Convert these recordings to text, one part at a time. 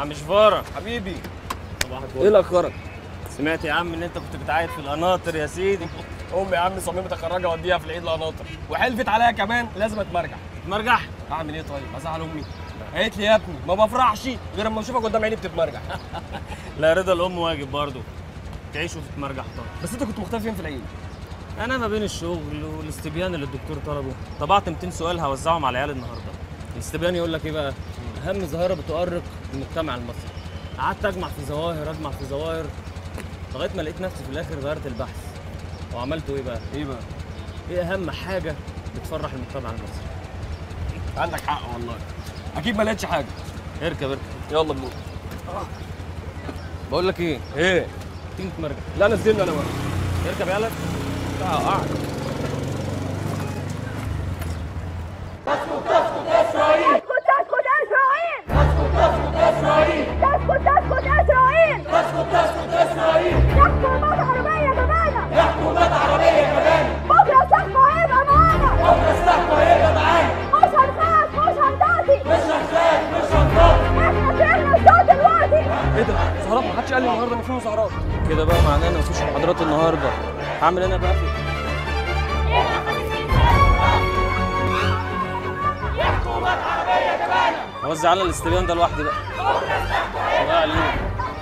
عم شفاره حبيبي صباح ايه الفل اللي اخرك؟ سمعت يا عم ان انت كنت بتعايد في القناطر يا سيدي امي يا عم صممت اخرجها اوديها في العيد القناطر وحلفت عليا كمان لازم اتمرجع مرجح اعمل ايه طيب؟ ازعل امي قالت لي يا ابني ما بفرحش غير اما اشوفك قدام عيني بتتمرجع لا رضا الام واجب برضه تعيش وتتمرجح طبعا بس انت كنت مختفي فين في العيد؟ انا ما بين الشغل والاستبيان اللي الدكتور طلبه طبعت 200 سؤال هوزعهم على العيال النهارده الاستبيان يقول لك ايه بقى اهم ظاهره بتؤرق المجتمع المصري قعدت اجمع في ظواهر اجمع في ظواهر لغايه ما لقيت نفسي في الاخر غيرت البحث وعملته ايه بقى ايه بقى؟ ايه اهم حاجه بتفرح المجتمع المصري عندك حق والله اكيد ما لقيتش حاجه اركب اركب يلا بنور بقول لك ايه ايه؟ تيجي تتمرجح لا نزلني انا بقى اركب يلا لا قاعد تسكت تسكت اسرائيل تسكت تسكت اسرائيل تسكت تسكت اسرائيل تسكت تسكت اسرائيل يحكوا حكومات عربيه كمان يحكوا حكومات عربيه كمان بكره سحقه هيبقى معانا بكره سحقه هيبقى معانا مش هنخاف مش هنطاطي مش هنخاف مش هنطاطي احنا فرحنا الصوت دلوقتي ايه ده؟ سهرات ما حدش قال لي النهارده ان في سهرات كده بقى معناه ان مفيش محاضرات النهارده هعمل انا بقى في اوزع على الاستبيان ده لوحدي بقى الله عليك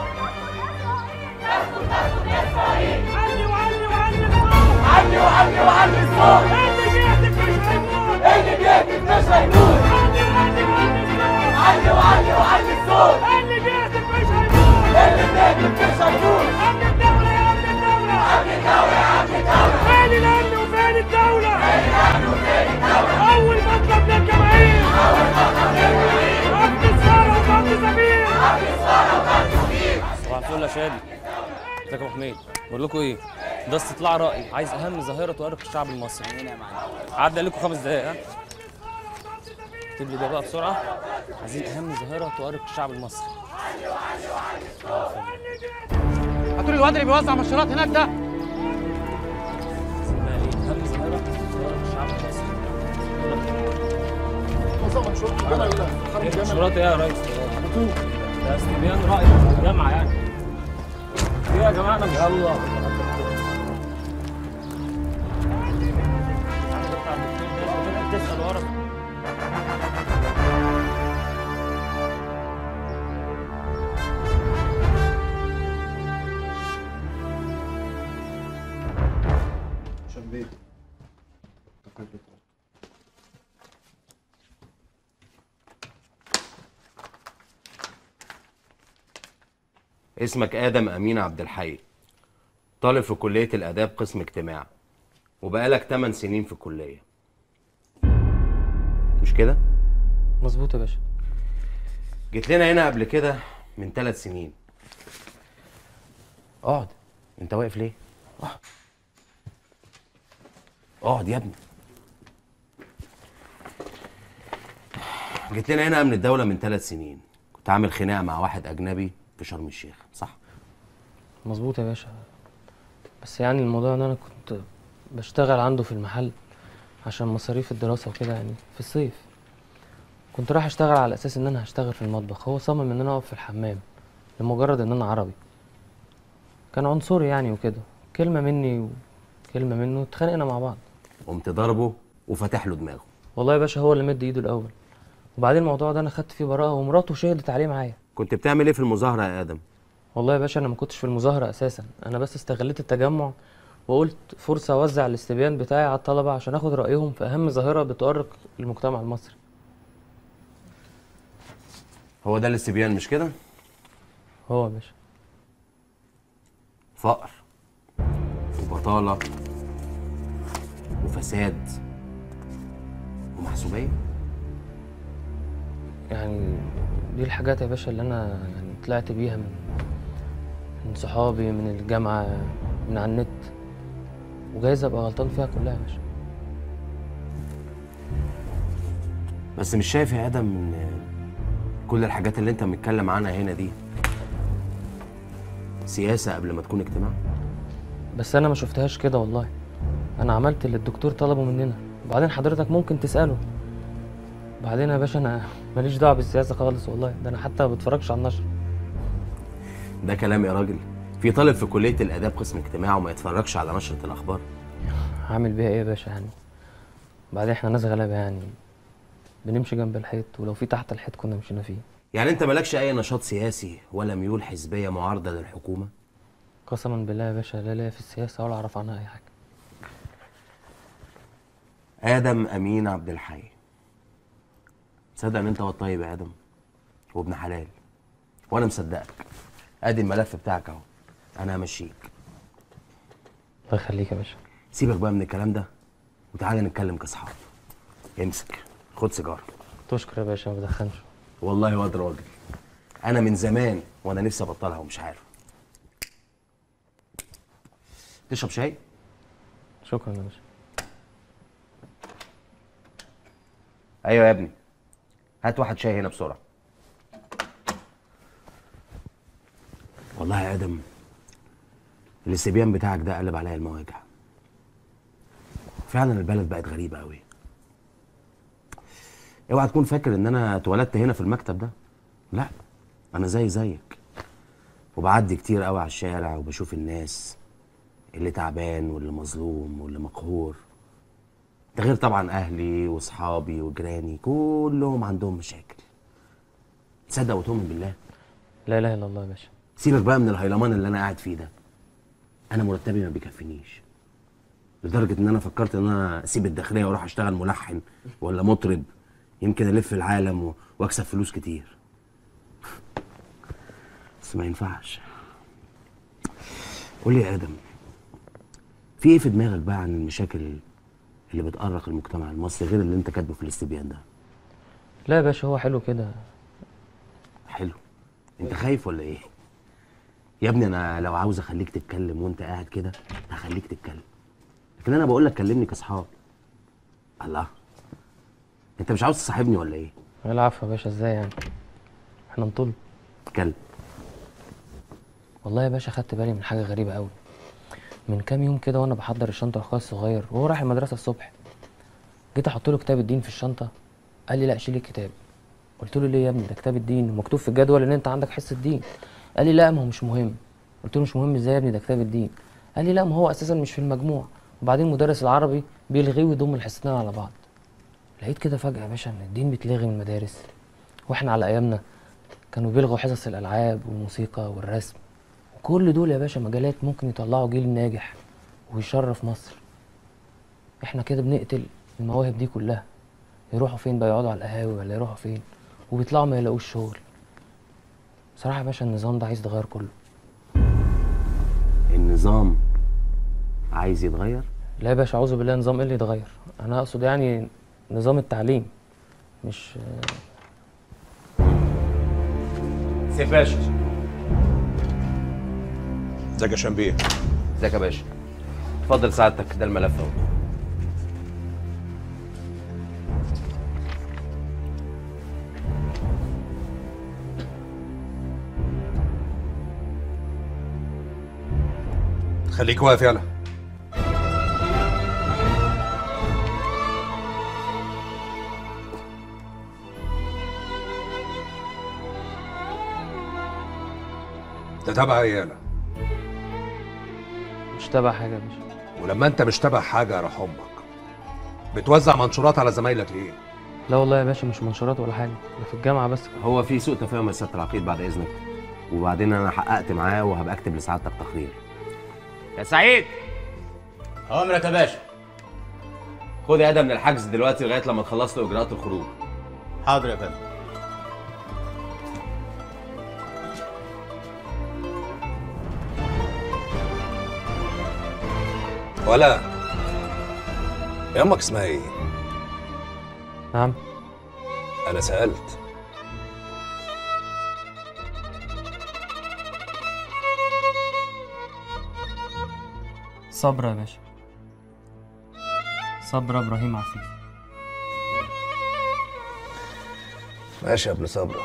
علي وعلي وعلي الصوت علي وعلي وعلي الصوت اللي بيهتف مش هيموت اللي بيهتف مش هيموت علي وعلي وعلي الصوت علي وعلي وعلي الصوت اللي بيهتف مش هيموت اللي بيهتف مش هيموت امن الدولة يا امن الدولة امن الدولة يا امن الدولة فين الامن وفين الدولة فين الامن وفين الدولة اول مطلب للجماهير اول مطلب للجماهير امن الثورة وضغط سفير امن الثورة وضغط سفير صباح الفل يا شادي ازيك يا ابو حميد بقول لكم ايه ده استطلاع راي عايز اهم ظاهره تؤرق الشعب المصري هنا يا معلم عدى عليكم خمس دقايق ها اكتب لي ده بقى بسرعه عايزين اهم ظاهره تؤرق الشعب المصري هاتوا لي الواد اللي بيوزع مشروبات هناك ده عايزين بقى ايه اهم ظاهره تؤرق الشعب المصري ايه مشروعات ايه يا ريس ده استبيان راي في الجامعه يعني ايه يا جماعه انا مش يلا تسال ورا شبيت اسمك آدم أمين عبد الحي طالب في كلية الآداب قسم اجتماع وبقالك 8 سنين في الكلية مش كده؟ مظبوط يا باشا جيت لنا هنا قبل كده من ثلاث سنين اقعد انت واقف ليه؟ اقعد اقعد يا ابني جيت لنا هنا من الدولة من ثلاث سنين كنت عامل خناقة مع واحد أجنبي في شرم الشيخ صح؟ مظبوط يا باشا بس يعني الموضوع ان انا كنت بشتغل عنده في المحل عشان مصاريف الدراسة وكده يعني في الصيف كنت رايح اشتغل على اساس ان انا هشتغل في المطبخ هو صمم ان انا اقف في الحمام لمجرد ان انا عربي كان عنصري يعني وكده كلمة مني وكلمة منه اتخانقنا مع بعض قمت ضربه وفتح له دماغه والله يا باشا هو اللي مد ايده الاول وبعدين الموضوع ده انا خدت فيه براءة ومراته شهدت عليه معايا كنت بتعمل ايه في المظاهرة يا آدم؟ والله يا باشا انا ما كنتش في المظاهره اساسا انا بس استغليت التجمع وقلت فرصه اوزع الاستبيان بتاعي على الطلبه عشان اخد رايهم في اهم ظاهره بتؤرق المجتمع المصري هو ده الاستبيان مش كده؟ هو يا باشا فقر وبطالة وفساد ومحسوبية يعني دي الحاجات يا باشا اللي انا يعني طلعت بيها من من صحابي من الجامعه من على النت وجايز ابقى غلطان فيها كلها يا باشا بس مش شايف يا آدم إن كل الحاجات اللي أنت متكلم عنها هنا دي سياسة قبل ما تكون اجتماع؟ بس انا ما شفتهاش كده والله انا عملت اللي الدكتور طلبه مننا وبعدين حضرتك ممكن تساله بعدين يا باشا انا ماليش دعوه بالسياسه خالص والله ده انا حتى ما بتفرجش على النشر ده كلام يا راجل في طالب في كليه الاداب قسم اجتماع وما يتفرجش على نشره الاخبار هعمل بيها ايه يا باشا يعني بعدين احنا ناس غلابه يعني بنمشي جنب الحيط ولو في تحت الحيط كنا مشينا فيه يعني انت مالكش اي نشاط سياسي ولا ميول حزبيه معارضه للحكومه قسما بالله يا باشا لا ليا في السياسه ولا اعرف عنها اي حاجه ادم امين عبد الحي تصدق ان انت هو الطيب يا ادم وابن حلال وانا مصدقك ادي الملف بتاعك اهو انا همشيك الله يخليك يا باشا سيبك بقى من الكلام ده وتعالى نتكلم كاصحاب امسك خد سيجاره تشكر يا باشا ما بدخنش والله واد راجل انا من زمان وانا نفسي ابطلها ومش عارف تشرب شاي شكرا يا باشا ايوه يا ابني هات واحد شاي هنا بسرعه والله يا ادم الاستبيان بتاعك ده قلب عليا المواجع فعلا البلد بقت غريبه قوي اوعى تكون فاكر ان انا اتولدت هنا في المكتب ده لا انا زي زيك وبعدي كتير قوي على الشارع وبشوف الناس اللي تعبان واللي مظلوم واللي مقهور ده غير طبعا اهلي واصحابي وجيراني كلهم عندهم مشاكل تصدق وتؤمن بالله لا اله الا الله يا باشا سيبك بقى من الهيلمان اللي انا قاعد فيه ده انا مرتبي ما بيكفينيش لدرجه ان انا فكرت ان انا اسيب الداخليه واروح اشتغل ملحن ولا مطرب يمكن الف العالم و- واكسب فلوس كتير بس ما ينفعش قول لي يا ادم في ايه في دماغك بقى عن المشاكل اللي بتأرق المجتمع المصري غير اللي انت كاتبه في الاستبيان ده لا يا باشا هو حلو كده حلو انت خايف ولا ايه يا ابني انا لو عاوز اخليك تتكلم وانت قاعد كده هخليك تتكلم لكن انا بقول لك كلمني كاصحاب الله انت مش عاوز تصاحبني ولا ايه العفو يا باشا ازاي يعني احنا نطل اتكلم والله يا باشا خدت بالي من حاجه غريبه قوي من كام يوم كده وانا بحضر الشنطه لاخويا الصغير وهو رايح المدرسه الصبح جيت احط له كتاب الدين في الشنطه قال لي لا شيل الكتاب قلت له ليه يا ابني ده كتاب الدين ومكتوب في الجدول ان انت عندك حصه دين قال لي لا ما هو مش مهم قلت له مش مهم ازاي يا ابني ده كتاب الدين قال لي لا ما هو اساسا مش في المجموع وبعدين مدرس العربي بيلغيه ويضم الحصتين على بعض لقيت كده فجاه يا باشا ان الدين بيتلغي من المدارس واحنا على ايامنا كانوا بيلغوا حصص الالعاب والموسيقى والرسم كل دول يا باشا مجالات ممكن يطلعوا جيل ناجح ويشرف مصر احنا كده بنقتل المواهب دي كلها يروحوا فين بقى يقعدوا على القهاوي ولا يروحوا فين وبيطلعوا ما يلاقوش شغل بصراحة يا باشا النظام ده عايز يتغير كله النظام عايز يتغير لا يا باشا اعوذ بالله نظام ايه اللي يتغير انا اقصد يعني نظام التعليم مش سيف باشا ازيك يا شنبيه ازيك يا باشا اتفضل سعادتك ده الملف اهو خليك واقف يلا ده تبع ايه يالا مش تبع حاجة يا باشا ولما انت مش تبع حاجه يا امك بتوزع منشورات على زمايلك ليه لا والله يا باشا مش منشورات ولا حاجة ده في الجامعة بس هو في سوء تفاهم يا سياده العقيد بعد اذنك وبعدين انا حققت معاه وهبقى اكتب لسعادتك تقرير يا سعيد امرك يا باشا خد يا ادم من الحجز دلوقتي لغايه لما تخلص له اجراءات الخروج حاضر يا فندم ولا يا امك اسمها ايه نعم انا سالت صبرا يا باشا صبرا ابراهيم عفيف ماشي يا ابن صبرا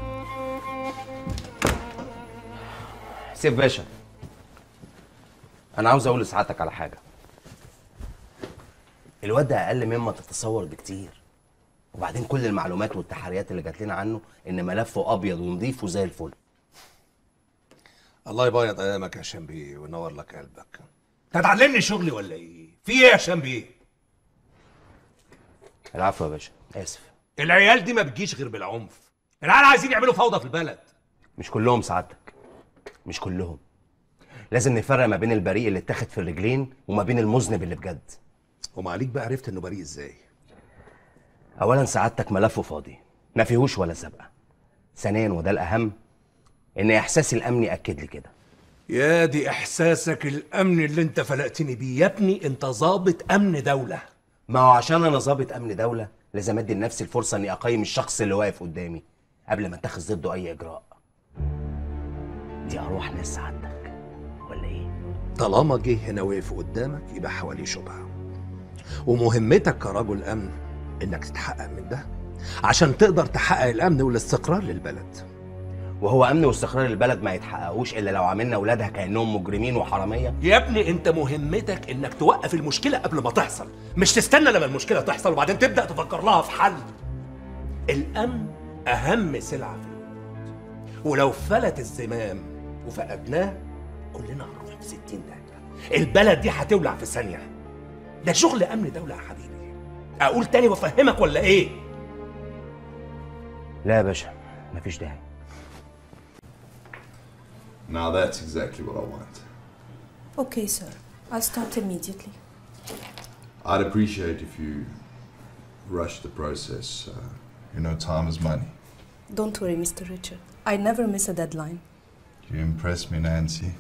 سيف باشا انا عاوز اقول لسعادتك على حاجه الواد ده اقل مما تتصور بكتير وبعدين كل المعلومات والتحريات اللي جات لنا عنه ان ملفه ابيض ونضيف وزي الفل الله يبيض ايامك يا هشام بيه وينور لك قلبك هتعلمني شغلي ولا ايه في ايه يا هشام بيه العفو يا باشا اسف العيال دي ما بتجيش غير بالعنف العيال عايزين يعملوا فوضى في البلد مش كلهم سعادتك مش كلهم لازم نفرق ما بين البريء اللي اتاخد في الرجلين وما بين المذنب اللي بجد وما عليك بقى عرفت انه بريء ازاي اولا سعادتك ملفه فاضي ما فيهوش ولا سابقه ثانيا وده الاهم ان احساسي الامني اكد لي كده يا دي احساسك الامن اللي انت فلقتني بيه يا ابني انت ظابط امن دوله ما هو عشان انا ضابط امن دوله لازم ادي لنفسي الفرصه اني اقيم الشخص اللي واقف قدامي قبل ما اتخذ ضده اي اجراء دي ارواح ناس سعادتك ولا ايه طالما جه هنا وقف قدامك يبقى حواليه شبهه ومهمتك كرجل امن انك تتحقق من ده عشان تقدر تحقق الامن والاستقرار للبلد وهو امن واستقرار البلد ما يتحققوش الا لو عملنا اولادها كانهم مجرمين وحراميه يا ابني انت مهمتك انك توقف المشكله قبل ما تحصل مش تستنى لما المشكله تحصل وبعدين تبدا تفكر لها في حل الامن اهم سلعه في الوجود ولو فلت الزمام وفقدناه كلنا هنروح في 60 دقيقه البلد دي هتولع في ثانيه ده شغل امن دوله يا حبيبي اقول تاني وافهمك ولا ايه لا يا باشا مفيش داعي Now that's exactly what I want. Okay, sir. I'll start immediately. I'd appreciate if you rush the process. Uh, you know, time is money. Don't worry, Mr. Richard. I never miss a deadline. You impress me, Nancy.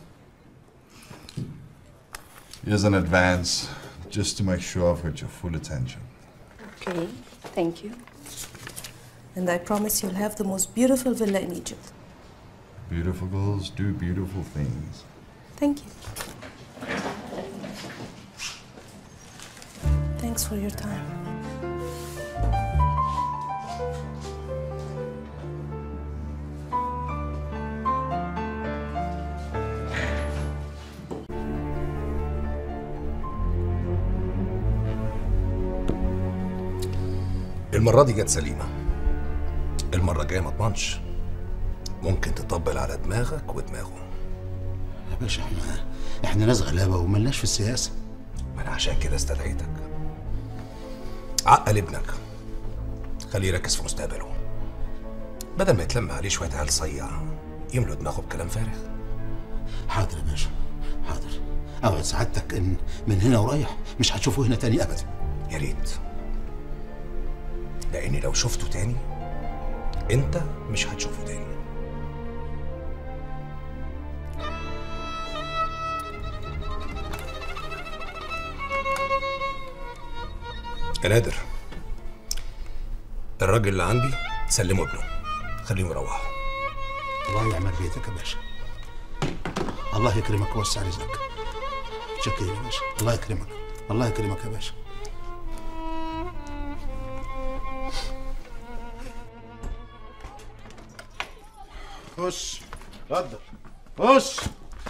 Here's an advance, just to make sure I've got your full attention. Okay, thank you. And I promise you'll have the most beautiful villa in Egypt. Beautiful girls do beautiful things. Thank you. Thanks for your time. المره دي جت سليمه المره الجايه ما اضمنش ممكن تطبل على دماغك ودماغه يا باشا احنا احنا ناس غلابه وملناش في السياسه ما انا عشان كده استدعيتك عقل ابنك خليه يركز في مستقبله بدل ما يتلم عليه شويه عيال صيع يملوا دماغه بكلام فارغ حاضر يا باشا حاضر اوعد سعادتك ان من هنا ورايح مش هتشوفه هنا تاني ابدا يا ريت لاني لو شفته تاني انت مش هتشوفه تاني يا نادر الراجل اللي عندي سلمه ابنه خليهم يروحوا الله يعمل بيتك يا باشا الله يكرمك ويوسع رزقك شكرا يا باشا الله يكرمك الله يكرمك يا باشا خش اتفضل خش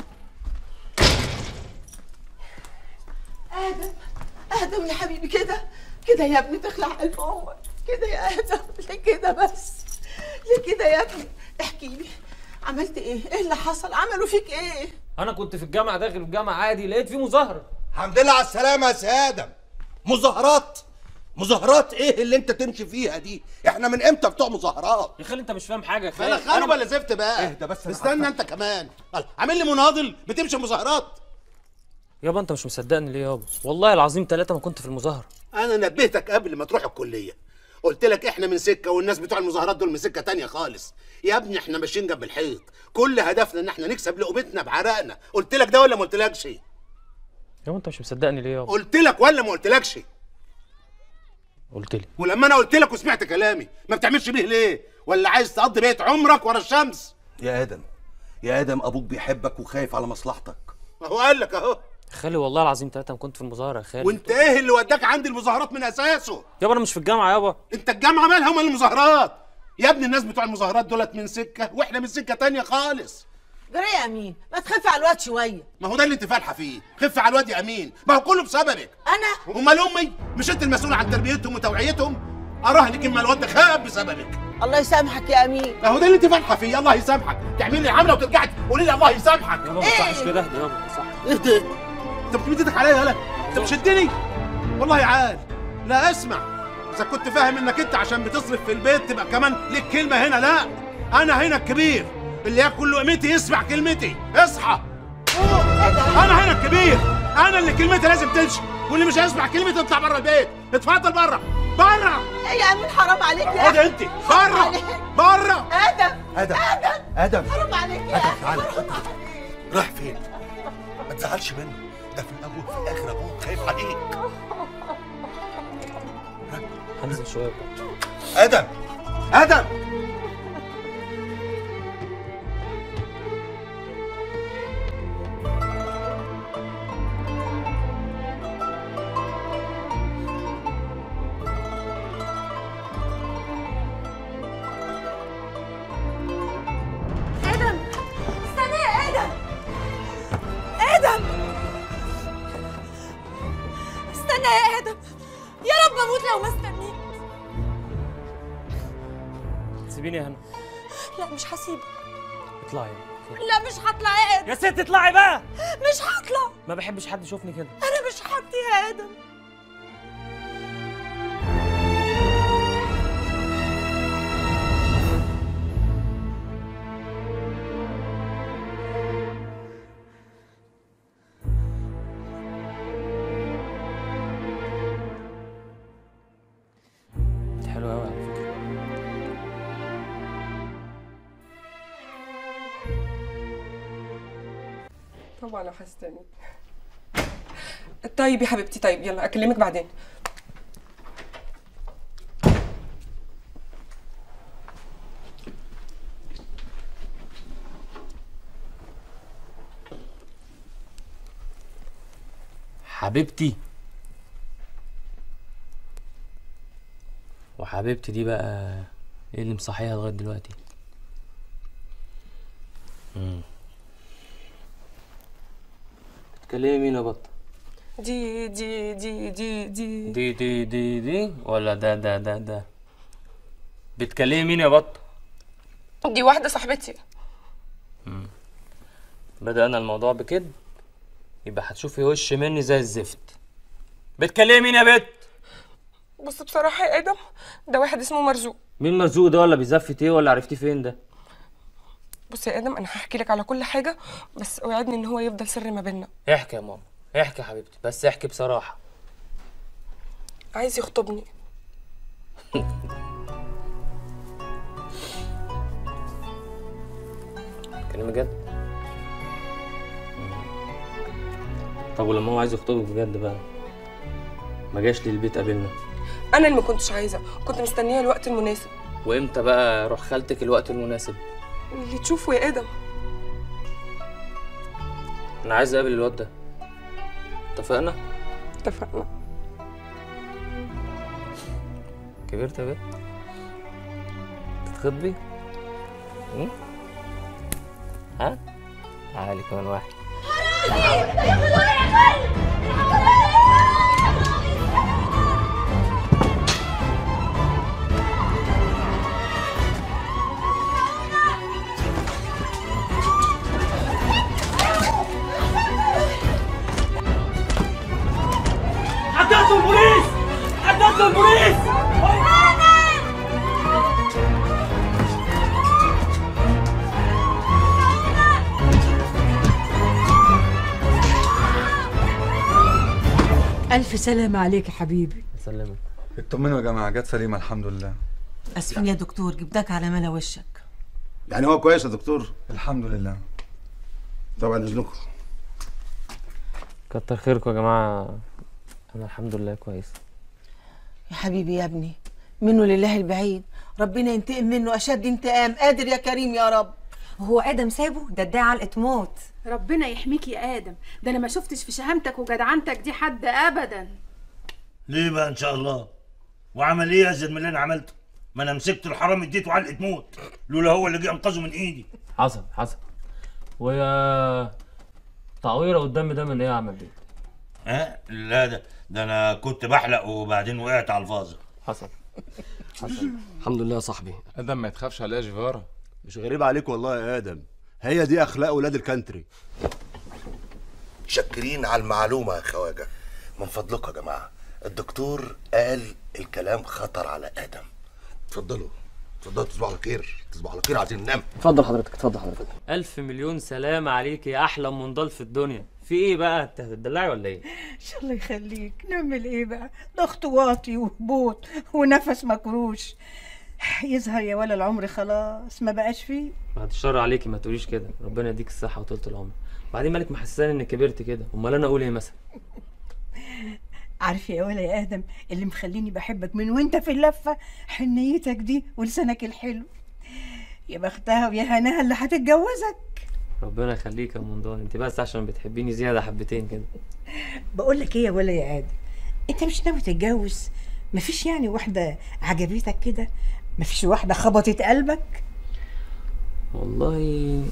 آدم آدم يا حبيبي كده كده يا ابني تخلع قلب أمك كده يا آدم ليه كده بس ليه كده يا ابني احكي لي عملت إيه؟ إيه اللي حصل؟ عملوا فيك إيه؟ انا كنت في الجامعه داخل الجامعه عادي لقيت في مظاهره الحمد لله على السلامة يا سي آدم مظاهرات مظاهرات ايه اللي انت تمشي فيها دي؟ احنا من امتى بتوع مظاهرات؟ يا خالي انت مش فاهم حاجه يا بلا خالي خانه ولا زفت بقى اهدى بس أنا استنى انت كمان الله، عامل لي مناضل بتمشي مظاهرات يابا انت مش مصدقني ليه يابا والله العظيم ثلاثه ما كنت في المظاهره انا نبهتك قبل ما تروح الكليه قلت لك احنا من سكه والناس بتوع المظاهرات دول من سكه تانية خالص يا ابني احنا ماشيين جنب الحيط كل هدفنا ان احنا نكسب لقمتنا بعرقنا قلت لك ده ولا ما قلتلكش يابا انت مش مصدقني ليه يابا قلت لك ولا ما قلتلكش قلت لي ولما انا قلت لك وسمعت كلامي ما بتعملش بيه ليه ولا عايز تقضي بقيه عمرك ورا الشمس يا آدم يا آدم أبوك بيحبك وخايف على مصلحتك ما هو قال لك اهو يا خالي والله العظيم ثلاثه ما كنت في المظاهره يا خالي وانت ايه اللي وداك عند المظاهرات من اساسه يابا انا مش في الجامعه يابا انت الجامعه مالها ومال المظاهرات يا ابني الناس بتوع المظاهرات دولت من سكه واحنا من سكه تانية خالص جرى يا امين ما تخفي على الواد شويه ما هو ده اللي انت فالحه فيه خف على الواد يا امين ما هو كله بسببك انا امال امي مش انت المسؤول عن تربيتهم وتوعيتهم اراهنك اما الواد ده خاب بسببك الله يسامحك يا امين ما هو ده اللي انت فالحه فيه الله يسامحك تعملي لي عمله وترجعي تقولي لي الله يسامحك يابا ما تصحش كده اهدى يابا صح ايه ده انت بتمد ايدك عليا يالا انت بتشدني والله عال لا اسمع اذا كنت فاهم انك انت عشان بتصرف في البيت تبقى كمان ليك كلمه هنا لا انا هنا الكبير اللي ياكل لقمتي يسمع كلمتي اصحى انا هنا الكبير انا اللي كلمتي لازم تمشي واللي مش هيسمع كلمتي يطلع بره البيت اتفضل بره بره ايه يا امين حرام عليك يا خد انت بره بره ادم ادم ادم ادم حرام عليك يا ادم تعالى راح فين ما تزعلش منه ده في الاول وفي الاخر ابوك خايف عليك هنزل شويه ادم ادم ادم استنى يا ادم ادم استنى يا ادم يا رب اموت لو ما استنيت سيبيني يا هنا لا مش هسيبك اطلعي لا مش هطلع يا ادم يا ست اطلعي بقى مش هطلع ما بحبش حد يشوفني كده انا مش هطلع يا ادم انت حلوه قوي على فكره طبعا هستني طيب يا حبيبتي طيب يلا اكلمك بعدين حبيبتي وحبيبتي دي بقى ايه اللي مصحيها لغايه دلوقتي امم بتكلمي مين يا بطه دي دي دي دي دي دي دي دي دي ولا ده ده ده ده بتكلمي مين يا بطه دي واحده صاحبتي بدأنا الموضوع بكده يبقى هتشوفي وش مني زي الزفت بتكلمي مين يا بت بص بصراحه يا ادم ده واحد اسمه مرزوق مين مرزوق ده ولا بيزفت ايه ولا عرفتيه فين ده بص يا ادم انا هحكي لك على كل حاجه بس اوعدني ان هو يفضل سر ما بيننا احكي يا ماما احكي يا حبيبتي بس احكي بصراحه عايز يخطبني كلمة جد طب ولما هو عايز يخطبك بجد بقى ما جاش لي البيت قابلنا انا اللي ما كنتش عايزه كنت مستنيه الوقت المناسب وامتى بقى روح خالتك الوقت المناسب اللي تشوفه يا ادم انا عايز اقابل الواد ده اتفقنا اتفقنا كبرت يا بنت تتخطبي م? ها تعالي كمان واحد حددوا البوليس حددوا البوليس ألف سلامة عليك يا حبيبي سلمك اطمنوا يا جماعه جت سليمه الحمد لله اسفين يا دكتور جبتك على ملا وشك يعني هو كويس يا دكتور الحمد لله طبعا اذنكم كتر خيركم يا جماعه انا الحمد لله كويس يا حبيبي يا ابني منه لله البعيد ربنا ينتقم منه اشد انتقام قادر يا كريم يا رب هو ادم سابه ده ادعي علقه موت ربنا يحميك يا ادم ده انا ما شفتش في شهامتك وجدعنتك دي حد ابدا ليه بقى ان شاء الله وعمل ايه ازيد من اللي انا عملته ما انا مسكت الحرام اديته علقه موت لولا هو اللي جه انقذه من ايدي حصل حصل ويا تعويره قدام ده من ايه يا عم البيت ها لا ده ده انا كنت بحلق وبعدين وقعت على الفازه حصل الحمد لله يا صاحبي ادم ما تخافش عليا يا جيفارا مش غريب عليك والله يا ادم هي دي اخلاق ولاد الكانتري شكرين على المعلومة يا خواجة من فضلكم يا جماعة الدكتور قال الكلام خطر على آدم اتفضلوا اتفضلوا تصبحوا على خير تصبحوا على خير عايزين ننام اتفضل حضرتك اتفضل حضرتك الف مليون سلام عليك يا احلى منضل في الدنيا في ايه بقى انت هتدلعي ولا ايه ان شاء الله يخليك نعمل ايه بقى ضغط واطي وهبوط ونفس مكروش يظهر يا ولا العمر خلاص ما بقاش فيه بعد الشر عليكي ما تقوليش كده ربنا يديك الصحه وطولة العمر بعدين مالك محسساني انك كبرت كده امال انا اقول ايه مثلا عارف يا ولا يا ادم اللي مخليني بحبك من وانت في اللفه حنيتك دي ولسانك الحلو يا بختها ويا هناها اللي هتتجوزك ربنا يخليك يا منضال انت بس عشان بتحبيني زياده حبتين كده بقول لك ايه يا ولا يا ادم انت مش ناوي تتجوز مفيش يعني واحده عجبتك كده مفيش واحده خبطت قلبك والله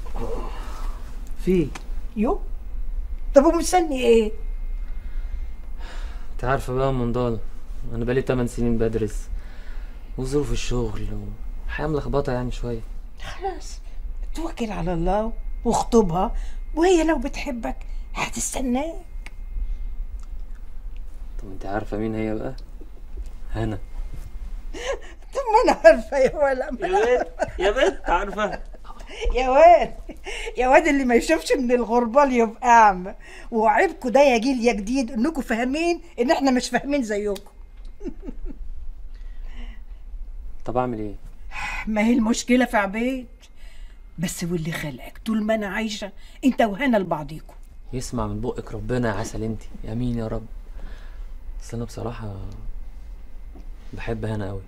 في يو طب ومستني ايه انت عارفه بقى يا منضال انا بقالي 8 سنين بدرس وظروف الشغل وحياه ملخبطه يعني شويه خلاص توكل على الله واخطبها وهي لو بتحبك هتستناك طب انت عارفه مين هي بقى هنا طب ما انا عارفه يا ولا ما يا بنت يا بنت عارفه يا واد يا واد اللي ما يشوفش من الغربال يبقى اعمى وعيبكوا ده يا جيل يا جديد انكم فاهمين ان احنا مش فاهمين زيكم طب اعمل ايه ما هي المشكله في عبيد بس واللي خلقك طول ما انا عايشه انت وهنا لبعضيكوا يسمع من بقك ربنا يا عسل انت يمين يا رب بس انا بصراحه بحب هنا قوي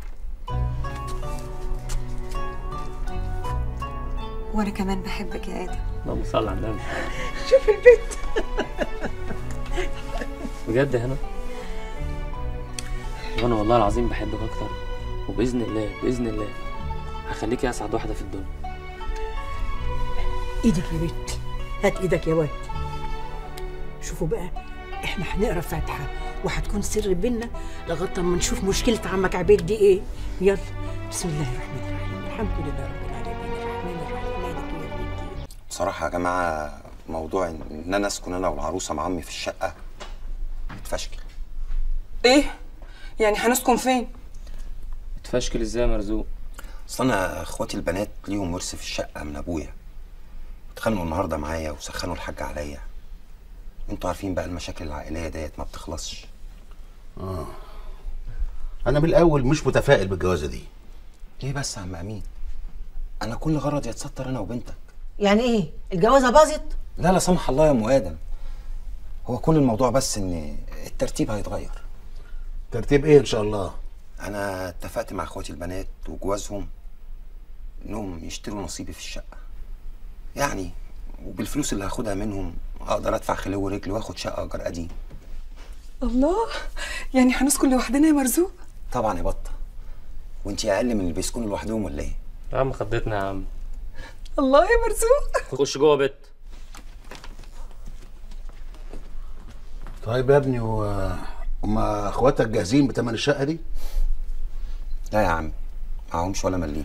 وانا كمان بحبك يا ادم اللهم صل على النبي شوف البيت بجد هنا وانا والله العظيم بحبك اكتر وباذن الله باذن الله هخليكي اسعد واحده في الدنيا ايدك يا بنت هات ايدك يا واد شوفوا بقى احنا هنقرا فاتحه وهتكون سر بينا لغايه ما نشوف مشكله عمك عبيد دي ايه يلا بسم الله الرحمن الرحيم الحمد لله رب العالمين الرحمن الرحيم مالك يوم الدين بصراحة يا جماعة موضوع إن أنا أسكن أنا والعروسة مع عمي في الشقة اتفشكل ايه يعني هنسكن فين تفشكل ازاي يا مرزوق أصل أنا إخواتي البنات ليهم ورث في الشقة من أبويا اتخانقوا النهاردة معايا وسخنوا الحاج عليا انتوا عارفين بقى المشاكل العائلية ديت ما بتخلصش اه انا من الاول مش متفائل بالجوازه دي ليه بس يا عم أمين أنا كل غرضي أتستر أنا وبنتك يعني ايه الجوازه باظت لا لا سمح الله يا أم آدم هو كل الموضوع بس إن الترتيب هيتغير ترتيب ايه ان شاء الله أنا اتفقت مع إخواتي البنات وجوازهم إنهم يشتروا نصيبي في الشقة يعني وبالفلوس اللي هاخدها منهم أقدر أدفع خلو رجل وآخد شقة إيجار قديم الله يعني هنسكن لوحدنا يا مرزوق طبعا يا بطة وانتي أقل من اللي بيسكنوا لوحدهم ولا إيه؟ يا عم خضتنا يا عم الله يا مرزوق خش جوه بيت طيب يا ابني و هما اخواتك جاهزين بتمن الشقه دي لا يا عم معهمش ولا مليم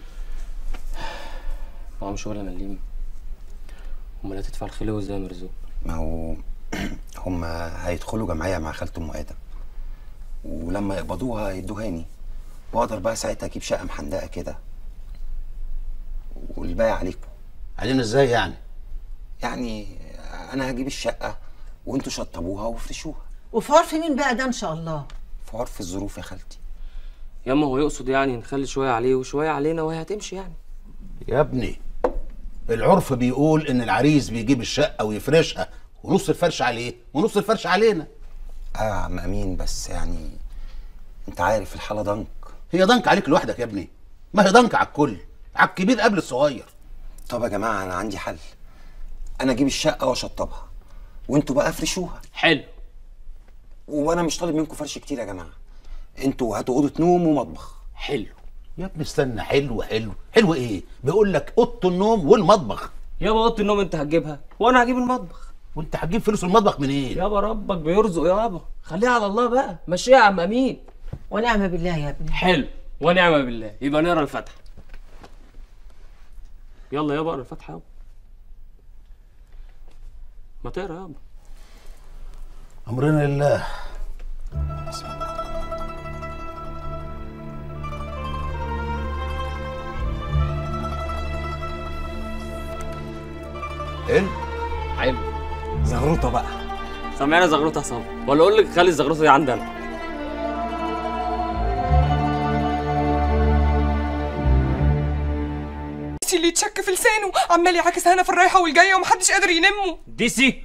معهمش ولا مليم امال هتدفع الخلو ازاي يا مرزوق ما هو هم هيدخلوا جمعية مع خالة أم آدم ولما يقبضوها يدوهاني وأقدر بقى ساعتها أجيب شقة محندقة كده والباقي عليكم علينا ازاي يعني؟ يعني أنا هجيب الشقة وأنتوا شطبوها وافرشوها وفي عرف مين بقى ده ان شاء الله في عرف الظروف يا خالتي ياما هو يقصد يعني نخلي شويه عليه وشويه علينا وهي هتمشي يعني يا ابني العرف بيقول ان العريس بيجيب الشقه ويفرشها ونص الفرش عليه ونص الفرش علينا اه يا عم امين بس يعني انت عارف الحاله ضنك هي ضنك عليك لوحدك يا ابني ما هي ضنك على الكل على الكبير قبل الصغير طب يا جماعه انا عندي حل انا اجيب الشقه واشطبها وانتوا بقى افرشوها حلو وانا مش طالب منكم فرش كتير يا جماعه انتوا هاتوا اوضه نوم ومطبخ حلو يا ابني استنى حلو حلو حلو ايه بيقول لك اوضه النوم والمطبخ يابا اوضه النوم انت هتجيبها وانا هجيب المطبخ وانت هتجيب فلوس المطبخ منين يابا ربك بيرزق يابا خليها على الله بقى مشيها يا عم امين ونعم بالله يا ابني حلو ونعم بالله يبقى نقرا الفاتحه يلا يابا اقرا الفاتحه يابا ما تقرا يابا امرنا لله حلو حلو زغروطه بقى سمعنا زغروطه يا صبري ولا اقول لك خلي الزغروطه دي عندي انا ديسي اللي يتشك في لسانه عمال يعاكس هنا في الرايحه والجايه ومحدش قادر ينمه ديسي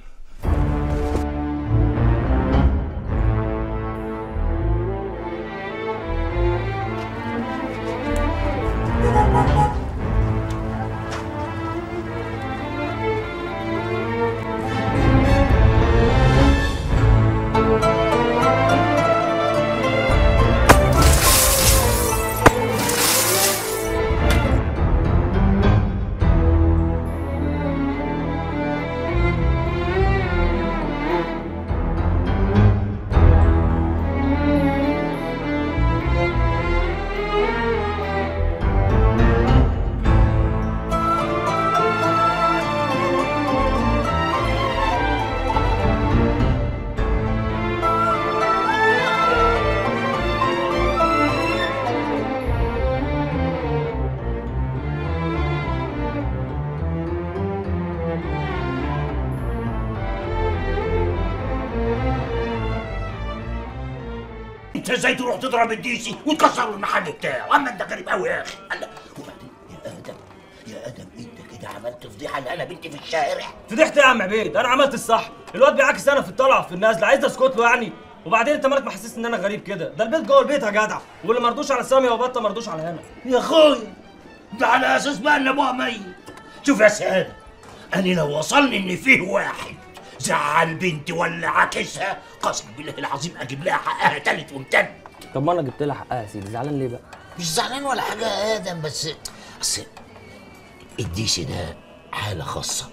انت ازاي تروح تضرب الديسي وتكسر المحل بتاعه اما انت غريب قوي يا اخي الله وبعدين يا ادم يا ادم انت كده عملت فضيحه لانا بنتي في الشارع فضحت ايه يا عم عبيد انا عملت الصح الواد بيعاكس انا في الطلعه في النازله عايز اسكت له يعني وبعدين انت مالك محسس ان انا غريب كده ده البيت جوه البيت يا جدع واللي مردوش على سامي وبطه مردوش على هنا يا اخويا ده على اساس بقى ان ابوها ميت شوف يا سعاده انا لو وصلني ان فيه واحد زعل بنتي ولا عاكسها قسم بالله العظيم اجيب لها حقها تالت ومتن طب ما انا جبت لها حقها يا سيدي زعلان ليه بقى مش زعلان ولا حاجه يا ادم بس اصل الديسي ده حاله خاصه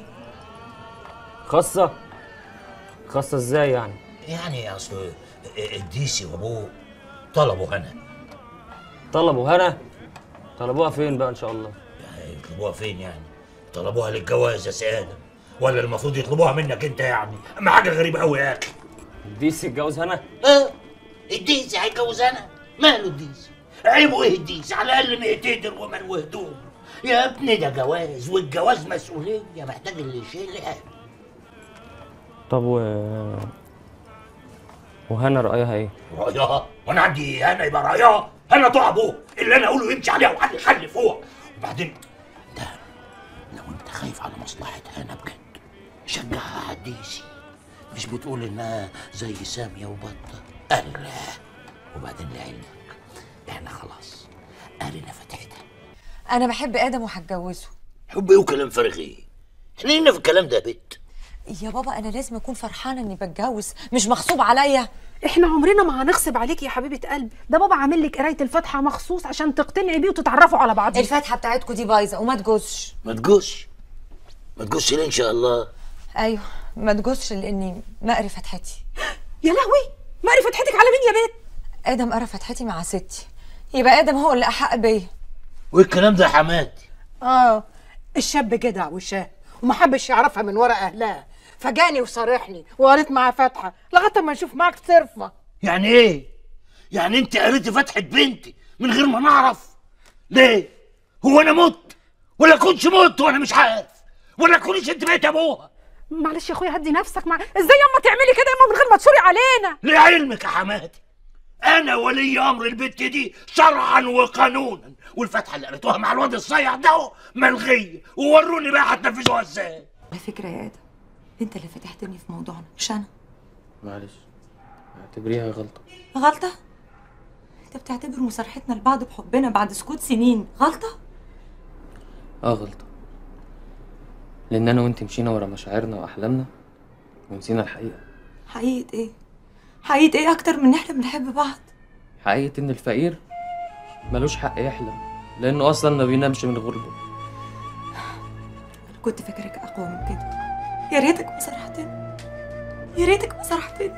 خاصه خاصه ازاي يعني يعني اصل الديسي وابوه طلبوا هنا طلبوا هنا طلبوها فين بقى ان شاء الله يطلبوها فين يعني طلبوها للجواز يا سيادة ولا المفروض يطلبوها منك انت يعني اما حاجه غريبه قوي يا اخي الديسي اتجوز هنا اه الديسي هيتجوز انا ماله الديسي عيبه ايه الديسي على الاقل مقتدر ومن وهدوم يا ابني ده جواز والجواز مسؤوليه محتاج اللي يشيلها طب و وهنا رايها ايه رايها وانا عندي هنا يبقى رايها هنا طوع ابوه اللي انا اقوله يمشي عليها وحد يخلفوها وبعدين ده لو انت خايف على مصلحه هنا بجد شجعها على الديسي مش بتقول انها زي ساميه وبطه قال لا وبعدين لعلمك احنا خلاص قرينا فتحتها انا بحب ادم وهتجوزه حب ايه وكلام فارغ ايه احنا لينا في الكلام ده يا بت يا بابا انا لازم اكون فرحانه اني بتجوز مش مغصوب عليا احنا عمرنا ما هنغصب عليك يا حبيبه قلبي ده بابا عامل لك قرايه الفاتحه مخصوص عشان تقتنعي بيه وتتعرفوا على بعض الفاتحه بتاعتكم دي بايظه وما تجوزش ما تجوزش ما تجوزش ليه ان شاء الله ايوه ما تجوزش لاني مقري فتحتي يا لهوي مقري فتحتك على مين يا بنت ادم قرا فتحتي مع ستي يبقى ادم هو اللي احق بيا وايه الكلام ده يا حماتي اه الشاب جدع وشاه وما حبش يعرفها من ورا اهلها فجاني وصارحني وقريت معاه فاتحه لغايه ما نشوف معاك صرفه يعني ايه يعني انت قريتي فتحه بنتي من غير ما نعرف ليه هو انا مت ولا كنتش مت وانا مش عارف ولا كنتش انت بقيت ابوها معلش يا اخويا هدي نفسك مع ازاي ياما تعملي كده ياما من غير ما تشوري علينا لعلمك يا حماتي انا ولي امر البت دي شرعا وقانونا والفتحه اللي قريتوها مع الواد الصيع ده ملغيه ووروني بقى هتنفذوها ازاي على فكره يا ادم انت اللي فتحتني في موضوعنا مش انا معلش اعتبريها غلطة غلطه انت بتعتبر مصارحتنا لبعض بحبنا بعد سكوت سنين غلطه اه غلطة لأن أنا وأنت مشينا ورا مشاعرنا وأحلامنا ونسينا الحقيقة حقيقه ايه حقيقه ايه اكتر من ان احنا بنحب بعض حقيقة إن الفقير ملوش حق يحلم لأنه أصلا ما بينامش من غربه كنت فاكرك اقوى من كده يا ريتك ما صرحتني يا ريتك ما صرحتني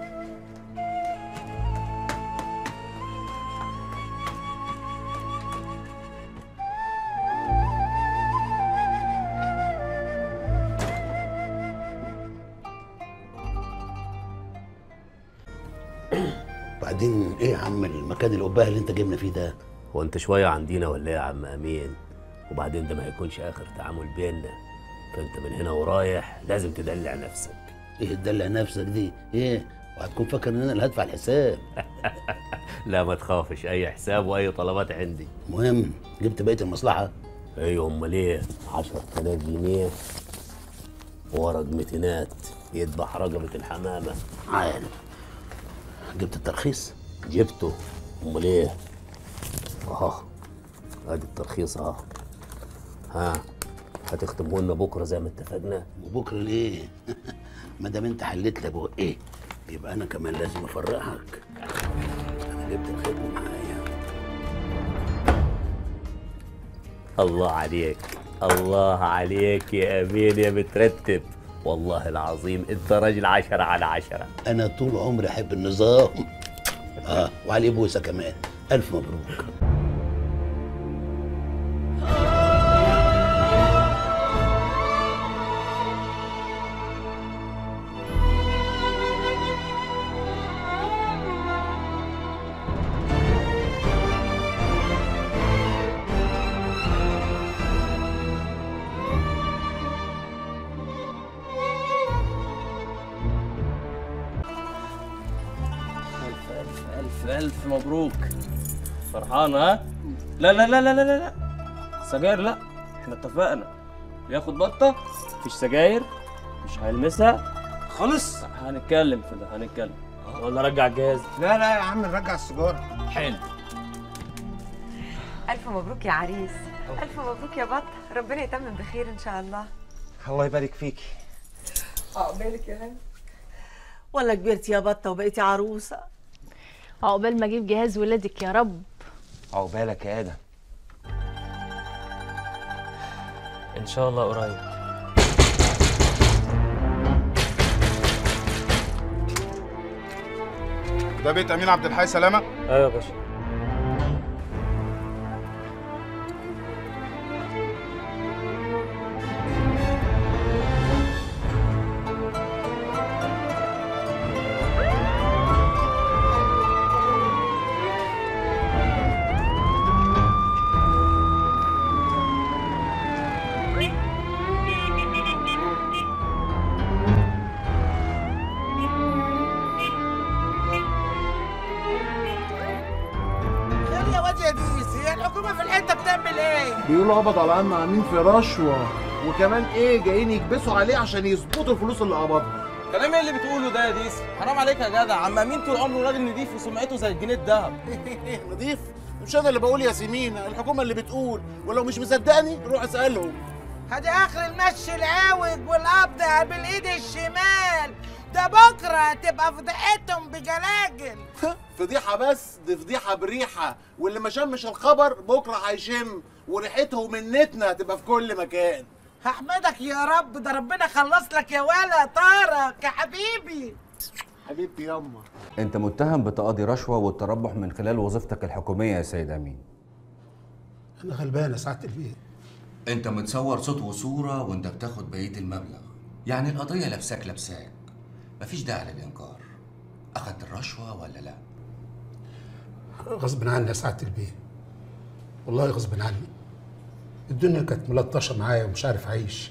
بعدين ايه يا عم المكان القباه اللي انت جبنا فيه ده هو انت شويه عندنا ولا ايه يا عم امين وبعدين ده ما هيكونش اخر تعامل بيننا فانت من هنا ورايح لازم تدلع نفسك ايه تدلع نفسك دي ايه وهتكون فاكر ان انا اللي هدفع الحساب لا ما تخافش اي حساب واي طلبات عندي المهم جبت بقيه المصلحه ايوه امال ايه 10000 جنيه ورق متينات يذبح رقبه الحمامه عارف جبت الترخيص جبته امال ايه اهو ادي الترخيص اهو ها هتختمه لنا بكره زي ما اتفقنا وبكره ليه ما دام انت حليت لي ابو ايه يبقى انا كمان لازم افرحك انا جبت الختم معايا الله عليك الله عليك يا امين يا مترتب والله العظيم انت راجل عشرة على عشرة انا طول عمري احب النظام اه وعليه بوسه كمان الف مبروك ألف ألف ألف ألف مبروك فرحان ها؟ لا لا لا لا لا لا لا سجاير لا احنا اتفقنا ياخد بطة مفيش سجاير مش هيلمسها خالص هنتكلم في ده هنتكلم ولا رجع الجهاز لا لا يا عم نرجع السيجاره حلو الف مبروك يا عريس الف مبروك يا بط ربنا يتمم بخير ان شاء الله الله يبارك فيكي عقبالك يا هاني ولا كبرتي يا بطه وبقيتي عروسه عقبال ما اجيب جهاز ولادك يا رب عقبالك يا ادم ان شاء الله قريب ده بيت امين عبد الحي سلامه ايوه يا باشا خير يا واد يا ديس هي الحكومه في الحته بتعمل ايه بيقولوا قبض على عم امين في رشوه وكمان ايه جايين يكبسوا عليه عشان يظبطوا الفلوس اللي قبضها كلام ايه اللي بتقوله ده يا ديس حرام عليك يا جدع عم امين طول عمره راجل نضيف وسمعته زي الجنيه الدهب نضيف مش انا اللي بقول يا سمينه الحكومه اللي بتقول ولو مش مصدقني روح اسالهم هدي اخر المشي العوج والقبض بالايد الشمال ده بكره تبقى فضيحتهم بجلاجل فضيحه بس دي فضيحه بريحه واللي ما شمش الخبر بكره هيشم وريحته ومنتنا هتبقى في كل مكان هحمدك يا رب ده ربنا خلص لك يا ولا طارق يا حبيبي حبيبتي ياما انت متهم بتقاضي رشوه والتربح من خلال وظيفتك الحكوميه يا سيد امين انا غلبان يا سعاده البيت انت متصور صوت وصوره وانت بتاخد بقيه المبلغ يعني القضيه لابساك لابساك مفيش داعي للانكار اخدت الرشوه ولا لا غصب عني يا سعاده البيت والله غصب عني الدنيا كانت ملطشه معايا ومش عارف اعيش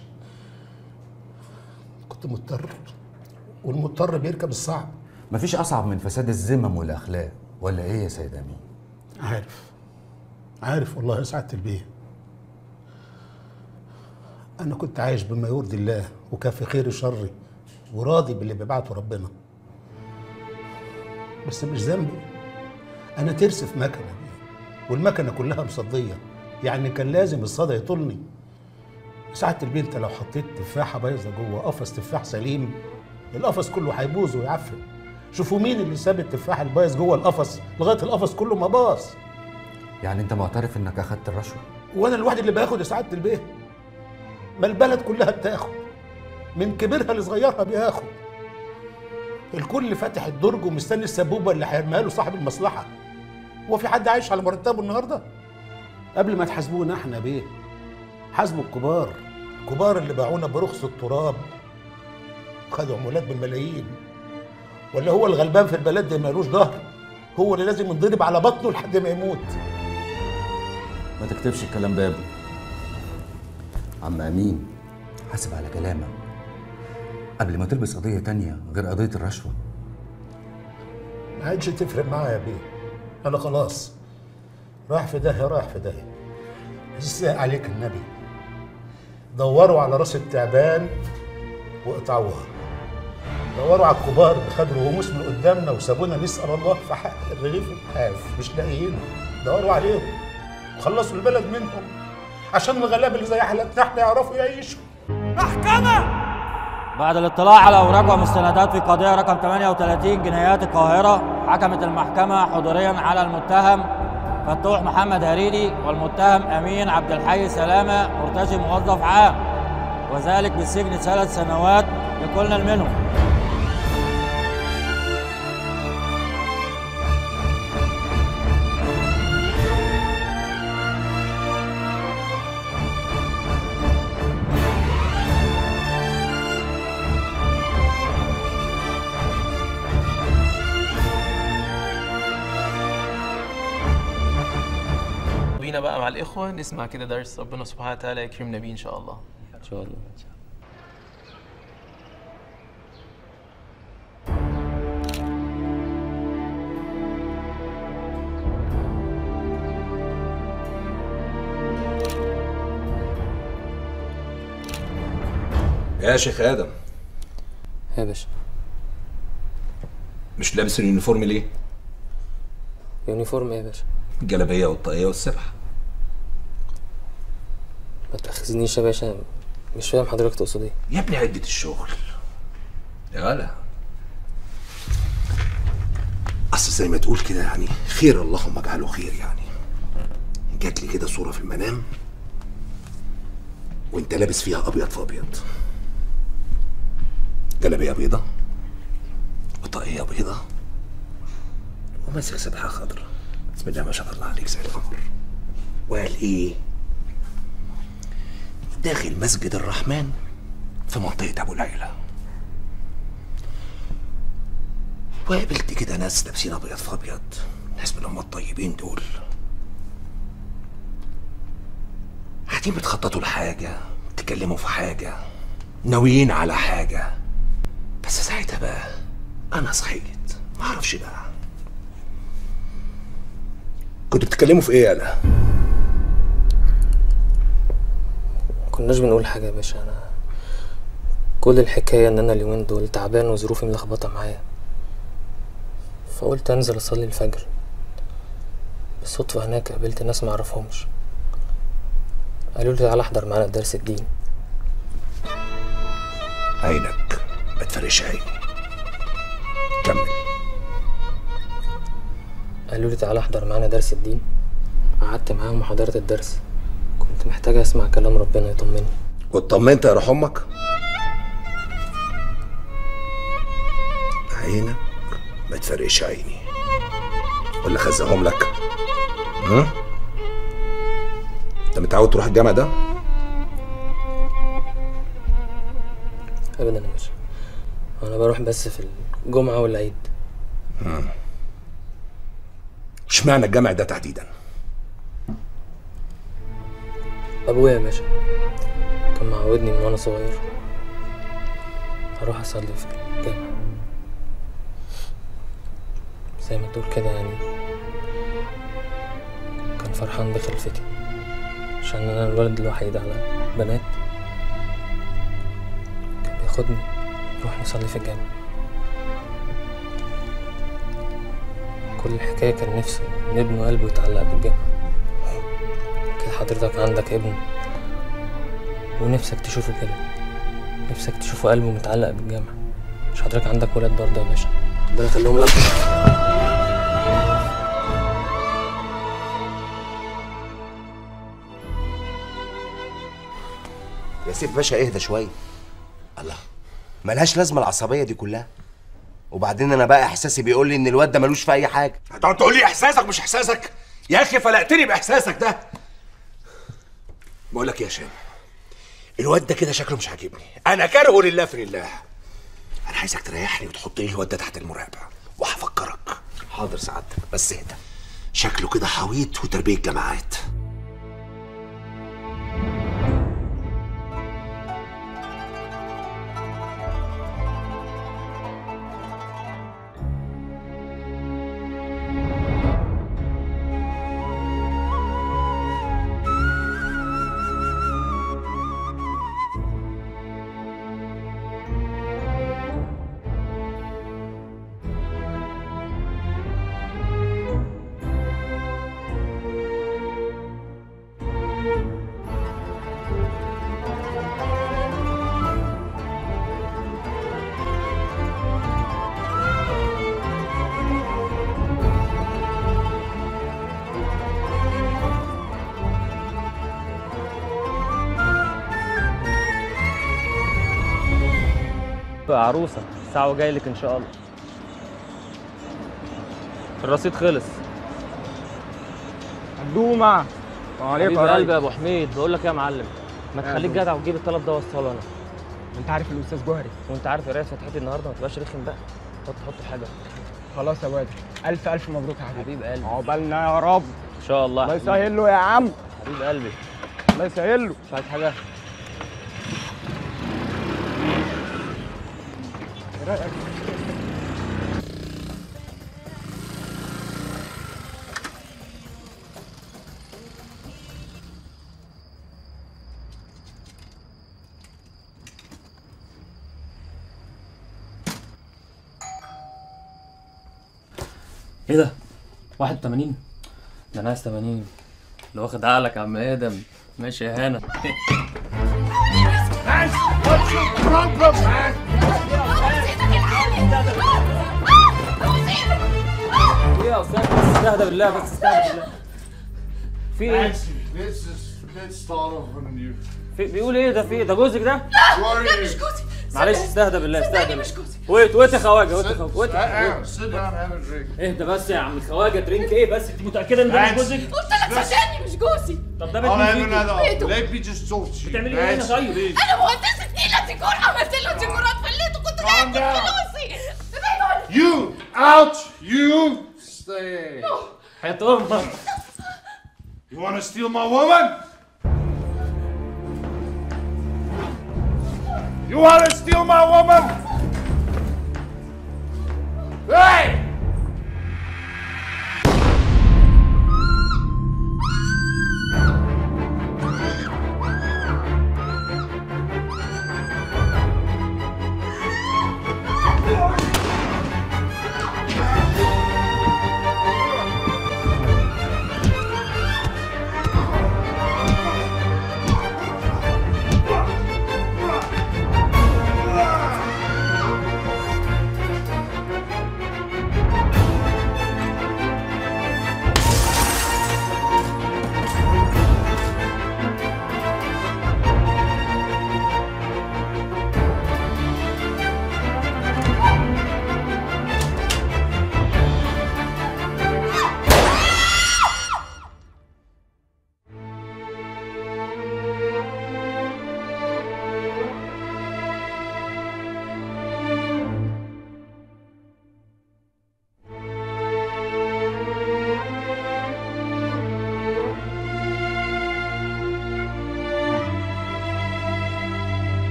كنت مضطر والمضطر بيركب الصعب مفيش اصعب من فساد الذمم والاخلاق ولا ايه يا سيد امين عارف عارف والله يا سعاده البيه انا كنت عايش بما يرضي الله وكافي خير شري وراضي باللي بيبعته ربنا بس مش ذنبي انا ترس في مكنه والمكنه كلها مصديه يعني كان لازم الصدى يطولني ساعة البنت لو حطيت تفاحة بايظة جوه قفص تفاح سليم القفص كله هيبوظ ويعفن شوفوا مين اللي ساب التفاح البايظ جوه القفص لغاية القفص كله ما باظ يعني انت معترف انك اخدت الرشوه وانا الواحد اللي باخد يا سعادة البيه ما البلد كلها بتاخد من كبيرها لصغيرها بياخد الكل فاتح الدرج ومستني السبوبه اللي هيرميها له صاحب المصلحه هو في حد عايش على مرتبه النهارده قبل ما تحاسبونا احنا بيه حاسبوا الكبار الكبار اللي باعونا برخص التراب خدوا عمولات بالملايين ولا هو الغلبان في البلد ده مالوش ظهر هو اللي لازم ينضرب على بطنه لحد ما يموت ما تكتبش الكلام ده يا ابني عم امين حاسب على كلامك قبل ما تلبس قضيه تانية غير قضيه الرشوه ما عادش تفرق معايا يا بيه انا خلاص راح في داهيه راح في داهيه ازاي عليك النبي دوروا على راس التعبان واقطعوها دوروا على الكبار اللي خدوا الغموس من قدامنا وسابونا نسال الله في حق الرغيف والحاف مش لاقيينه دوروا عليهم وخلصوا البلد منهم عشان الغلابه اللي زي حالتنا احنا يعرفوا يعيشوا محكمة بعد الاطلاع على أوراق ومستندات في قضية رقم 38 جنايات القاهرة حكمت المحكمة حضوريا على المتهم فتوح محمد هريدي والمتهم أمين عبد الحي سلامة مرتجي موظف عام وذلك بالسجن ثلاث سنوات لكل منهم بينا بقى مع الإخوة نسمع كده درس ربنا سبحانه وتعالى يكرمنا بيه إن شاء الله ان شاء الله يا شيخ ادم يا باشا مش لابس اليونيفورم ليه؟ يونيفورم ايه يا باشا الجلابيه والطاقيه والسبحه ما تاخذنيش يا باشا مش فاهم حضرتك تقصد ايه يا ابني عده الشغل يا غلا اصل زي ما تقول كده يعني خير اللهم اجعله خير يعني جات لي كده صوره في المنام وانت لابس فيها ابيض في ابيض جلابيه بيضه وطاقيه بيضه وماسك سبحه خضراء بسم الله ما شاء الله عليك زي القمر وقال ايه داخل مسجد الرحمن في منطقة أبو ليلى وقابلت كده ناس لابسين أبيض في أبيض ناس من هم الطيبين دول قاعدين بتخططوا لحاجة بتتكلموا في حاجة ناويين على حاجة بس ساعتها بقى أنا صحيت معرفش بقى كنتوا بتتكلموا في إيه أنا؟ كناش بنقول حاجه يا باشا انا كل الحكايه ان انا اليومين دول تعبان وظروفي ملخبطه معايا فقلت انزل اصلي الفجر بالصدفه هناك قابلت ناس معرفهمش قالوا لي تعالى احضر معانا درس الدين عينك ما تفرقش عيني كمل قالوا لي تعالى احضر معانا درس الدين قعدت معاهم وحضرت الدرس كنت محتاج اسمع كلام ربنا يطمني واطمنت يا روح امك عينك ما تفرقش عيني ولا خزقهم لك ها انت متعود تروح الجامع ده ابدا يا باشا انا بروح بس في الجمعه والعيد مم. اشمعنى الجامع ده تحديدا ابويا يا باشا كان معودني من وانا صغير اروح اصلي في الجامع زي ما تقول كده يعني كان فرحان بخلفتي عشان انا الولد الوحيد على بنات كان بياخدني نروح نصلي في الجامع كل الحكاية كان نفسه إن ابنه قلبه يتعلق بالجامع كده حضرتك عندك ابن ونفسك تشوفه كده نفسك تشوفه قلبه متعلق بالجامع مش حضرتك عندك ولاد برضه يا باشا ربنا يخليهم لك يا سيف باشا اهدى شويه الله ملهاش لازمه العصبيه دي كلها وبعدين انا بقى احساسي بيقول لي ان الواد ده ملوش في اي حاجه هتقعد تقول لي احساسك مش احساسك يا اخي فلقتني باحساسك ده بقول لك يا هشام الواد ده كده شكله مش عاجبني انا كارهه لله في لله انا عايزك تريحني وتحط لي الواد ده تحت المراقبه وهفكرك حاضر سعادتك بس اهدى شكله كده حويط وتربيه جماعات عروسه ساعه وجاي لك ان شاء الله الرصيد خلص دومة حبيب قلبي يا ابو حميد بقول لك ايه يا معلم ما يا تخليك دوب. جدع وتجيب الطلب ده وصله انا انت عارف الاستاذ جوهري وانت عارف قرايه فتحتي النهارده ما تبقاش رخم بقى حط حط حاجه خلاص يا واد الف الف مبروك يا حبيبي حبيب قلبي عقبالنا يا رب ان شاء الله الله حبيبي. يسهل له يا عم حبيب قلبي الله يسهل له مش عايز حاجه ايه رايك ايه ده 81 ده انا عايز 80 اللي واخد عقلك يا عم ادم ماشي يا هنا What's your problem, man? ايه يا استاذ بس استهدى بالله بس استهدى بالله في ايه؟ This is let's start off on a new. في بيقول ايه ده في ايه ده جوزك ده؟ Who are you? معلش استهدى بالله استهدى صدقني بالله مش جوزي. ويت ويت يا خواجه ويت يا Sit- خواجه ويت sit down, sit down, have a drink. اهدى بس يا عم الخواجه درينك ايه بس انت متاكده ان ده مش Nancy. جوزك؟ قلت لك صدقني مش جوزي طب ده I'll بيت have مين another. فيكم؟ Let me just talk to you. بتعملي ايه هنا Nancy, طيب؟ please. انا مهندسة نيلة ديكور عملت له ديكورات فليته كنت جايب فلوسي You out. You stay. حيطهم بره You want to steal my woman? You want to steal my woman? Hey!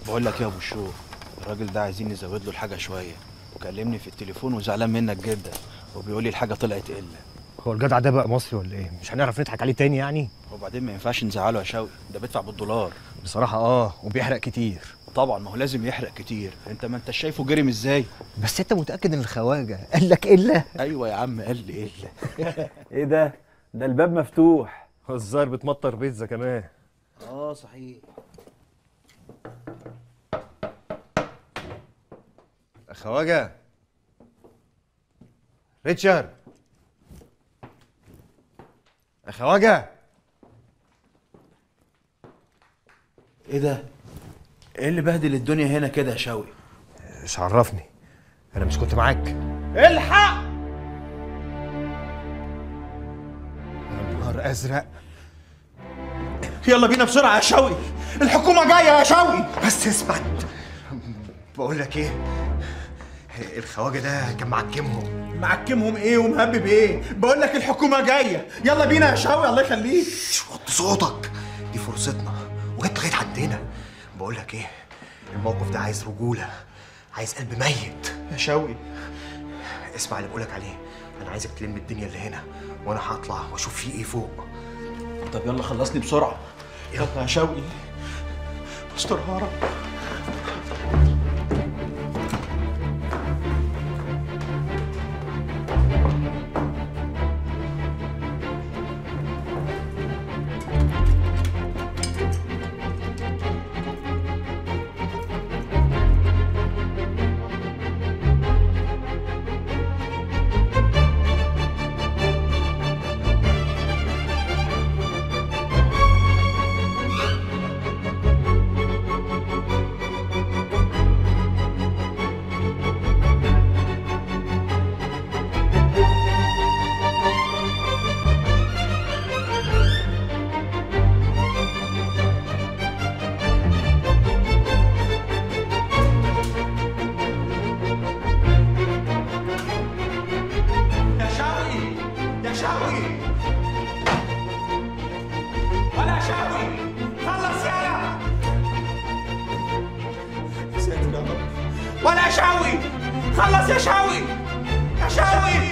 بقول لك يا ابو الشوق الراجل ده عايزين نزود له الحاجه شويه وكلمني في التليفون وزعلان منك جدا وبيقول لي الحاجه طلعت قله هو الجدع ده بقى مصري ولا ايه مش هنعرف نضحك عليه تاني يعني وبعدين ما ينفعش نزعله يا شوقي ده بيدفع بالدولار بصراحه اه وبيحرق كتير طبعا ما هو لازم يحرق كتير انت ما انت شايفه جرم ازاي بس انت متاكد ان الخواجه قال لك الا ايوه يا عم قال لي الا ايه ده ده الباب مفتوح الظاهر بتمطر بيتزا كمان اه صحيح خواجه ريتشارد خواجه ايه ده ايه اللي بهدل الدنيا هنا كده يا شوقي مش عرفني انا مش كنت معاك الحق نهار ازرق يلا بينا بسرعه يا شوقي الحكومه جايه يا شوقي بس اثبت بقول لك ايه الخواجه ده كان معكمهم معكمهم ايه ومهبب ايه بقول لك الحكومه جايه يلا بينا يا شوقي الله يخليك وطي صوتك دي فرصتنا وجت لغايه عندنا بقول لك ايه الموقف ده عايز رجوله عايز قلب ميت يا شوقي اسمع اللي بقولك عليه انا عايزك تلم الدنيا اللي هنا وانا هطلع واشوف فيه ايه فوق طب يلا خلصني بسرعه يلا يا شوقي استرها يا رب يا شوقي يا شوقي ولا شوقي خلص يلا يا ساتر يا رب ولا شوقي خلص يا شوقي يا شوقي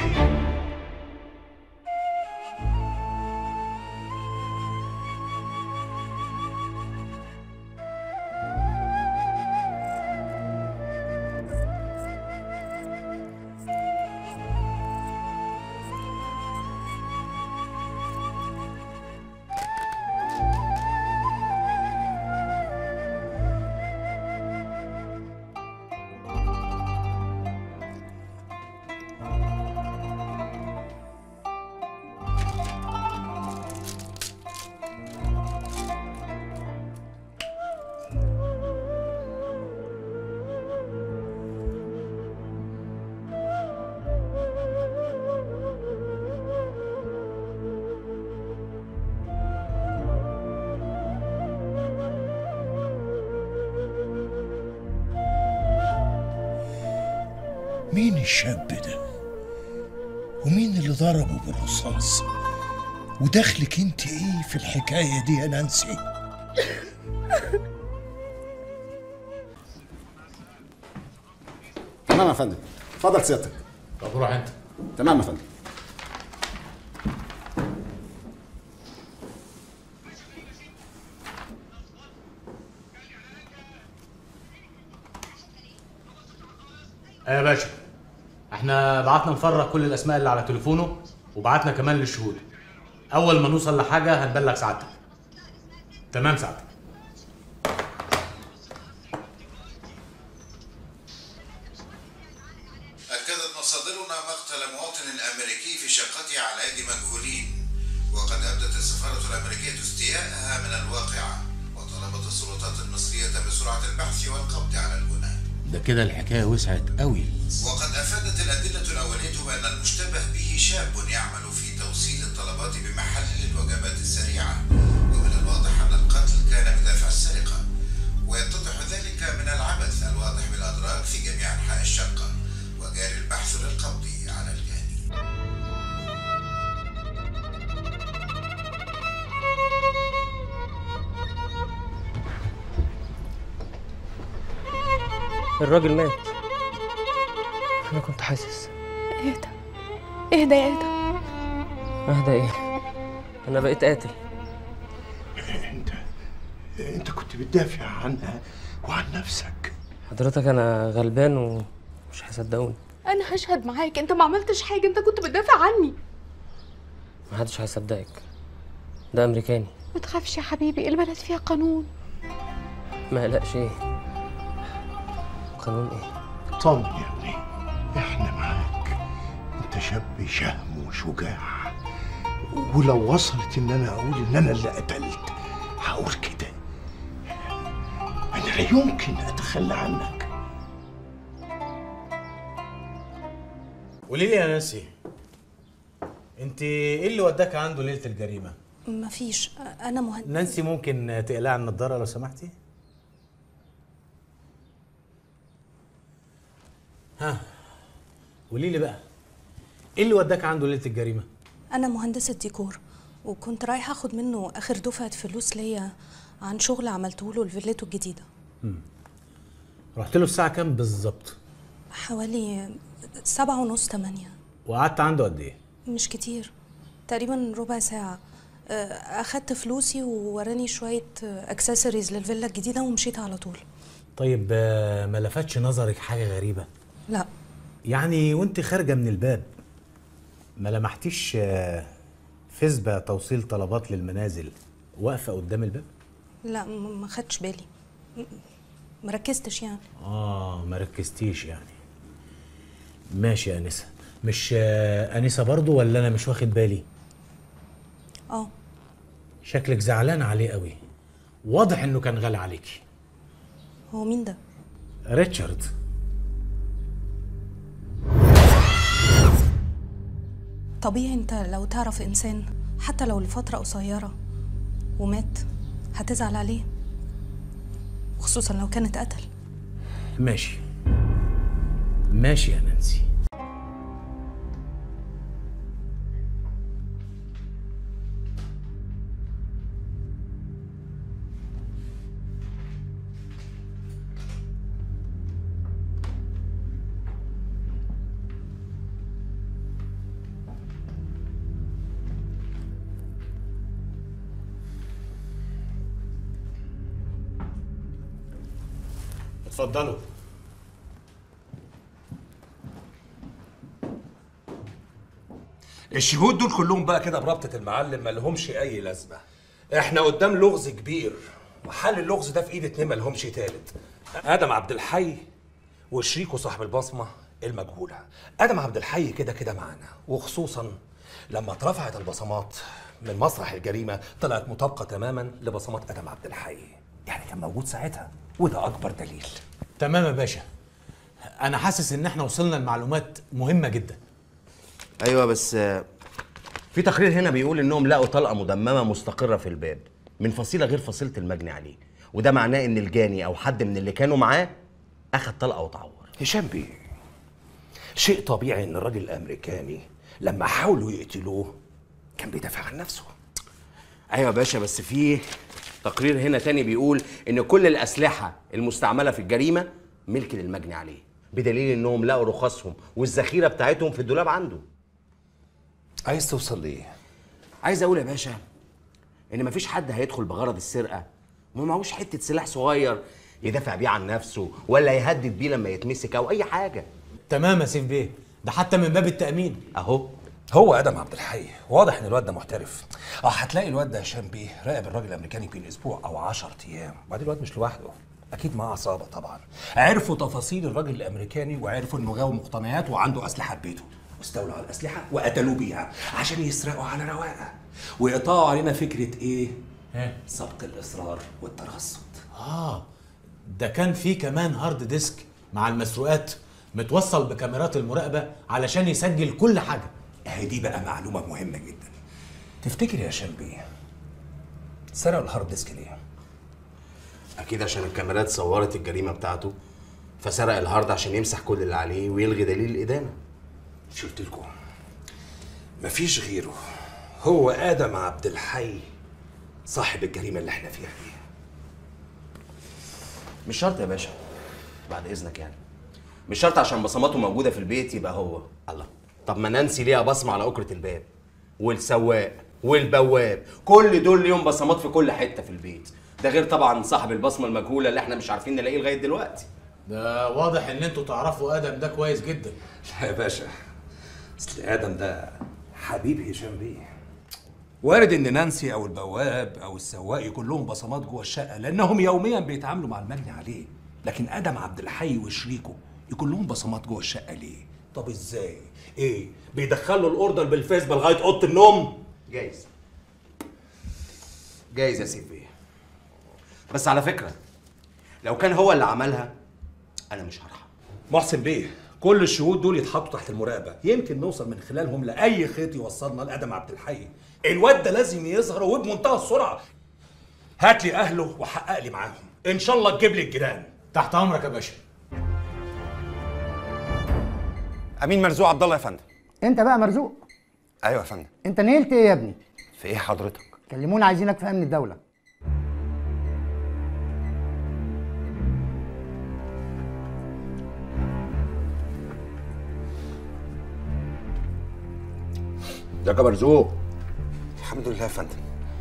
مين الشاب ده ومين اللي ضربه بالرصاص ودخلك انت ايه في الحكايه دي يا نانسي تمام يا فندم اتفضل سيادتك طب روح انت تمام يا فندم ايه يا باشا احنا بعتنا نفرغ كل الاسماء اللي على تليفونه وبعتنا كمان للشهود اول ما نوصل لحاجه هنبلغ سعادتك تمام سعادتك أكدت مصادرنا مقتل مواطن أمريكي في شقته على أيدي مجهولين وقد أبدت السفارة الأمريكية استياءها من الواقعة وطلبت السلطات المصرية بسرعة البحث والقبض على الجناه ده كده الحكايه وسعت قوي وقد أفادت الأدلة الأولية بأن المشتبه به شاب يعمل في توصيل الطلبات بمحل الوجبات السريعة ومن الواضح أن القتل كان بدافع السرقة ويتضح ذلك من العبث الواضح بالأدراك في جميع أنحاء الشقة وجاري البحث للقبض على الجاني الراجل مات انا كنت حاسس اهدى اهدى يا ادم اهدى ايه انا بقيت قاتل انت كنت بتدافع عنها وعن نفسك حضرتك انا غلبان ومش هيصدقوني انا هشهد معاك انت ما عملتش حاجه انت كنت بتدافع عني محدش هيصدقك ده امريكاني ما تخافش يا حبيبي البلد فيها قانون ما قلقش ايه قانون ايه طمن يا ابني احنا معاك انت شاب شهم وشجاع ولو وصلت ان انا اقول ان انا اللي قتلت هقول كده انا لا يمكن اتخلى عنك قولي لي يا نانسي انت ايه اللي وداك عنده ليله الجريمه مفيش انا مهندس نانسي ممكن تقلع النضاره لو سمحتي ها قولي لي بقى ايه اللي وداك عنده ليله الجريمه انا مهندسه ديكور وكنت رايحه اخد منه اخر دفعه فلوس ليا عن شغل عملته له لفيلته الجديده رحت له الساعه كام بالظبط حوالي سبعة ونص تمانية وقعدت عنده قد ايه مش كتير تقريبا ربع ساعة آه، أخدت فلوسي ووراني شوية اكسسوارز للفيلا الجديدة ومشيت على طول طيب آه، ما لفتش نظرك حاجه غريبه لا يعني وانت خارجه من الباب ما لمحتيش آه، فسبة توصيل طلبات للمنازل واقفه قدام الباب لا م- ما خدتش بالي م- مركزتش يعني اه ما ركزتيش يعني ماشي يا انسه مش آه، انسه برضو ولا انا مش واخد بالي اه شكلك زعلان عليه قوي واضح انه كان غالي عليكي هو مين ده ريتشارد طبيعي انت لو تعرف انسان حتى لو لفترة قصيرة ومات هتزعل عليه خصوصا لو كان اتقتل ماشي ماشي يا نانسي اتفضلوا الشهود دول كلهم بقى كده بربطة المعلم ما لهمش أي لازمة احنا قدام لغز كبير وحل اللغز ده في ايد اتنين ما لهمش تالت آدم عبد الحي وشريكه صاحب البصمة المجهولة آدم عبد الحي كده كده معانا وخصوصا لما اترفعت البصمات من مسرح الجريمة طلعت مطابقة تماما لبصمات آدم عبد الحي يعني كان موجود ساعتها وده أكبر دليل تمام يا باشا انا حاسس ان احنا وصلنا لمعلومات مهمه جدا ايوه بس آه، في تقرير هنا بيقول انهم لقوا طلقه مدممه مستقره في الباب من فصيله غير فصيله المجني عليه وده معناه ان الجاني او حد من اللي كانوا معاه اخد طلقه وتعور هشام بيه شيء طبيعي ان الراجل الامريكاني لما حاولوا يقتلوه كان بيدافع عن نفسه ايوه يا باشا بس في تقرير هنا تاني بيقول ان كل الاسلحه المستعمله في الجريمه ملك للمجني عليه بدليل انهم لقوا رخصهم والذخيره بتاعتهم في الدولاب عنده عايز توصل لايه عايز اقول يا باشا ان مفيش حد هيدخل بغرض السرقه وما معهوش حته سلاح صغير يدافع بيه عن نفسه ولا يهدد بيه لما يتمسك او اي حاجه تمام يا سيف بيه ده حتى من باب التامين اهو هو ادم عبد الحي واضح ان الواد ده محترف اه هتلاقي الواد ده هشام بيه راقب الراجل الامريكاني بين اسبوع او 10 ايام وبعدين الواد مش لوحده اكيد معاه عصابه طبعا عرفوا تفاصيل الراجل الامريكاني وعرفوا انه غاوي مقتنيات وعنده اسلحه في بيته واستولوا على الاسلحه وقتلوه بيها عشان يسرقوا على رواقه ويقطعوا علينا فكره ايه سبق الاصرار والترصد اه ده كان في كمان هارد ديسك مع المسروقات متوصل بكاميرات المراقبه علشان يسجل كل حاجه اهي دي بقى معلومه مهمه جدا تفتكر يا هشام بيه سرقوا الهارد ديسك ليه اكيد عشان الكاميرات صورت الجريمه بتاعته فسرق الهارد عشان يمسح كل اللي عليه ويلغي دليل الادانه مش قلت لكم مفيش غيره هو ادم عبد الحي صاحب الجريمه اللي احنا فيها دي مش شرط يا باشا بعد اذنك يعني مش شرط عشان بصماته موجوده في البيت يبقى هو الله طب ما نانسي ليها بصمه على اكره الباب والسواق والبواب كل دول ليهم بصمات في كل حته في البيت ده غير طبعا صاحب البصمه المجهوله اللي احنا مش عارفين نلاقيه لغايه دلوقتي ده واضح ان انتوا تعرفوا ادم ده كويس جدا لا يا باشا اصل ادم ده حبيب هشام بيه وارد ان نانسي او البواب او السواق يكون لهم بصمات جوه الشقه لانهم يوميا بيتعاملوا مع المجني عليه لكن ادم عبد الحي وشريكه يكون لهم بصمات جوه الشقه ليه طب ازاي ايه بيدخلوا الاوردر بالفيسبا لغايه اوضه النوم جايز جايز يا سيف بيه بس على فكره لو كان هو اللي عملها انا مش هرحم محسن بيه كل الشهود دول يتحطوا تحت المراقبه يمكن نوصل من خلالهم لاي خيط يوصلنا لادم عبد الحي الواد ده لازم يظهر وبمنتهى السرعه هات لي اهله وحقق لي معاهم ان شاء الله تجيب لي الجيران تحت امرك يا باشا امين مرزوق عبد الله يا فندم انت بقى مرزوق ايوه يا فندم انت نيلت ايه يا ابني في ايه حضرتك كلمونا عايزينك في امن الدوله ده يا مرزوق الحمد لله يا فندم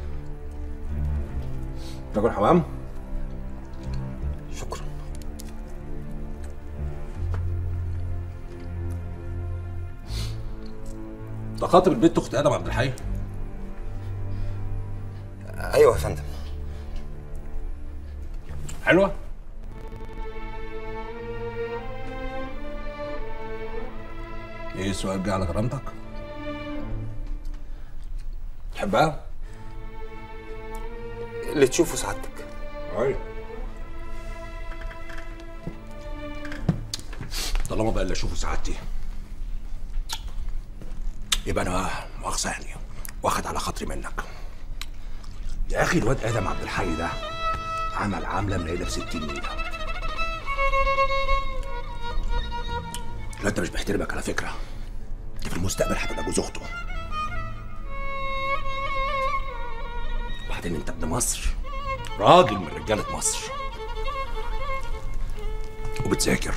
رجل حمام شكرا ده خاطب البنت اخت ادم عبد الحي ايوه يا فندم حلوه ايه السؤال جه على كرامتك تحبها اللي تشوفه سعادتك ايوه طالما بقى اللي اشوفه سعادتي يبقى انا مؤاخذه يعني واخد على خاطري منك يا اخي الواد ادم عبد الحي ده عمل عامله منيله في 60 نيله لا انت مش بيحترمك على فكره انت في المستقبل هتبقى جوز اخته وبعدين انت ابن مصر راجل من رجاله مصر وبتذاكر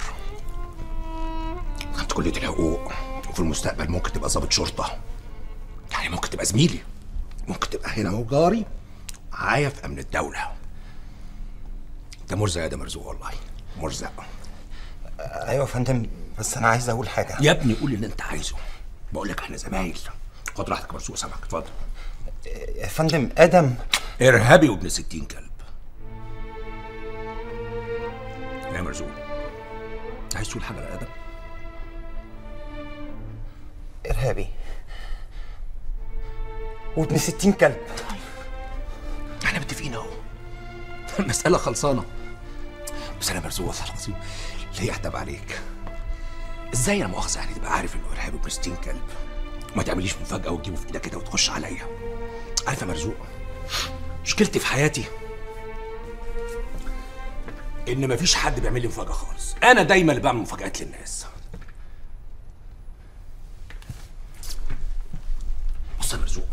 خدت كليه الحقوق وفي المستقبل ممكن تبقى ضابط شرطه يعني ممكن تبقى زميلي ممكن تبقى هنا اهو جاري معايا في امن الدوله انت مرزق يا ده مرزوق والله مرزق ايوه يا فندم بس انا عايز اقول حاجه يا ابني قول اللي انت عايزه بقول لك احنا زمايل خد راحتك يا مرزوق سامعك اتفضل يا فندم ادم ارهابي وابن ستين كلب يا مرزوق عايز تقول حاجه لادم ارهابي وابن ستين كلب احنا متفقين اهو المساله خلصانه بس انا مرزوق والله العظيم ليه احتب عليك ازاي انا مؤاخذه يعني تبقى عارف انه ارهابي ابن ستين كلب وما تعمليش مفاجاه وتجيبه في ايدك كده وتخش عليا عارف يا مرزوق مشكلتي في حياتي ان مفيش حد بيعمل لي مفاجاه خالص انا دايما اللي بعمل مفاجآت للناس بص يا مرزوق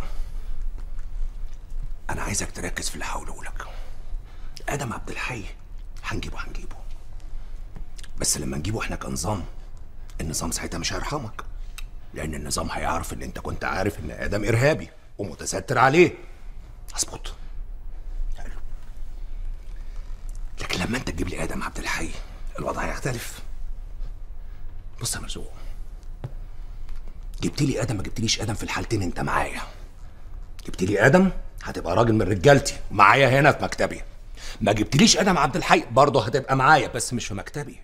انا عايزك تركز في اللي هقوله لك ادم عبد الحي هنجيبه هنجيبه بس لما نجيبه احنا كنظام النظام ساعتها مش هيرحمك لان النظام هيعرف ان انت كنت عارف ان ادم ارهابي ومتستر عليه مظبوط حلو لكن لما انت تجيب لي ادم عبد الحي الوضع هيختلف بص يا مرزوق جبت لي ادم ما جبتليش ادم في الحالتين انت معايا جبت لي ادم هتبقى راجل من رجالتي معايا هنا في مكتبي ما جبتليش ادم عبد الحي برضه هتبقى معايا بس مش في مكتبي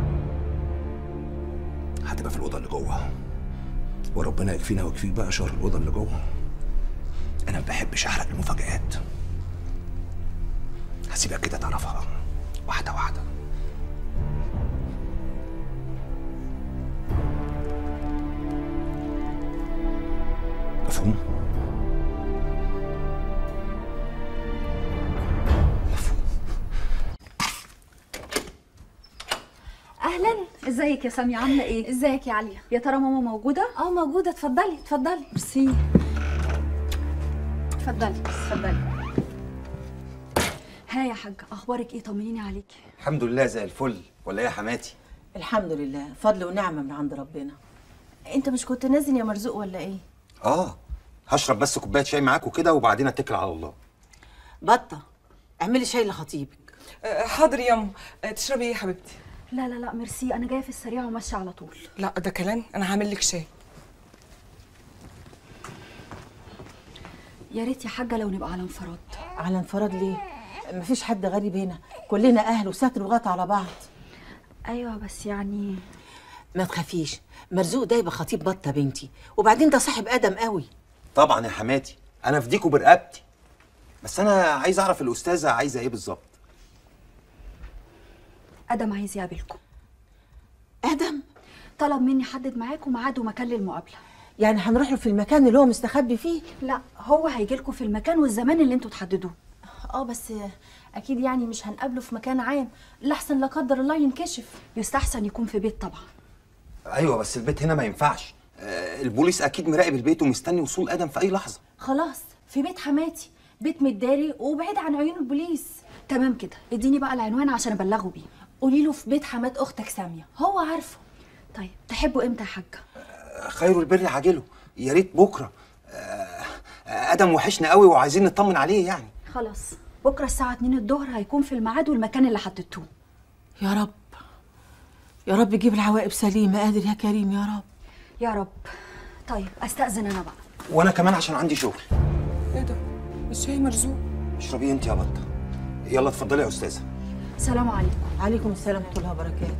هتبقى في الاوضه اللي جوه وربنا يكفينا ويكفيك بقى شر الاوضه اللي جوه انا ما بحبش احرق المفاجآت هسيبك كده تعرفها واحده واحده مفهوم اهلا ازيك يا سامية عامله ايه ازيك يا عليا يا ترى ماما موجوده اه موجوده اتفضلي اتفضلي ميرسي اتفضلي اتفضلي ها يا حاجه اخبارك ايه طمنيني عليكي الحمد لله زي الفل ولا ايه يا حماتي الحمد لله فضل ونعمه من عند ربنا انت مش كنت نازل يا مرزوق ولا ايه اه هشرب بس كوبايه شاي معاكوا كده وبعدين اتكل على الله بطه اعملي شاي لخطيبك حاضر ياما آه، تشربي ايه يا حبيبتي لا لا لا ميرسي انا جايه في السريع وماشيه على طول لا ده كلام انا هعمل لك شاي يا ريت يا حاجه لو نبقى على انفراد على انفراد ليه مفيش حد غريب هنا كلنا اهل وستر وغط على بعض ايوه بس يعني ما تخافيش مرزوق ده يبقى خطيب بطه بنتي وبعدين ده صاحب ادم قوي طبعا يا حماتي انا فديكوا برقبتي بس انا عايز اعرف الاستاذه عايزه ايه بالظبط ادم عايز يقابلكم ادم طلب مني احدد معاكم ميعاد ومكان للمقابله يعني هنروح له في المكان اللي هو مستخبي فيه لا هو هيجي لكم في المكان والزمان اللي انتوا تحددوه اه بس اكيد يعني مش هنقابله في مكان عام لحسن لا قدر الله ينكشف يستحسن يكون في بيت طبعا ايوه بس البيت هنا ما ينفعش آه، البوليس اكيد مراقب البيت ومستني وصول ادم في اي لحظه خلاص في بيت حماتي بيت متداري وبعيد عن عيون البوليس تمام كده اديني بقى العنوان عشان ابلغه بيه قولي له في بيت حمات اختك ساميه هو عارفه طيب تحبوا امتى يا حاجه آه، خير البر عاجله يا ريت بكره آه، آه، ادم وحشنا قوي وعايزين نطمن عليه يعني خلاص بكره الساعه 2 الظهر هيكون في الميعاد والمكان اللي حددتوه يا رب يا رب جيب العواقب سليمه قادر يا كريم يا رب يا رب طيب استاذن انا بقى وانا كمان عشان عندي شغل ايه ده الشاي مرزوق اشربي انت يا بطه يلا اتفضلي يا استاذه سلام عليكم عليكم السلام ورحمه الله وبركاته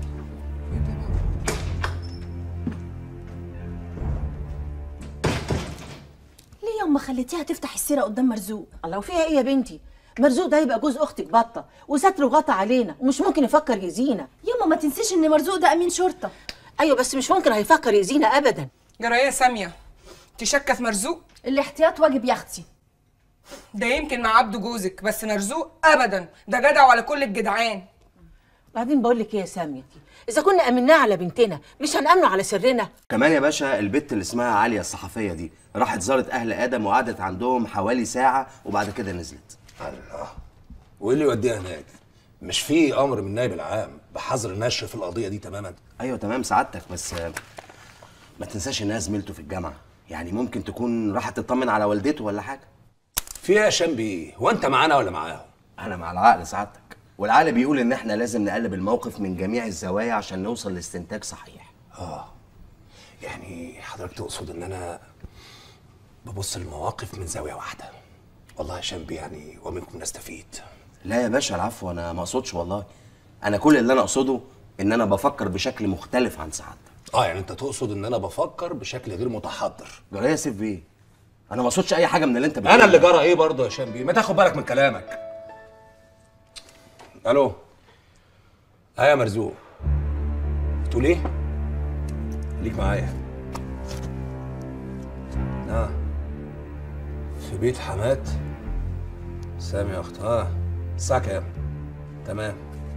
ليه ياما خليتيها تفتح السيره قدام مرزوق الله وفيها ايه يا بنتي مرزوق ده يبقى جوز اختك بطه وستر وغطى علينا ومش ممكن يفكر يأذينا ياما ما تنسيش ان مرزوق ده امين شرطه ايوه بس مش ممكن هيفكر يأذينا ابدا جرايه ساميه انت شاكه في مرزوق الاحتياط واجب يا اختي ده يمكن مع عبده جوزك بس مرزوق ابدا ده جدع وعلى كل الجدعان بعدين بقول لك ايه يا ساميه اذا كنا امناه على بنتنا مش هنامنه على سرنا كمان يا باشا البت اللي اسمها عالية الصحفية دي راحت زارت أهل آدم وقعدت عندهم حوالي ساعة وبعد كده نزلت الله وايه اللي يوديها هناك؟ مش في امر من النائب العام بحظر النشر في القضيه دي تماما؟ أيوة تمام سعادتك بس آه، ما تنساش إنها زميلته في الجامعة يعني ممكن تكون راحت تطمن على والدته ولا حاجة في ايه يا شامبي؟ هو انت معانا ولا معاهم؟ أنا مع العقل سعادتك والعقل بيقول إن إحنا لازم نقلب الموقف من جميع الزوايا عشان نوصل لاستنتاج صحيح اه يعني حضرتك تقصد ان انا ببص للمواقف من زاويه واحده والله يا شامبي يعني ومنكم نستفيد لا يا باشا العفو أنا ما أقصدش والله أنا كل اللي أنا أقصده إن أنا بفكر بشكل مختلف عن سعادتك اه يعني انت تقصد ان انا بفكر بشكل غير متحضر جرايه يا سيف بيه أنا ما أقصدش أي حاجة من اللي أنت بتقوله انا اللي جرى ايه برضه يا شامبي ما تاخد بالك من كلامك الو اه يا مرزوق بتقول ايه خليك معايا اه في بيت حماد سامي يا اخت اه الساعه كام تمام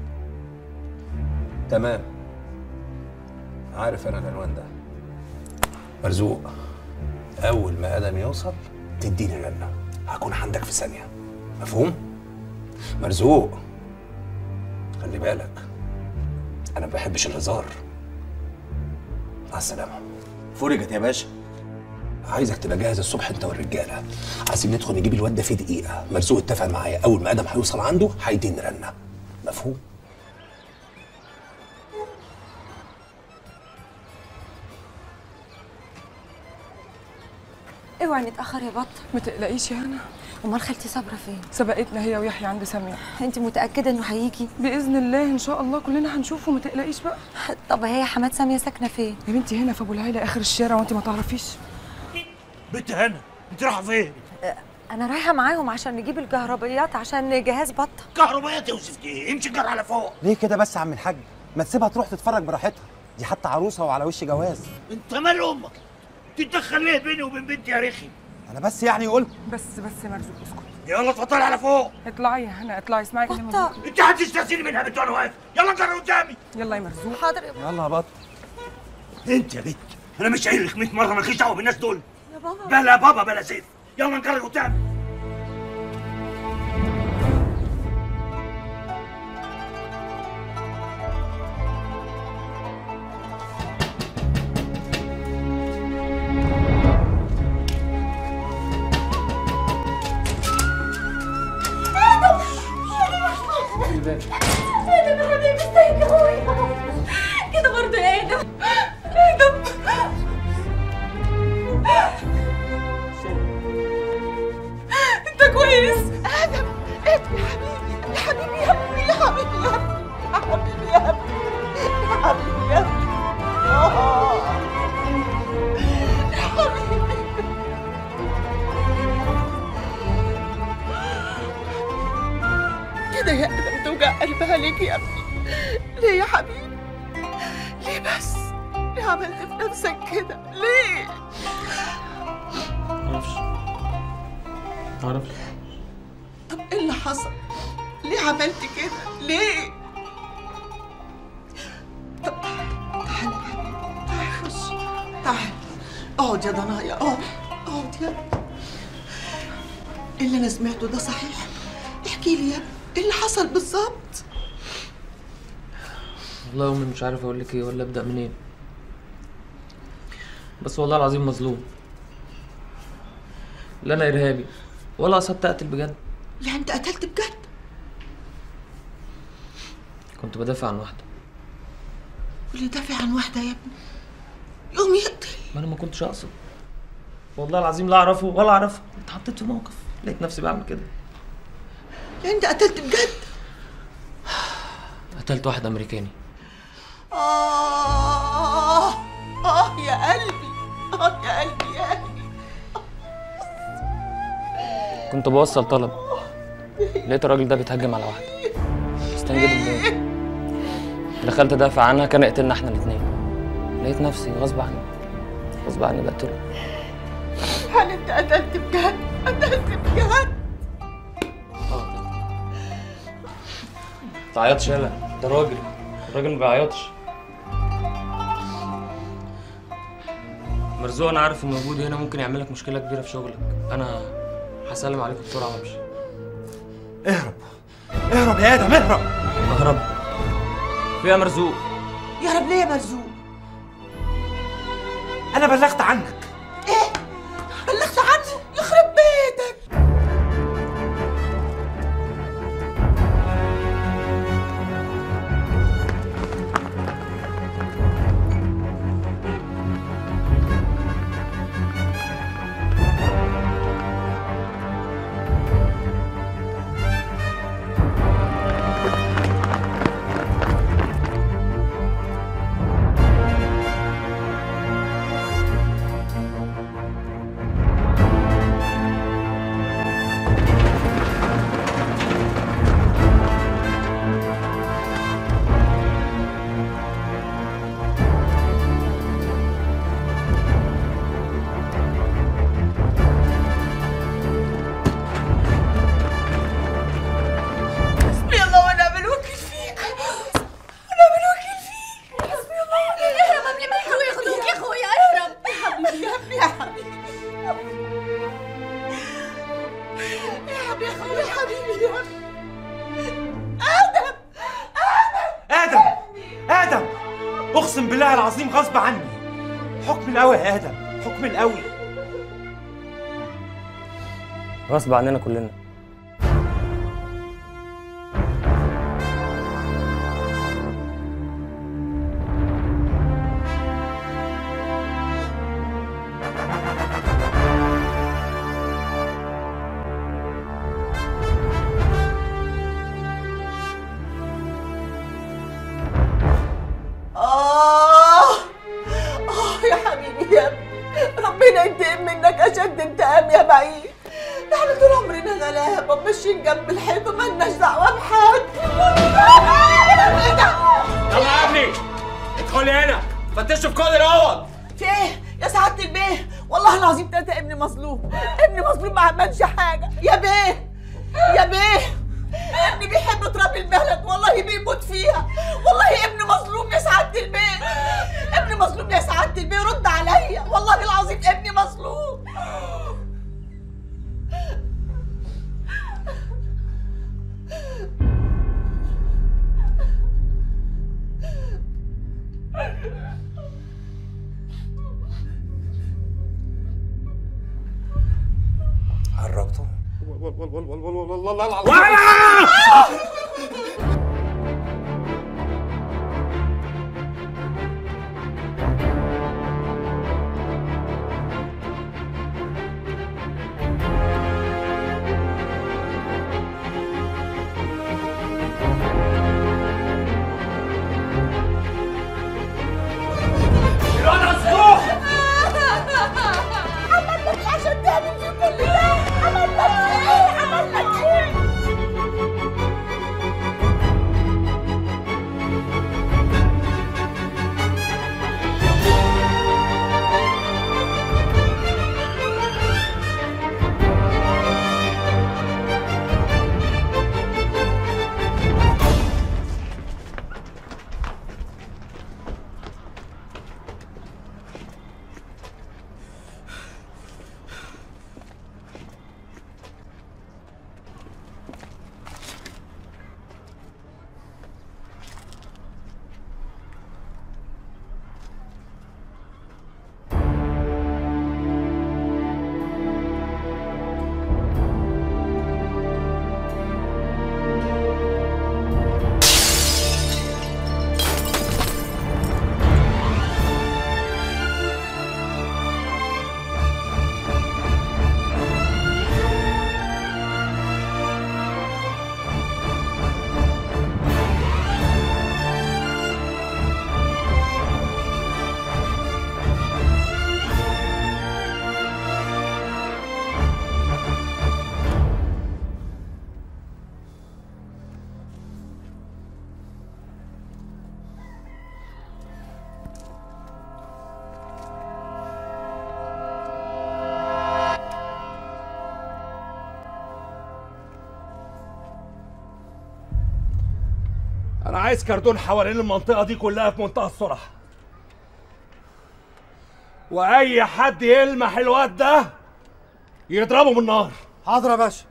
تمام عارف انا العنوان ده مرزوق اول ما ادم يوصل تديني رنه هكون عندك في ثانيه مفهوم مرزوق خلي بالك انا ما بحبش الهزار مع السلامه فرجت يا باشا عايزك تبقى جاهز الصبح انت والرجاله عايزين ندخل نجيب الواد ده في دقيقه مرزوق اتفق معايا اول ما ادم هيوصل عنده هيديني رنه مفهوم اوعي نتاخر يا بط ما تقلقيش يا هنا امال خالتي صابره فين سبقتنا هي ويحيى عند ساميه انت متاكده انه هيجي باذن الله ان شاء الله كلنا هنشوفه ما تقلقيش بقى طب هي حماد ساميه ساكنه فين يا بنتي هنا في ابو العيله اخر الشارع وانت ما تعرفيش بنت هنا انت رايحه فين؟ انا رايحه معاهم عشان نجيب الكهربائيات عشان جهاز بطه كهربائيات يوسف دي امشي الجر على فوق ليه كده بس يا عم الحاج ما تسيبها تروح تتفرج براحتها دي حتى عروسه وعلى وش جواز انت مال امك تتدخل ليه بيني وبين بنتي يا رخي انا بس يعني قلت بس بس يا مرزوق اسكت يلا اتفضلي على فوق اطلعي يا هنا اطلعي اسمعي كلام بطة. مرزوق. انت هتستأذني منها بنت وانا واقف يلا جر قدامي يلا يا مرزوق حاضر يا يلا يا بط انت يا بنت انا مش قايل لك 100 مره مالكيش دعوه بالناس دول يا بابا بلا بابا بلا سيف يلا نجر قدامي الباب ادم يا حبيبي ازيك يا اخويا كده برضه يا ادم ادم انت كويس ادم ادم يا حبيبي يا حبيبي يا حبيبي يا حبيبي يا حبيبي يا حبيبي يا حبيبي يا ابني آه. يا حبيبي كده يا ادم توجع قلبها ليك يا ابني ليه يا حبيبي ليه بس ليه عملت في نفسك كده ليه معرفش معرفش طب ايه اللي حصل ليه عملت كده ليه طب تعال يا حبيبي تعال خش تعال اقعد يا ضنايا اقعد اقعد يا ابني. اللي انا سمعته ده صحيح احكي لي يا ابني ايه اللي حصل بالظبط والله يا امي مش عارف اقول لك ايه ولا ابدا منين بس والله العظيم مظلوم لا انا ارهابي ولا قصدت اقتل بجد يعني انت قتلت بجد كنت بدافع عن واحده واللي دافع عن واحده يا ابني يقوم يقتل ما انا ما كنتش اقصد والله العظيم لا اعرفه ولا اعرفها اتحطيت في موقف لقيت نفسي بعمل كده يعني انت قتلت بجد قتلت واحد امريكاني آه آه يا قلبي آه يا قلبي يا قلبي كنت بوصل طلب لقيت الراجل ده بيتهجم على واحده استنجد بالله دخلت ادافع عنها كان يقتلنا احنا الاثنين لقيت نفسي غصب عني غصب عني بقتله هل انت قتلت بجد؟ قتلت بجد؟ تعيطش يالا ده راجل الراجل ما بيعيطش مرزوق انا عارف ان وجودي هنا ممكن يعمل لك مشكله كبيره في شغلك انا هسلم عليكم بسرعه وامشي اهرب اهرب يا ادم اهرب اهرب فيها مرزوق يهرب ليه يا مرزوق؟ انا بلغت عنك ايه؟ بلغت عني؟ يخرب بيتك حسبي الله ونعم الوكيل فيك ونعم الوكيل فيك حسبي الله ونعم اهرب قبل ما يجوا ياخدوك يا اخويا اهرب يا حبيبي يا ابني يا حبيبي يا حبيبي يا حبيبي يا حبيبي يا ابني ادم ادم ادم اقسم بالله العظيم غصب عني حكم القوي يا ادم حكم القوي غصب عننا كلنا آه آه يا حبيبي يا ابني ربنا ينتقم منك أشد انتقام يا بعيد ده احنا طول عمرنا غلابة ماشيين جنب الحيط ومالناش دعوة بحد ايه ده؟ يلا يا ابني ادخلي هنا فتشوا في كل الاوض في ايه؟ يا سعادة البيه والله العظيم تلاتة ابني مظلوم ابني مظلوم ما عملش حاجة يا بيه يا بيه ابني بيحب تراب البلد والله بيموت فيها والله ابني مظلوم يا سعادة البيه ابني مظلوم يا سعادة البيه رد عليا والله العظيم ابني مظلوم قربتوا والله ولا انا عايز كردون حوالين المنطقه دي كلها في منتهى السرعه واي حد يلمح الواد ده يضربه بالنار حاضر يا باشا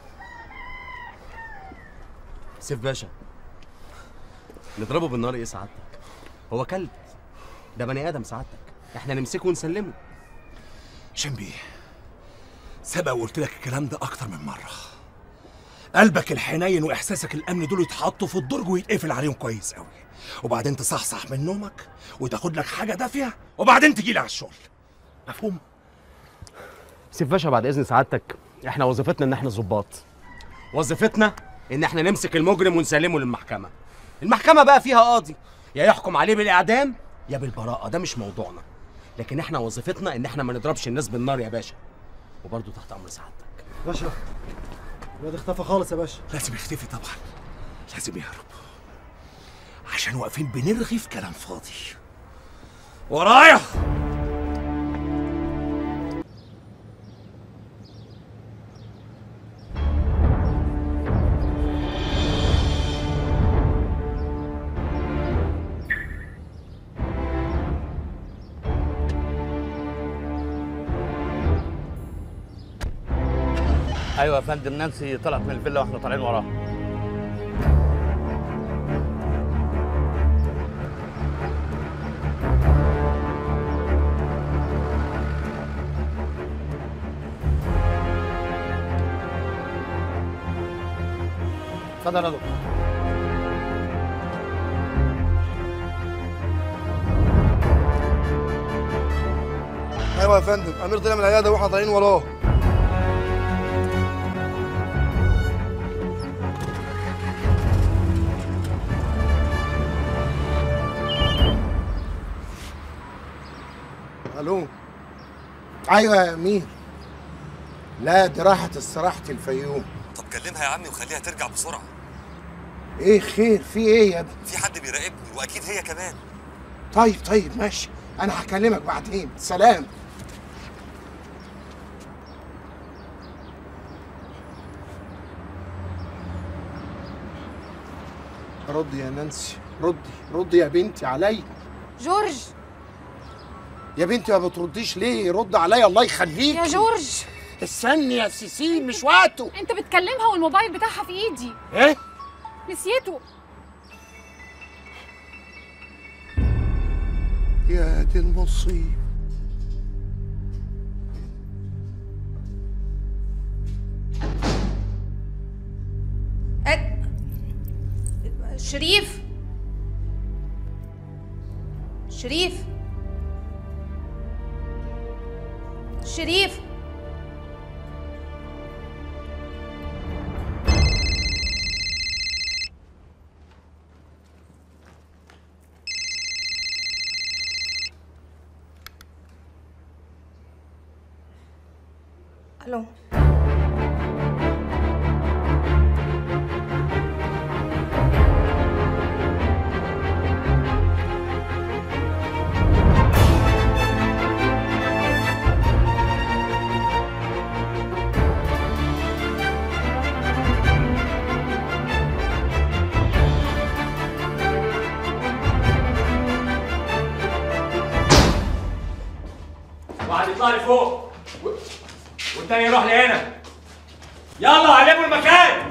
سيف باشا نضربه بالنار ايه سعادتك هو كلب ده بني ادم سعادتك احنا نمسكه ونسلمه شنبي سبق وقلت لك الكلام ده اكتر من مره قلبك الحنين واحساسك الامن دول يتحطوا في الدرج ويتقفل عليهم كويس قوي وبعدين تصحصح من نومك وتاخد لك حاجه دافيه وبعدين تجي لي على الشغل مفهوم سيف باشا بعد اذن سعادتك احنا وظيفتنا ان احنا ظباط وظيفتنا ان احنا نمسك المجرم ونسلمه للمحكمه المحكمه بقى فيها قاضي يا يحكم عليه بالاعدام يا بالبراءه ده مش موضوعنا لكن احنا وظيفتنا ان احنا ما نضربش الناس بالنار يا باشا وبرضه تحت امر سعادتك باشا الواد اختفى خالص يا باشا لازم يختفي طبعا لازم يهرب عشان واقفين بنرغي في كلام فاضي ورايا ايوه يا فندم نانسي طلعت من الفيلا واحنا طالعين وراها اتفضل يا دكتور ايوه يا فندم امير طلع من العياده واحنا طالعين وراه الو ايوه يا امير لا دي راحت استراحة الفيوم طب كلمها يا عمي وخليها ترجع بسرعه ايه خير في ايه يا ابني في حد بيراقبني واكيد هي كمان طيب طيب ماشي انا هكلمك بعدين سلام ردي يا نانسي ردي ردي يا بنتي عليا جورج يا بنتي ما بترديش ليه رد عليا الله يخليك يا جورج استني يا سيسين مش وقته انت بتكلمها والموبايل بتاعها في ايدي ايه نسيته يا دي المصيبة شريف شريف شريف الو واحد يطلع لي فوق و- والتاني يروح لهنا يلا علموا المكان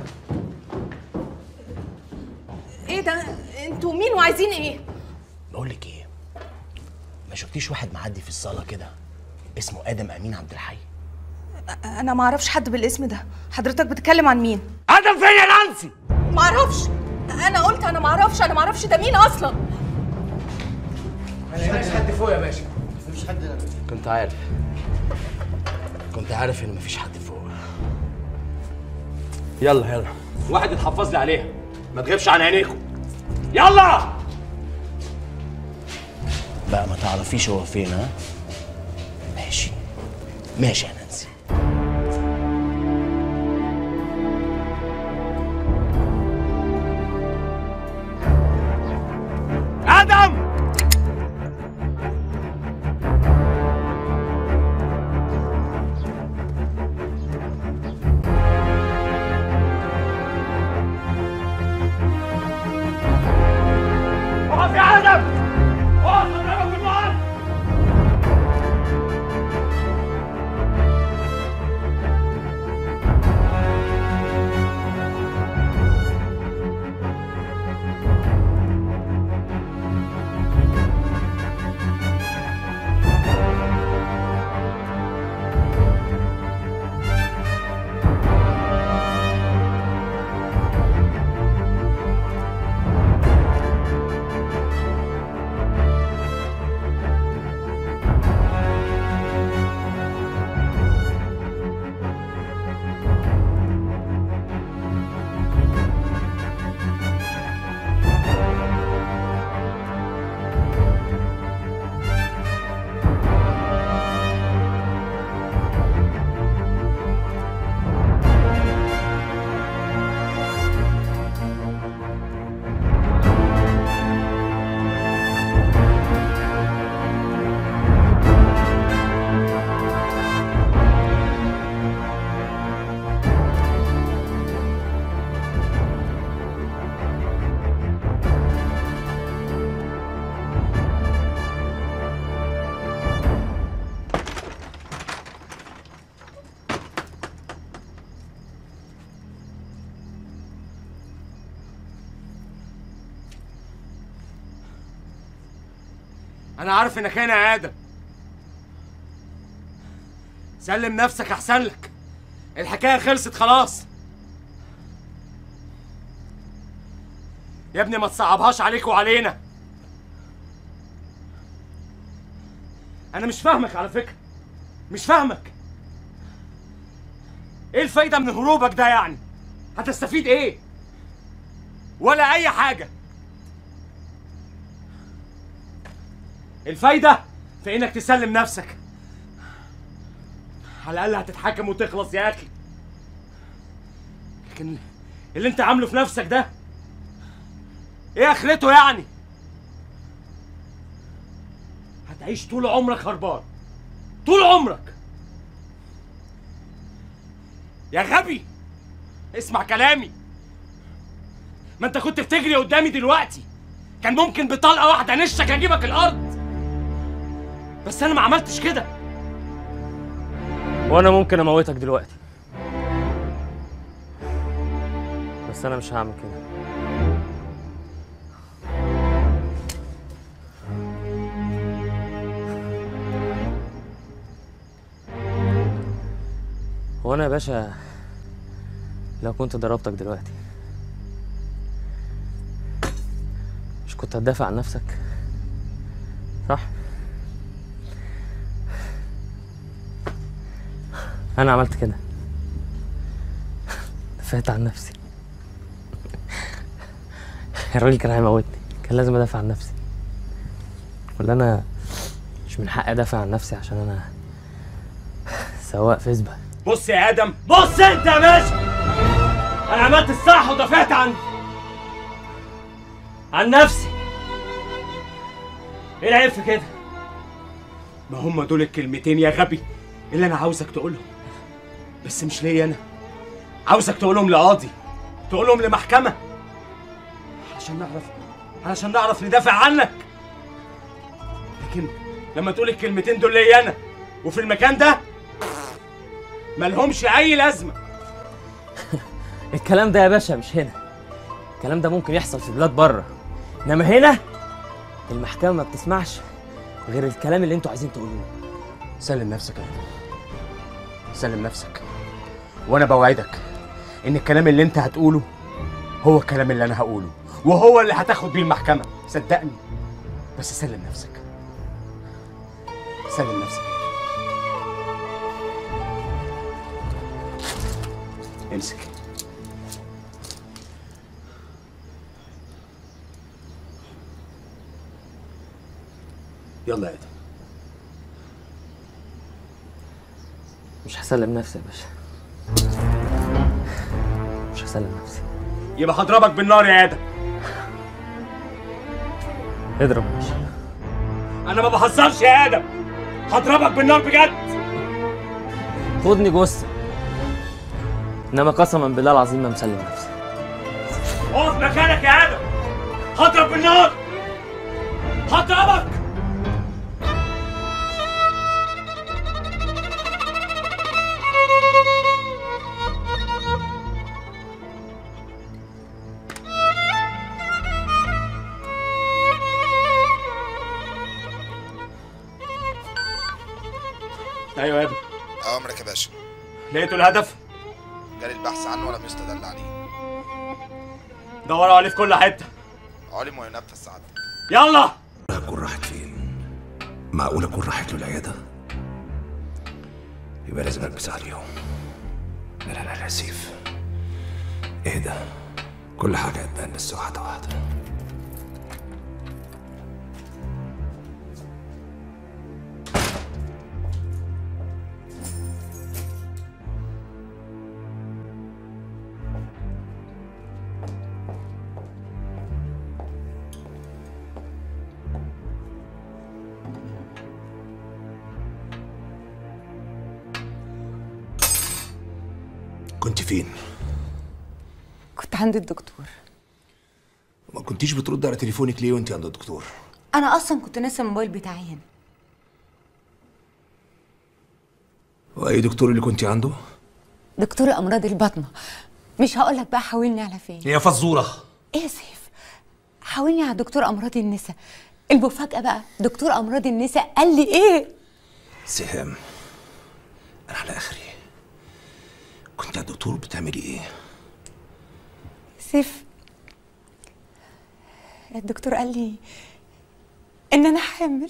ايه ده انتوا مين وعايزين ايه بقول لك ايه ما شفتيش واحد معدي في الصاله كده اسمه ادم امين عبد الحي انا ما اعرفش حد بالاسم ده حضرتك بتتكلم عن مين ادم فين يا نانسي ما اعرفش انا قلت انا ما اعرفش انا ما اعرفش ده مين اصلا ما لقيناش حد فوق يا باشا مفيش حد هنا كنت عارف كنت عارف ان مفيش حد فوق يلا يلا واحد يتحفظ لي عليها ما تغيبش عن عينيكم يلا بقى ما تعرفيش هو فين ها ماشي ماشي يا نانسي ادم انا عارف انك هنا يا ادم سلم نفسك احسن لك الحكايه خلصت خلاص يا ابني ما تصعبهاش عليك وعلينا انا مش فاهمك على فكره مش فاهمك ايه الفايده من هروبك ده يعني هتستفيد ايه ولا اي حاجه الفايده في انك تسلم نفسك على الاقل هتتحاكم وتخلص يا اخي لكن اللي انت عامله في نفسك ده ايه اخرته يعني هتعيش طول عمرك هربان طول عمرك يا غبي اسمع كلامي ما انت كنت بتجري قدامي دلوقتي كان ممكن بطلقه واحده نشك اجيبك الارض بس انا ما عملتش كده وانا ممكن اموتك دلوقتي بس انا مش هعمل كده هو انا يا باشا لو كنت ضربتك دلوقتي مش كنت هتدافع عن نفسك صح انا عملت كده دافعت عن نفسي الراجل كان هيموتني كان لازم ادافع عن نفسي ولا انا مش من حقي ادافع عن نفسي عشان انا سواق فيسبا بص يا ادم بص انت يا باشا انا عملت الصح ودافعت عن عن نفسي ايه العيب في كده ما هم دول الكلمتين يا غبي اللي انا عاوزك تقولهم بس مش ليا انا عاوزك تقولهم لقاضي تقولهم لمحكمه علشان نعرف علشان نعرف ندافع عنك لكن لما تقول الكلمتين دول ليا انا وفي المكان ده ملهمش اي لازمه الكلام ده يا باشا مش هنا الكلام ده ممكن يحصل في بلاد بره انما هنا المحكمه ما بتسمعش غير الكلام اللي انتوا عايزين تقولوه سلم نفسك يا ادم سلم نفسك وانا بوعدك ان الكلام اللي انت هتقوله هو الكلام اللي انا هقوله وهو اللي هتاخد بيه المحكمه صدقني بس سلم نفسك سلم نفسك امسك يلا يا ادم مش هسلم نفسي يا باشا مش هسلم نفسي يبقى هضربك بالنار يا ادم اضرب يا باشا انا ما بهزرش يا ادم هضربك بالنار بجد خدني جثه انما قسما بالله العظيم ما مسلم نفسي اقف مكانك يا ادم هضرب بالنار هضربك ايوه يا ابني اوامرك يا باشا لقيتوا الهدف جالي البحث عنه ولم يستدل عليه دوروا عليه في كل حته علم وينفذ سعادتك يلا اكون راحت فين؟ معقول اكون راحت له العياده؟ يبقى لازم البس عليهم لا لا لا لا سيف اهدى كل حاجه هتبان بس واحده واحده كنت فين؟ كنت عند الدكتور ما كنتيش بترد على تليفونك ليه وانت عند الدكتور؟ انا اصلا كنت ناسي الموبايل بتاعي هنا واي دكتور اللي كنت عنده؟ دكتور امراض البطنه مش هقول لك بقى حاولني على فين يا فزوره ايه يا سيف حاولني على دكتور امراض النساء المفاجأة بقى دكتور أمراض النساء قال لي إيه؟ سهام انا على اخري كنت يا دكتور بتعملي ايه سيف الدكتور قال لي إن أنا حامل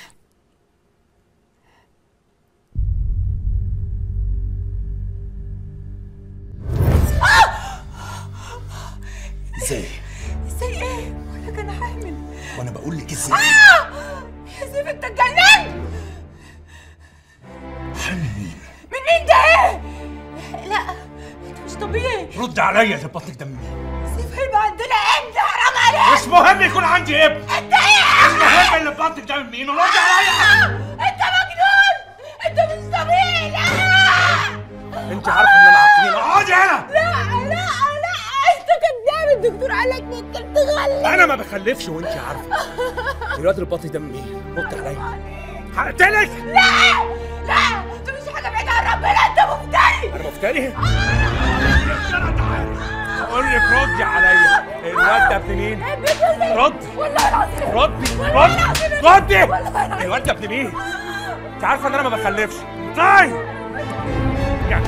ازاي ازاي ايه؟ بقول لك انا حامل وانا بقول لك ازاي آه! يا سيف انت اتجننت حامل مين من مين ده ايه؟ لا انت مش طبيعي رد عليا اللي بطنك ده مين سيف هيبقى عندنا ابن حرام عليك مش مهم يكون عندي ابن انت ايه؟ المهم اللي بطنك ده من مين ورد عليا انت مجنون انت مش طبيعي لا انت عارفه ان انا عارفين اقعدي هنا لا لا لا انت كداب الدكتور قال لك انت بتغلط انا ما بخلفش وانت عارفه الواد اللي بطنك ده من مين رد عليا هقتلك لا لا انت مش حاجه بعيده عن ربنا انت مفتري انا مفتري اقول لك ردي عليا الواد ده ابن مين رد والله العظيم ردي والله ردي العظيم ردي والله العظيم. الواد ده ابن مين انت عارفه ان انا ما بخلفش طيب يعني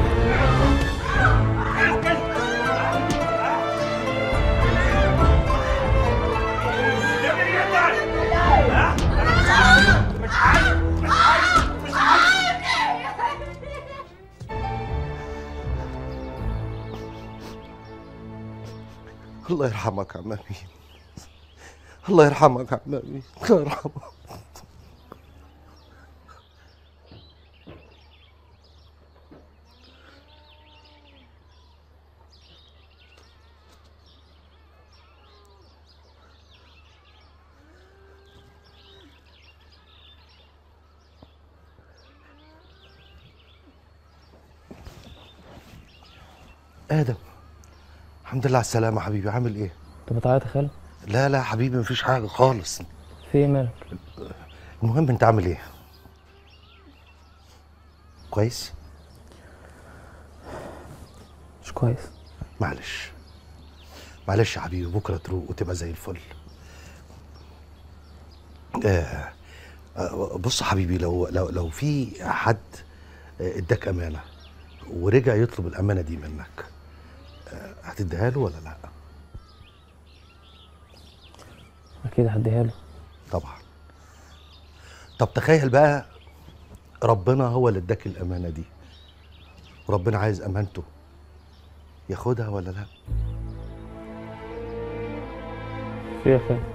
الله يرحمك يا عم امين الله يرحمك يا عم امين الله يرحمك ادم الحمد لله على السلامه حبيبي عامل ايه انت بتعيط يا خالد؟ لا لا حبيبي مفيش حاجه خالص في ايه مالك؟ المهم انت عامل ايه كويس مش كويس معلش معلش يا حبيبي بكره تروق وتبقى زي الفل آه آه، بص يا حبيبي لو لو لو في حد آه، اداك امانه ورجع يطلب الامانه دي منك آه، هتديها له ولا لا اكيد هديها له طبعا طب تخيل بقى ربنا هو اللي اداك الامانه دي وربنا عايز امانته ياخدها ولا لا في ايه يا خالد؟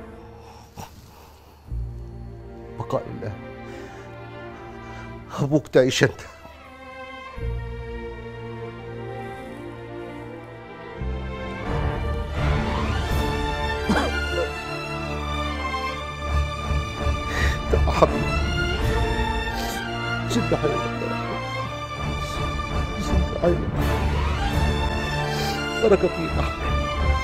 بقاء الله ابوك تعيش انت تعال يا حبيبي شد حيلك شد حيلك بركة فيك يا حبيبي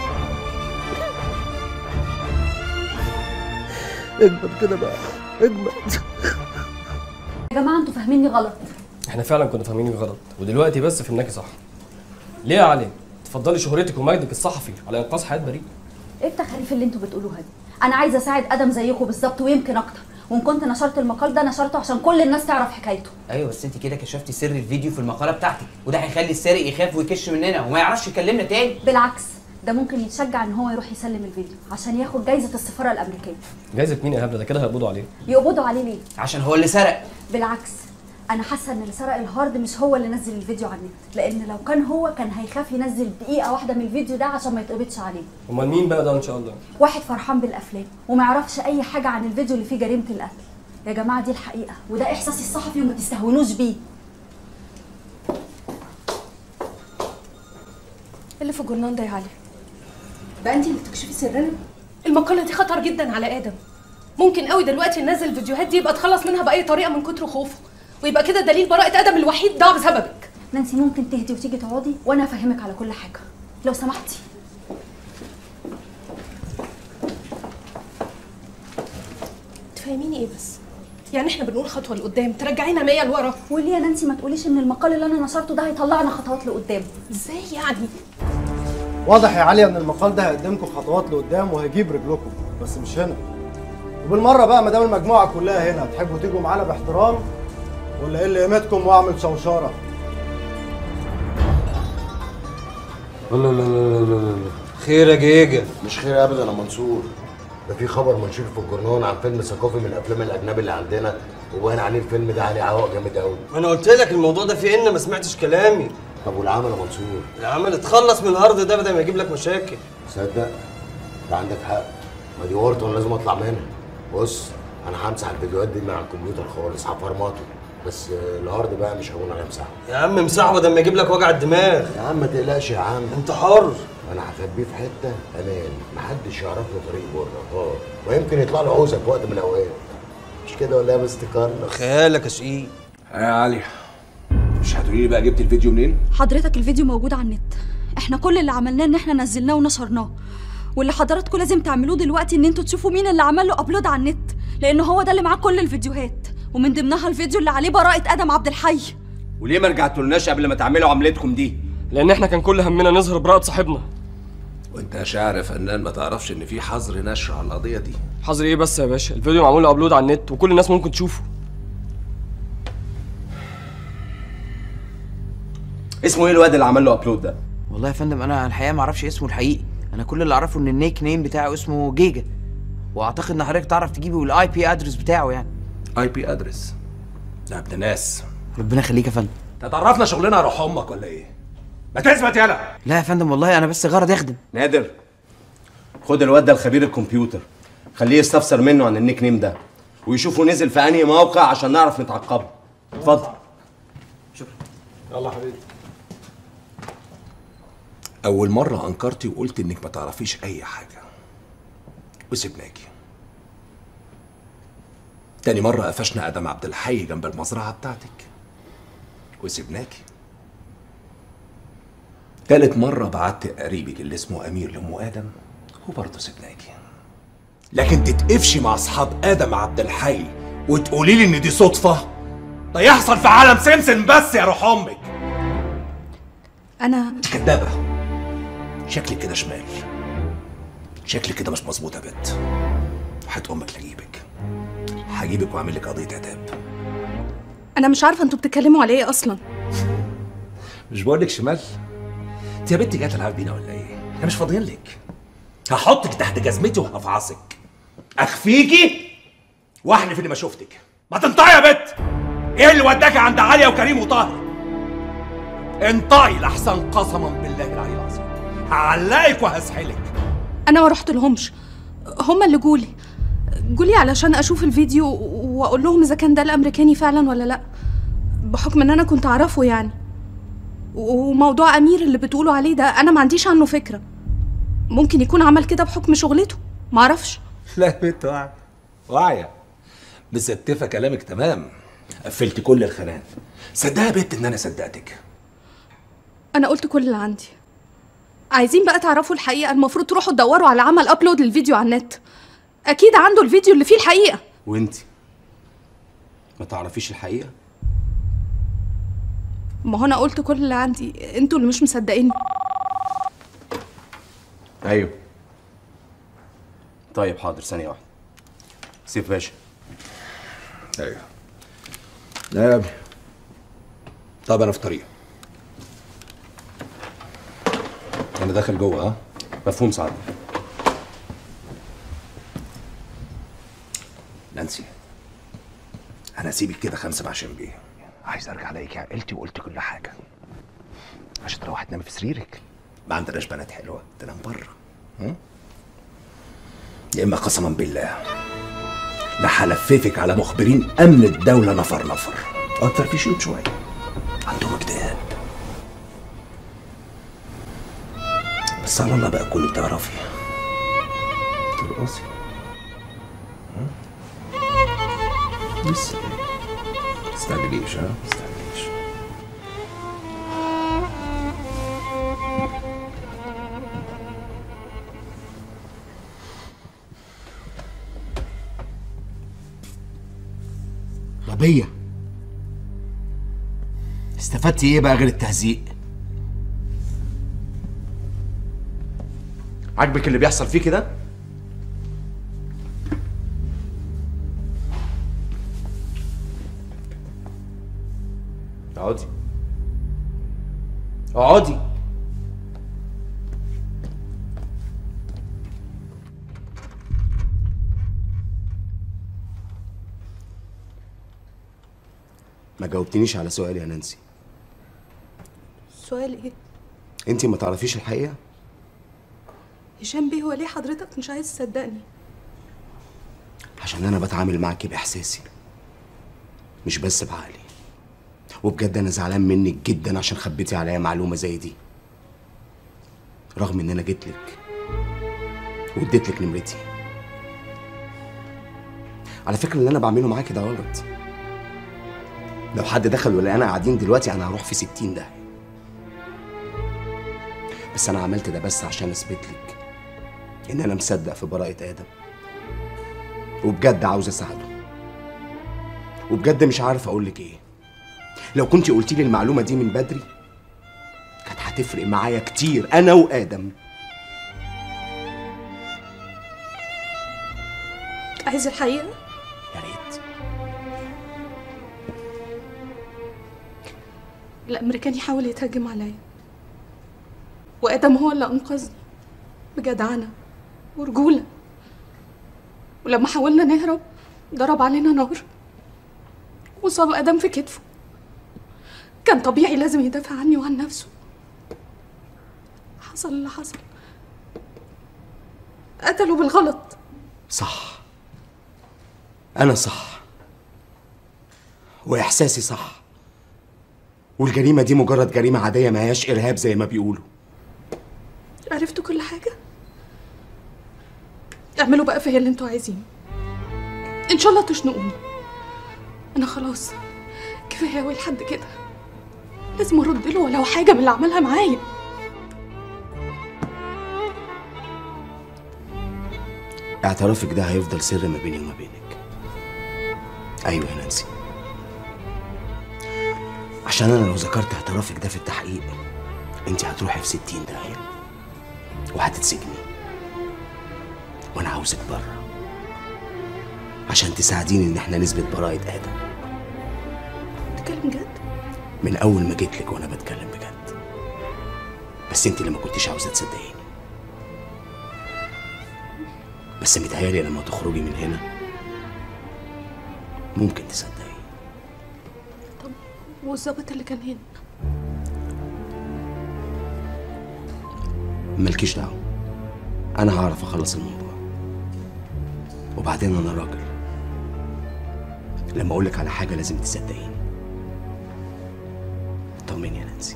اجمد كده بقى اجمد يا جماعه انتوا فاهميني غلط احنا فعلا كنا فاهمينك غلط ودلوقتي بس فهمناكي صح ليه يا علي تفضلي شهرتك ومجدك الصحفي على انقاذ حياه بريء ايه التخاريف اللي انتوا بتقولوها دي انا عايزه اساعد ادم زيكم بالظبط ويمكن اكتر وان كنت نشرت المقال ده نشرته عشان كل الناس تعرف حكايته ايوه بس انت كده كشفتي سر الفيديو في المقاله بتاعتك وده هيخلي السارق يخاف ويكش مننا وما يعرفش يكلمنا تاني بالعكس ده ممكن يتشجع ان هو يروح يسلم الفيديو عشان ياخد جايزه السفاره الامريكيه جايزه مين يا هبله ده كده هيقبضوا عليه يقبضوا عليه ليه عشان هو اللي سرق بالعكس انا حاسه ان اللي سرق الهارد مش هو اللي نزل الفيديو على النت لان لو كان هو كان هيخاف ينزل دقيقه واحده من الفيديو ده عشان ما يتقبضش عليه امال مين بقى ده ان شاء الله واحد فرحان بالافلام وما يعرفش اي حاجه عن الفيديو اللي فيه جريمه القتل يا جماعه دي الحقيقه وده احساسي الصحفي وما تستهونوش بيه اللي في الجرنان ده يا علي بقى انت اللي تكشفي سرنا المقاله دي خطر جدا على ادم ممكن قوي دلوقتي ننزل الفيديوهات دي يبقى اتخلص منها باي طريقه من كتر خوفه ويبقى كده دليل براءه ادم الوحيد ضاع بسببك نانسي ممكن تهدي وتيجي تقعدي وانا افهمك على كل حاجه لو سمحتي تفهميني ايه بس يعني احنا بنقول خطوه لقدام ترجعينا 100 لورا وليه يا نانسي ما تقوليش ان المقال اللي انا نشرته ده هيطلعنا خطوات لقدام ازاي يعني واضح يا علي ان المقال ده هيقدمكم خطوات لقدام وهيجيب رجلكم بس مش هنا وبالمره بقى ما دام المجموعه كلها هنا تحبوا تيجوا معانا باحترام ولا ايه اللي قيمتكم واعمل شوشره لا لا لا لا لا لا خير يا جيجا مش خير ابدا يا منصور ده في خبر منشور في الجورنال عن فيلم ثقافي من الافلام الاجنبي اللي عندنا وباين عليه الفيلم ده عليه عوائق جامد قوي ما انا قلت لك الموضوع ده فيه ان ما سمعتش كلامي طب والعمل يا منصور العمل اتخلص من الارض ده بدل ما يجيب لك مشاكل صدق انت عندك حق ما دي ورطه وانا لازم اطلع منها بص انا همسح الفيديوهات دي من على الكمبيوتر خالص هفرمطه بس آه، الهارد بقى مش هقول عليه امسحه يا عم مسحه بدل ما يجيب لك وجع الدماغ يا عم ما تقلقش يا عم انت حر انا هخبيه في حته امان محدش يعرف له طريق بره اه ويمكن يطلع له عوزه في وقت من الاوقات مش كده ولا يا مستر كارلوس خيالك يا شقيق يا علي مش هتقولي لي بقى جبت الفيديو منين؟ حضرتك الفيديو موجود على النت احنا كل اللي عملناه ان احنا نزلناه ونشرناه واللي حضراتكم لازم تعملوه دلوقتي ان انتوا تشوفوا مين اللي عمل له ابلود على النت لان هو ده اللي معاه كل الفيديوهات ومن ضمنها الفيديو اللي عليه براءة ادم عبد الحي وليه ما رجعتولناش قبل ما تعملوا عملتكم دي لان احنا كان كل همنا نظهر براءة صاحبنا وانت يا شاعر يا فنان ما تعرفش ان في حظر نشر على القضيه دي حظر ايه بس يا باشا الفيديو معمول له ابلود على النت وكل الناس ممكن تشوفه اسمه ايه الواد اللي عمل له ابلود ده والله يا فندم انا الحقيقه ما اعرفش اسمه الحقيقي انا كل اللي اعرفه ان النيك نيم بتاعه اسمه جيجا واعتقد ان حضرتك تعرف تجيبه الاي بي ادرس بتاعه يعني اي بي ادرس ده ابن ناس ربنا يخليك يا فندم تتعرفنا شغلنا روح امك ولا ايه؟ ما تثبت يلا لا يا فندم والله انا بس غرض اخدم نادر خد الواد ده الخبير الكمبيوتر خليه يستفسر منه عن النيك نيم ده ويشوفه نزل في انهي موقع عشان نعرف نتعقبه اتفضل يلا حبيبي أول مرة أنكرتي وقلت إنك ما تعرفيش أي حاجة وسبناكي تاني مرة قفشنا آدم عبد الحي جنب المزرعة بتاعتك وسبناكي تالت مرة بعت قريبك اللي اسمه أمير لأم آدم وبرضه سبناكي لكن تتقفشي مع أصحاب آدم عبد الحي وتقولي لي إن دي صدفة ده يحصل في عالم سمسم بس يا روح أمك انا انت كدابة شكلك كده شمال شكلك كده مش مظبوط يا بت وحياة امك لجيبك هجيبك واعمل لك قضية عتاب انا مش عارفه انتوا بتتكلموا على ايه اصلا مش بقول لك شمال انت يا بنتي جايه تلعب بينا ولا ايه؟ احنا مش فاضيين لك هحطك تحت جزمتي وهفعصك اخفيكي واحلف اني ما شفتك ما تنطقي يا بت ايه اللي وداك عند عليا وكريم وطاهر انطقي لحسن قسما بالله العلي العظيم هعلقك وهسحلك انا ما رحت لهمش هما اللي جولي جولي علشان اشوف الفيديو واقول لهم اذا كان ده الامريكاني فعلا ولا لا بحكم ان انا كنت اعرفه يعني وموضوع امير اللي بتقولوا عليه ده انا ما عنديش عنه فكره ممكن يكون عمل كده بحكم شغلته معرفش لا يا بنت واعية واعية مستفة كلامك تمام قفلت كل الخانات صدقها يا بنت ان انا صدقتك انا قلت كل اللي عندي عايزين بقى تعرفوا الحقيقه المفروض تروحوا تدوروا على عمل ابلود للفيديو على النت اكيد عنده الفيديو اللي فيه الحقيقه وانت ما تعرفيش الحقيقه ما هو انا قلت كل اللي عندي انتوا اللي مش مصدقيني ايوه طيب حاضر ثانيه واحده سيف باشا ايوه لا يا ابني طب انا في طريق انا داخل جوه ها مفهوم سعادتك نانسي انا هسيبك كده خمسه مع شمبي عايز ارجع الاقيك عقلتي وقلت كل حاجه عشان تروح تنام في سريرك ما عندناش بنات حلوه تنام بره ها؟ يا اما قسما بالله لا هلففك على مخبرين امن الدوله نفر نفر اه تفرفشيهم شويه عندهم اكتئاب بس على الله بقى كله بتعرفي ترقصي ها؟ لسه مستعجليش ها مستعجليش غبية استفدتي ايه بقى غير التهزيق؟ عاجبك اللي بيحصل فيه كده اقعدي اقعدي ما جاوبتنيش على سؤالي يا نانسي سؤال ايه انت ما تعرفيش الحقيقه هشام بيه هو ليه حضرتك مش عايز تصدقني عشان انا بتعامل معاكي باحساسي مش بس بعقلي وبجد انا زعلان منك جدا عشان خبيتي عليا معلومه زي دي رغم ان انا جيت لك واديت لك نمرتي على فكره اللي انا بعمله معاكي ده غلط لو حد دخل ولا انا قاعدين دلوقتي انا هروح في ستين ده بس انا عملت ده بس عشان اثبت لك ان انا مصدق في براءه ادم وبجد عاوز اساعده وبجد مش عارف اقول لك ايه لو كنت قلتي لي المعلومه دي من بدري كانت هتفرق معايا كتير انا وادم عايز الحقيقه يا ريت الامريكاني حاول يتهجم عليا وادم هو اللي انقذني بجدعنه ورجوله ولما حاولنا نهرب ضرب علينا نار وصاب ادم في كتفه كان طبيعي لازم يدافع عني وعن نفسه حصل اللي حصل قتلوا بالغلط صح انا صح واحساسي صح والجريمه دي مجرد جريمه عاديه ما هياش ارهاب زي ما بيقولوا عرفتوا كل حاجة اعملوا بقى فيا اللي انتوا عايزينه ان شاء الله تشنقوني انا خلاص كفاية اوي لحد كده لازم ارد له ولو حاجة من اللي عملها معايا اعترافك ده هيفضل سر ما بيني وما بينك ايوه يا نانسي عشان انا لو ذكرت اعترافك ده في التحقيق انت هتروحي في ستين داهية وهتتسجني وانا عاوزك بره عشان تساعديني ان احنا نثبت براءة ادم تتكلم جد من اول ما جيت لك وانا بتكلم بجد بس انت اللي ما كنتيش عاوزه تصدقيني بس متهيألي لما تخرجي من هنا ممكن تصدقي والظابط اللي كان هنا مالكيش دعوه انا هعرف اخلص الموضوع وبعدين انا راجل لما اقولك على حاجه لازم تصدقيني طمني يا نانسي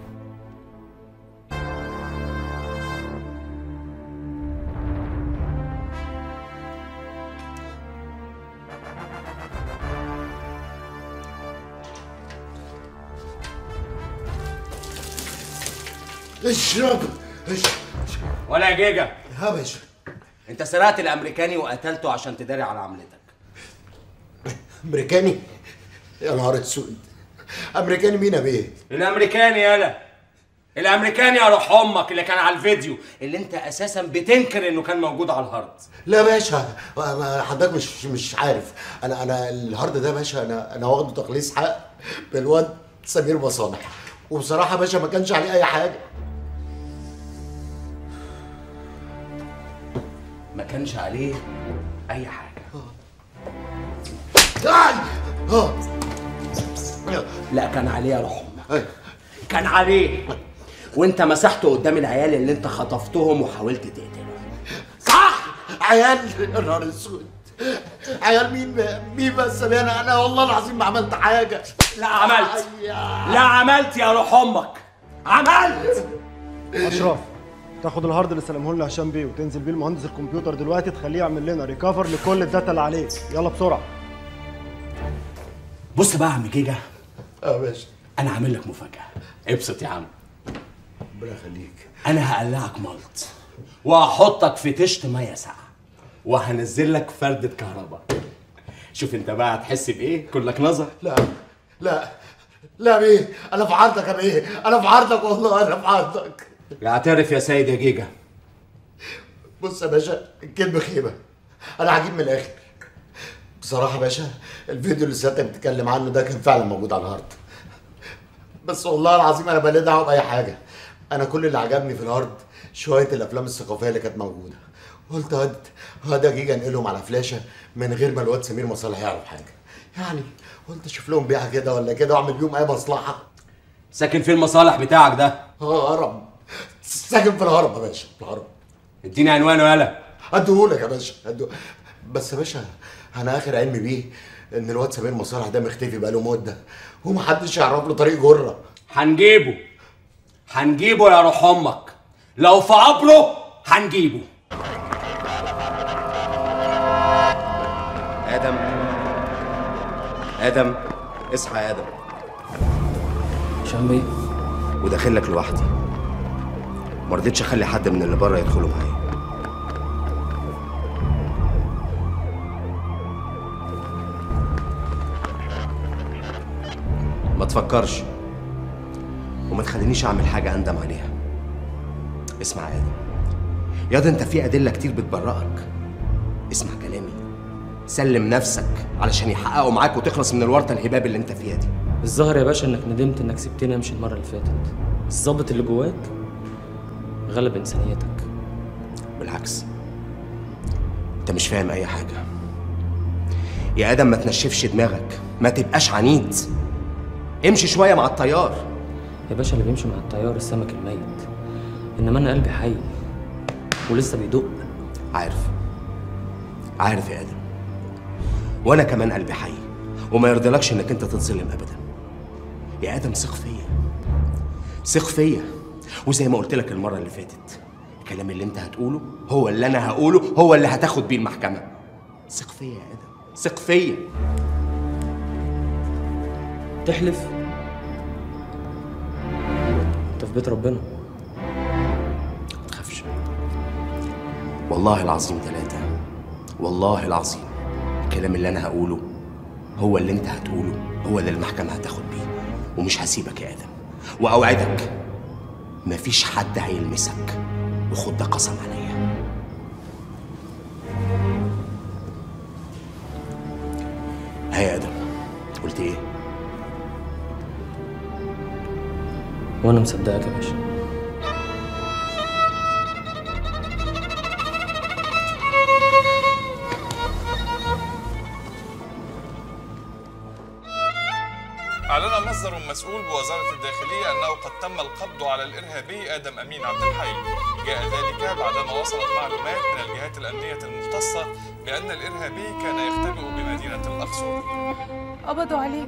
اشرب اشرب ولا يا جيجا يا باشا انت سرقت الامريكاني وقتلته عشان تداري على عملتك امريكاني يا نهار اسود امريكاني مين يا بيه الامريكاني يالا الامريكاني يا روح امك اللي كان على الفيديو اللي انت اساسا بتنكر انه كان موجود على الهارد لا يا باشا ما- حضرتك مش مش عارف انا انا الهارد ده يا باشا انا انا واخده تخليص حق بالواد سمير مصالح وبصراحه يا باشا ما كانش عليه اي حاجه ما كانش عليه اي حاجه اه لا كان عليه يا روح امك كان عليه وانت مسحته قدام العيال اللي انت خطفتهم وحاولت تقتلهم صح عيال يا نهار اسود عيال مين مين بس يا انا انا والله العظيم ما عملت حاجه لا عملت لا عملت يا روح امك عملت اشرف تاخد الهارد اللي سلمه لنا هشام بيه وتنزل بيه المهندس الكمبيوتر دلوقتي تخليه يعمل لنا ريكفر لكل الداتا اللي عليه يلا بسرعه بص بقى يا عم جيجا اه باشا انا عامل لك مفاجاه ابسط يا عم ربنا يخليك انا هقلعك ملط وهحطك في طشت ميه ساقعه وهنزل لك فردة كهرباء شوف انت بقى هتحس بايه كلك نظر لا لا لا بيه انا في عرضك يا بيه انا في عرضك والله انا في عرضك اعترف يا سيد يا جيجا بص يا باشا الكلمة خيبة أنا هجيب من الآخر بصراحة يا باشا الفيديو اللي سيادتك بتتكلم عنه ده كان فعلا موجود على الهارد بس والله العظيم انا بلا دعوه باي حاجه انا كل اللي عجبني في الارض شويه الافلام الثقافيه اللي كانت موجوده قلت هاد هاد اجي انقلهم على فلاشه من غير ما الواد سمير مصالح يعرف حاجه يعني قلت اشوف لهم بيعه كده ولا كده واعمل بيهم اي مصلحه ساكن فين المصالح بتاعك ده اه هرم ساكن في الهرم يا باشا في الهرم اديني عنوانه يالا اديهولك يا باشا أديه. بس يا باشا انا اخر علمي بيه ان الواد سمير مصالح ده مختفي بقاله مده ومحدش يعرف له طريق جره هنجيبه هنجيبه يا روح امك لو في عبره هنجيبه ادم ادم اصحى يا ادم هشام بيه وداخل لك لوحدي ما رضيتش اخلي حد من اللي بره يدخلوا معايا ما تفكرش وما تخلينيش اعمل حاجه اندم عليها اسمع يا ادم ياض انت في ادله كتير بتبرئك اسمع كلامي سلم نفسك علشان يحققوا معاك وتخلص من الورطه الهباب اللي انت فيها دي الظاهر يا باشا انك ندمت انك سبتني امشي المره اللي فاتت الظابط اللي جواك غلب انسانيتك بالعكس انت مش فاهم اي حاجه يا ادم ما تنشفش دماغك ما تبقاش عنيد امشي شويه مع التيار يا باشا اللي بيمشي مع التيار السمك الميت انما انا قلبي حي ولسه بيدق عارف عارف يا ادم وانا كمان قلبي حي وما يرضيلكش انك انت تتظلم ابدا يا ادم ثق فيا ثق فيا وزي ما قلت لك المره اللي فاتت الكلام اللي انت هتقوله هو اللي انا هقوله هو اللي هتاخد بيه المحكمه ثق فيا يا ادم ثق فيا تحلف انت في بيت ربنا ما تخافش والله العظيم ثلاثة والله العظيم الكلام اللي أنا هقوله هو اللي أنت هتقوله هو اللي المحكمة هتاخد بيه ومش هسيبك يا آدم وأوعدك مفيش حد هيلمسك وخد ده قسم عليا ها يا آدم قلت إيه؟ وانا مصدقك يا باشا أعلن مصدر مسؤول بوزارة الداخلية أنه قد تم القبض على الإرهابي آدم أمين عبد الحي جاء ذلك بعدما وصلت معلومات من الجهات الأمنية المختصة بأن الإرهابي كان يختبئ بمدينة الأقصر قبضوا عليه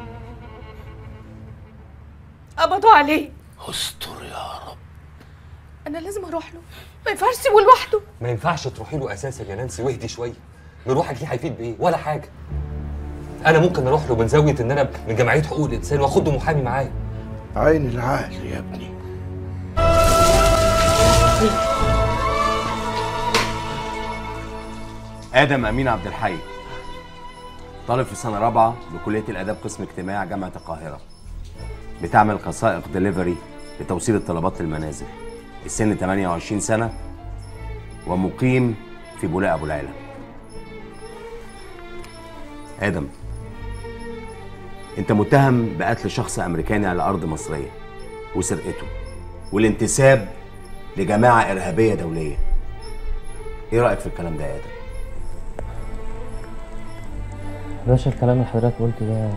قبضوا عليه استر يا رب انا لازم اروح له ما ينفعش اسيبه لوحده ما ينفعش تروحي له اساسا يا نانسي واهدي شويه مروحك ليه هيفيد بايه ولا حاجه انا ممكن اروح له من زاويه ان انا من جمعيه حقوق الانسان واخده محامي معايا عين العقل يا ابني آدم أمين عبد الحي طالب في سنة رابعة بكلية الآداب قسم اجتماع جامعة القاهرة بتعمل قصائق دليفري لتوصيل الطلبات للمنازل السن 28 سنة ومقيم في بولاق أبو العلا آدم أنت متهم بقتل شخص أمريكاني على أرض مصرية وسرقته والانتساب لجماعة إرهابية دولية إيه رأيك في الكلام ده يا آدم؟ باشا الكلام اللي حضرتك قلته ده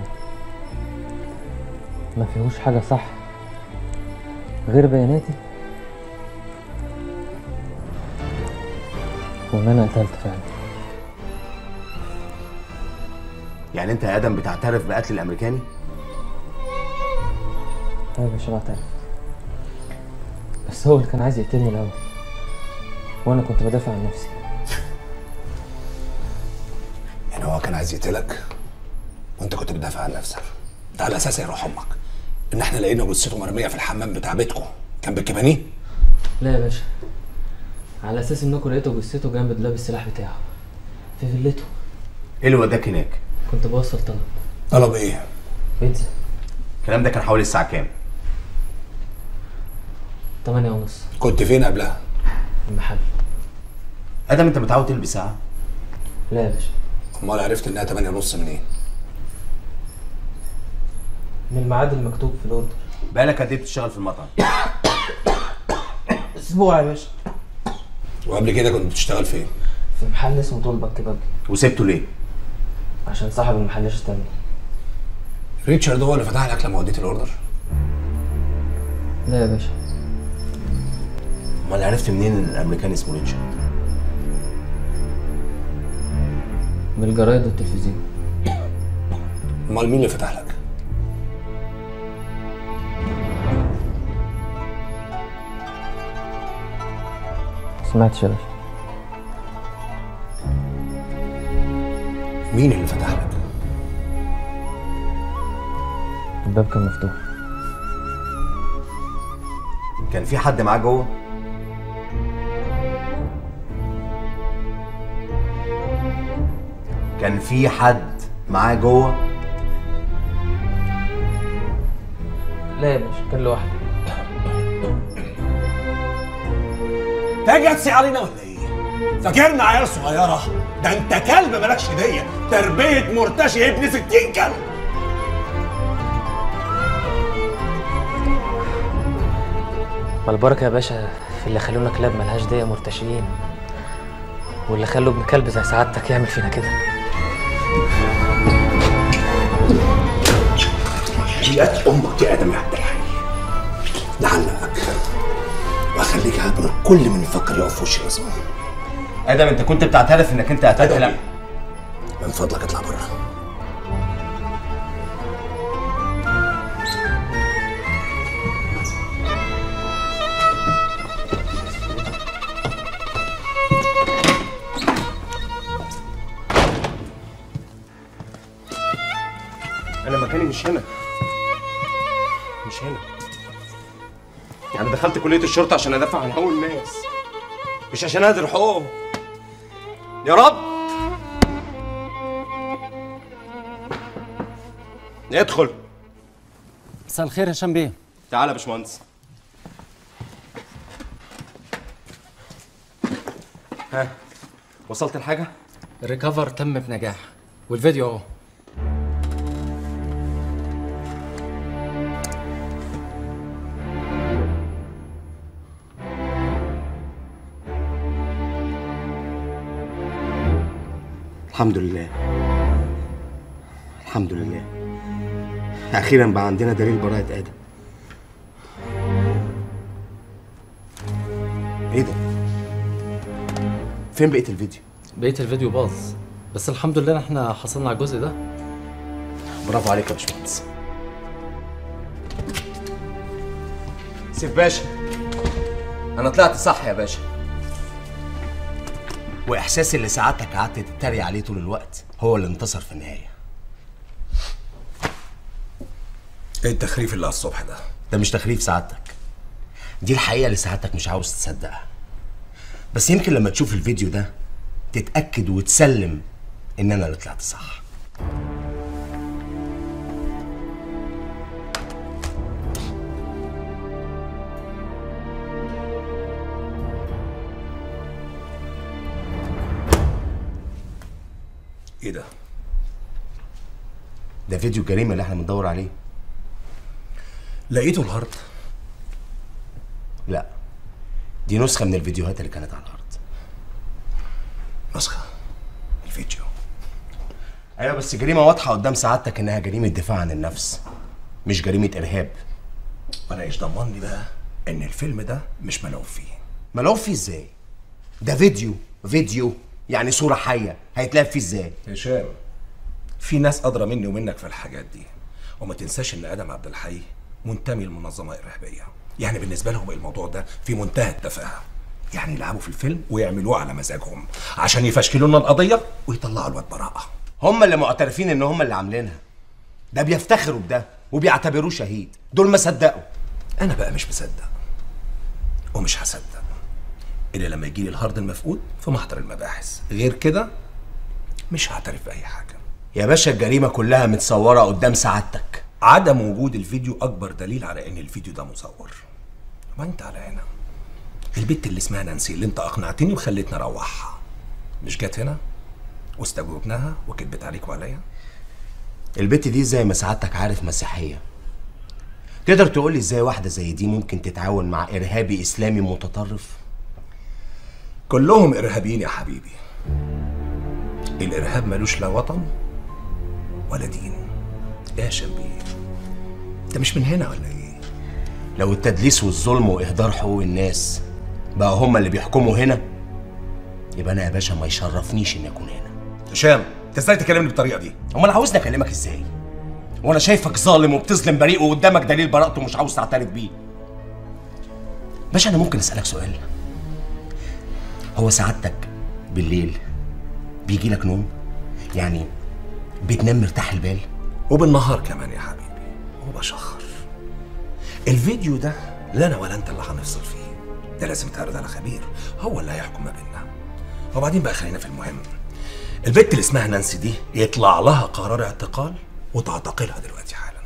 ما فيهوش حاجة صح غير بياناتي وان انا قتلت فعلا يعني أنت يا آدم بتعترف بقتل الأمريكاني؟ ايوه يا باشا بعترف بس هو اللي كان عايز يقتلني الاول وانا كنت بدافع عن نفسي يعني هو كان عايز يقتلك وانت كنت بتدافع عن نفسك ده على اساس يا روح امك ان احنا لقينا جثته مرميه في الحمام بتاع بيتكم كان بالكبانيه لا يا باشا على اساس انكم لقيتوا جثته جنب دولاب السلاح بتاعه في فيلته إيه اللي وداك هناك؟ كنت بوصل طلب طلب ايه؟ بيتزا الكلام ده كان حوالي الساعة كام؟ تمانية ونص كنت فين قبلها؟ المحل آدم أنت متعود تلبس ساعة؟ لا يا باشا امال عرفت انها 8 ونص منين؟ من الميعاد المكتوب في الاوردر بقالك قد ايه بتشتغل في المطعم اسبوع يا باشا وقبل كده كنت بتشتغل فين في محل اسمه طلبك كبابجي وسبته ليه عشان صاحب المحل اشتمني ريتشارد هو اللي فتح لك لما وديت الاوردر لا يا باشا امال عرفت منين ان الامريكان اسمه ريتشارد من الجرايد والتلفزيون امال مين اللي فتح لك سمعتش يا باشا مين اللي فتح لك الباب كان مفتوح كان في حد معاه جوه كان في حد معاه جوه لا يا باشا كان لوحده تاجي تسي علينا ولا ايه؟ فاكرنا عيال صغيرة ده انت كلب مالكش هدية تربية مرتشي ابن ستين كلب ما البركة يا باشا في اللي خلونا كلاب ملهاش دية مرتشيين واللي خلوا ابن كلب زي سعادتك يعمل فينا كده حياة امك يا ادم يا عبد الحي لعلك واخليك عبر كل من يفكر يقف في وش النظام ادم انت كنت بتعترف انك انت قتلت من فضلك اطلع بره انا مكاني مش هنا مش هنا يعني دخلت كلية الشرطة عشان ادافع عن حقوق الناس مش عشان اهدر حقوقهم يا رب ادخل مساء الخير يا هشام بيه تعالى يا باشمهندس ها وصلت لحاجة؟ الريكفر تم بنجاح والفيديو اهو الحمد لله الحمد لله اخيرا بقى عندنا دليل براءة ادم ايه ده فين بقية الفيديو بقية الفيديو باظ بس الحمد لله احنا حصلنا على الجزء ده برافو عليك يا باشمهندس سيف باشا انا طلعت صح يا باشا واحساسي اللي سعادتك قعدت تتريق عليه طول الوقت هو اللي انتصر في النهايه ايه التخريف اللي على الصبح ده ده مش تخريف سعادتك دي الحقيقه اللي سعادتك مش عاوز تصدقها بس يمكن لما تشوف الفيديو ده تتاكد وتسلم ان انا اللي طلعت صح ايه ده ده فيديو جريمه اللي احنا بندور عليه لقيته الهارد لا دي نسخه من الفيديوهات اللي كانت على الارض نسخه الفيديو ايوه بس جريمه واضحه قدام سعادتك انها جريمه دفاع عن النفس مش جريمه ارهاب وانا ايش ضمني بقى ان الفيلم ده مش ملعوب فيه ملعوب فيه ازاي ده فيديو فيديو يعني صوره حيه هيتلعب فيه ازاي هشام في ناس ادرى مني ومنك في الحاجات دي وما تنساش ان ادم عبد الحي منتمي لمنظمه ارهابيه يعني بالنسبه لهم الموضوع ده في منتهى التفاهه يعني يلعبوا في الفيلم ويعملوه على مزاجهم عشان يفشكلوا لنا القضيه ويطلعوا الواد براءه هم اللي معترفين ان هم اللي عاملينها ده بيفتخروا بده وبيعتبروه شهيد دول ما صدقوا انا بقى مش مصدق ومش هصدق الا لما يجي لي الهارد المفقود في محضر المباحث غير كده مش هعترف باي حاجه يا باشا الجريمه كلها متصوره قدام سعادتك عدم وجود الفيديو اكبر دليل على ان الفيديو ده مصور ما انت على هنا البت اللي اسمها نانسي اللي انت اقنعتني وخليتني اروحها مش جت هنا واستجوبناها وكدبت عليك وعليا البت دي زي ما سعادتك عارف مسيحيه تقدر تقول لي ازاي واحده زي دي ممكن تتعاون مع ارهابي اسلامي متطرف كلهم ارهابيين يا حبيبي الارهاب ملوش لا وطن ولا دين يا شبيه انت مش من هنا ولا ايه لو التدليس والظلم واهدار حقوق الناس بقى هما اللي بيحكموا هنا يبقى انا يا باشا ما يشرفنيش اني اكون هنا هشام انت ازاي تكلمني بالطريقه دي امال عاوزني اكلمك ازاي وانا شايفك ظالم وبتظلم بريء وقدامك دليل براءته ومش عاوز تعترف بيه باشا انا ممكن اسالك سؤال هو سعادتك بالليل بيجي لك نوم يعني بتنام مرتاح البال وبالنهار كمان يا حبيبي وبشخر الفيديو ده لا انا ولا انت اللي هنفصل فيه ده لازم يتعرض على خبير هو اللي هيحكم ما بيننا وبعدين بقى خلينا في المهم البت اللي اسمها نانسي دي يطلع لها قرار اعتقال وتعتقلها دلوقتي حالا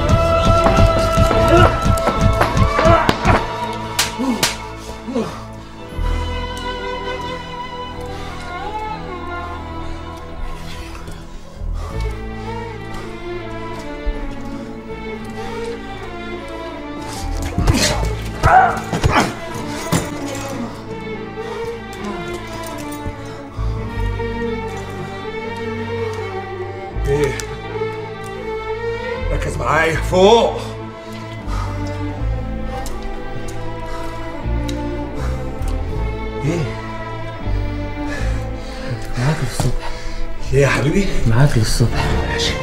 ايه ركز معايا فوق ايه معاك للصبح ليه يا حبيبي معاك للصبح ماشي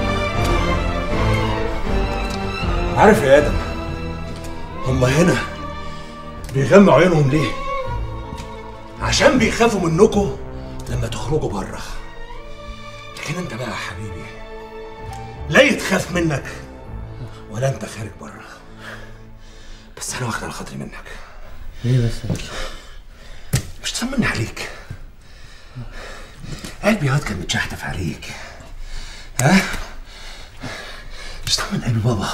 عارف يا ادم هما هنا بيغموا عيونهم ليه عشان بيخافوا منكم لما تخرجوا بره لكن انت بقى يا حبيبي لا يتخاف منك ولا انت خارج بره بس انا واخد على خاطري منك ليه بس يا باشا مش تطمني عليك قلبي ياض كان متشحتف عليك ها مش طمن قلبي بابا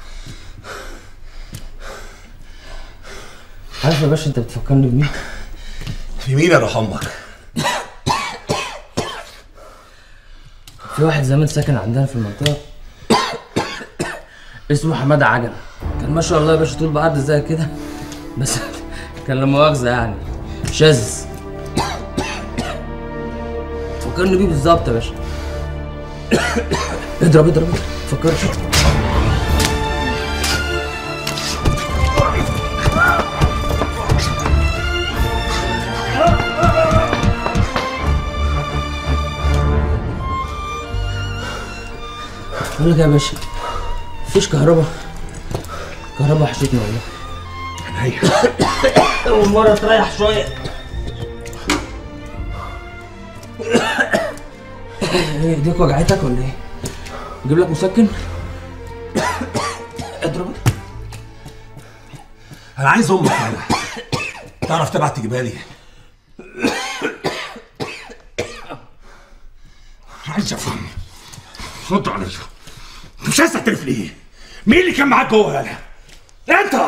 عارف يا باشا انت بتفكرني بمين؟ في مين يا روح امك في واحد زمان ساكن عندنا في المنطقة اسمه حمادة عجل كان ما شاء الله يا باشا طول بعرض زي كده بس كان لا مؤاخذة يعني شاذ فكرني بيه بالظبط يا باشا اضرب اضرب اضرب فكرت بقول لك يا باشا مفيش كهرباء كهرباء وحشتني والله عينيا اول مرة تريح شوية ايه ايديك وجعتك ولا ايه؟ اجيب لك مسكن؟ اضرب انا عايز امك انا تعرف تبعت تجيبها لي عايز افهم رد عليا مش عايز تعترف ليه مين اللي كان معاك جوه يالا انت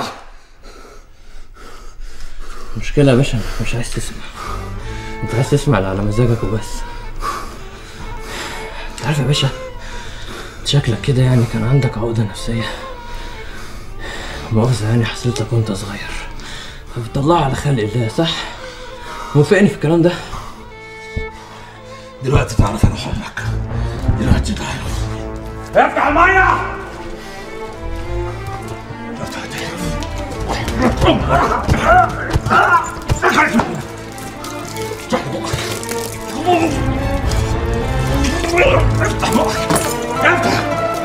المشكلة يا باشا مش عايز تسمع انت عايز تسمع اللي على مزاجك وبس انت عارف يا باشا شكلك كده يعني كان عندك عقدة نفسية مؤاخذة يعني حصلت لك وانت صغير فبتطلعها على خلق الله صح؟ موافقني في الكلام ده؟ دلوقتي تعرف انا امك دلوقتي تعرف افتح الميه افتح بقك افتح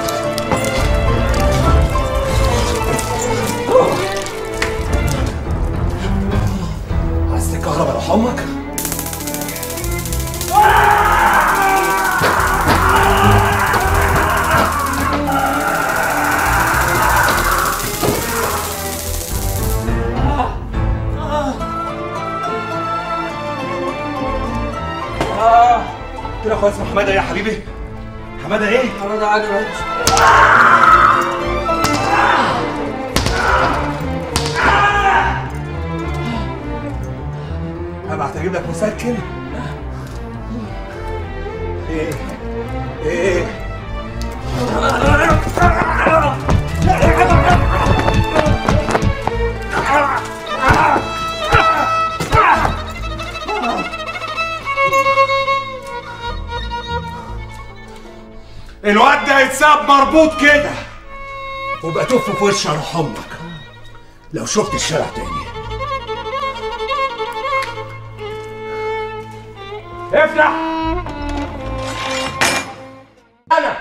عايز تكهرب على امك قلت له اخويا اسمه حماده يا حبيبي حماده ايه؟ حماده عجل هبعت اجيب لك مسكن ايه ايه الواد ده يتساب مربوط كده وبقى تف في وش روح امك لو شفت الشارع تاني افتح انا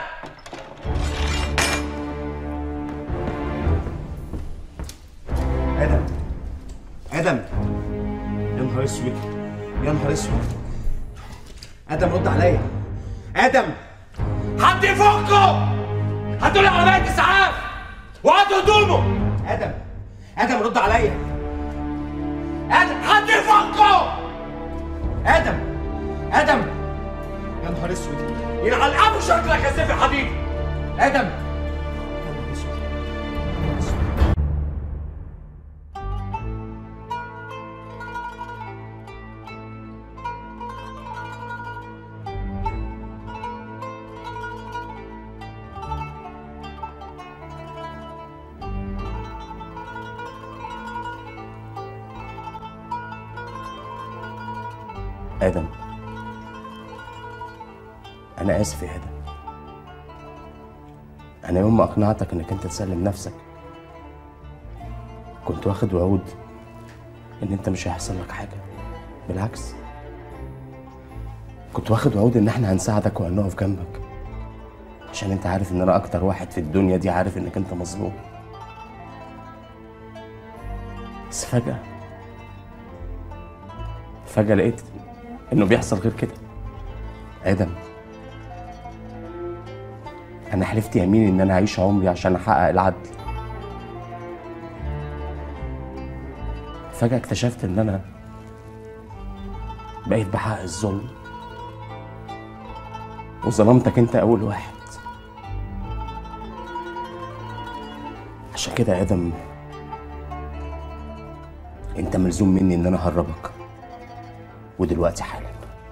ادم ادم يا نهار اسود يا نهار اسود ادم رد عليا ادم حد يفكه هاتوا لي عربيه اسعاف وهاتوا هدومه ادم ادم رد عليا ادم حد يفكه ادم ادم يا نهار اسود يلعن ابو شكلك يا سيف الحديد ادم ادم انا اسف يا ادم انا يوم ما اقنعتك انك انت تسلم نفسك كنت واخد وعود ان انت مش هيحصل لك حاجه بالعكس كنت واخد وعود ان احنا هنساعدك وهنقف جنبك عشان انت عارف ان انا اكتر واحد في الدنيا دي عارف انك انت مظلوم بس فجأة فجأة لقيت انه بيحصل غير كده ادم انا حلفت يمين ان انا هعيش عمري عشان احقق العدل فجأة اكتشفت ان انا بقيت بحقق الظلم وظلمتك انت اول واحد عشان كده يا ادم انت ملزوم مني ان انا اهربك ودلوقتي حالا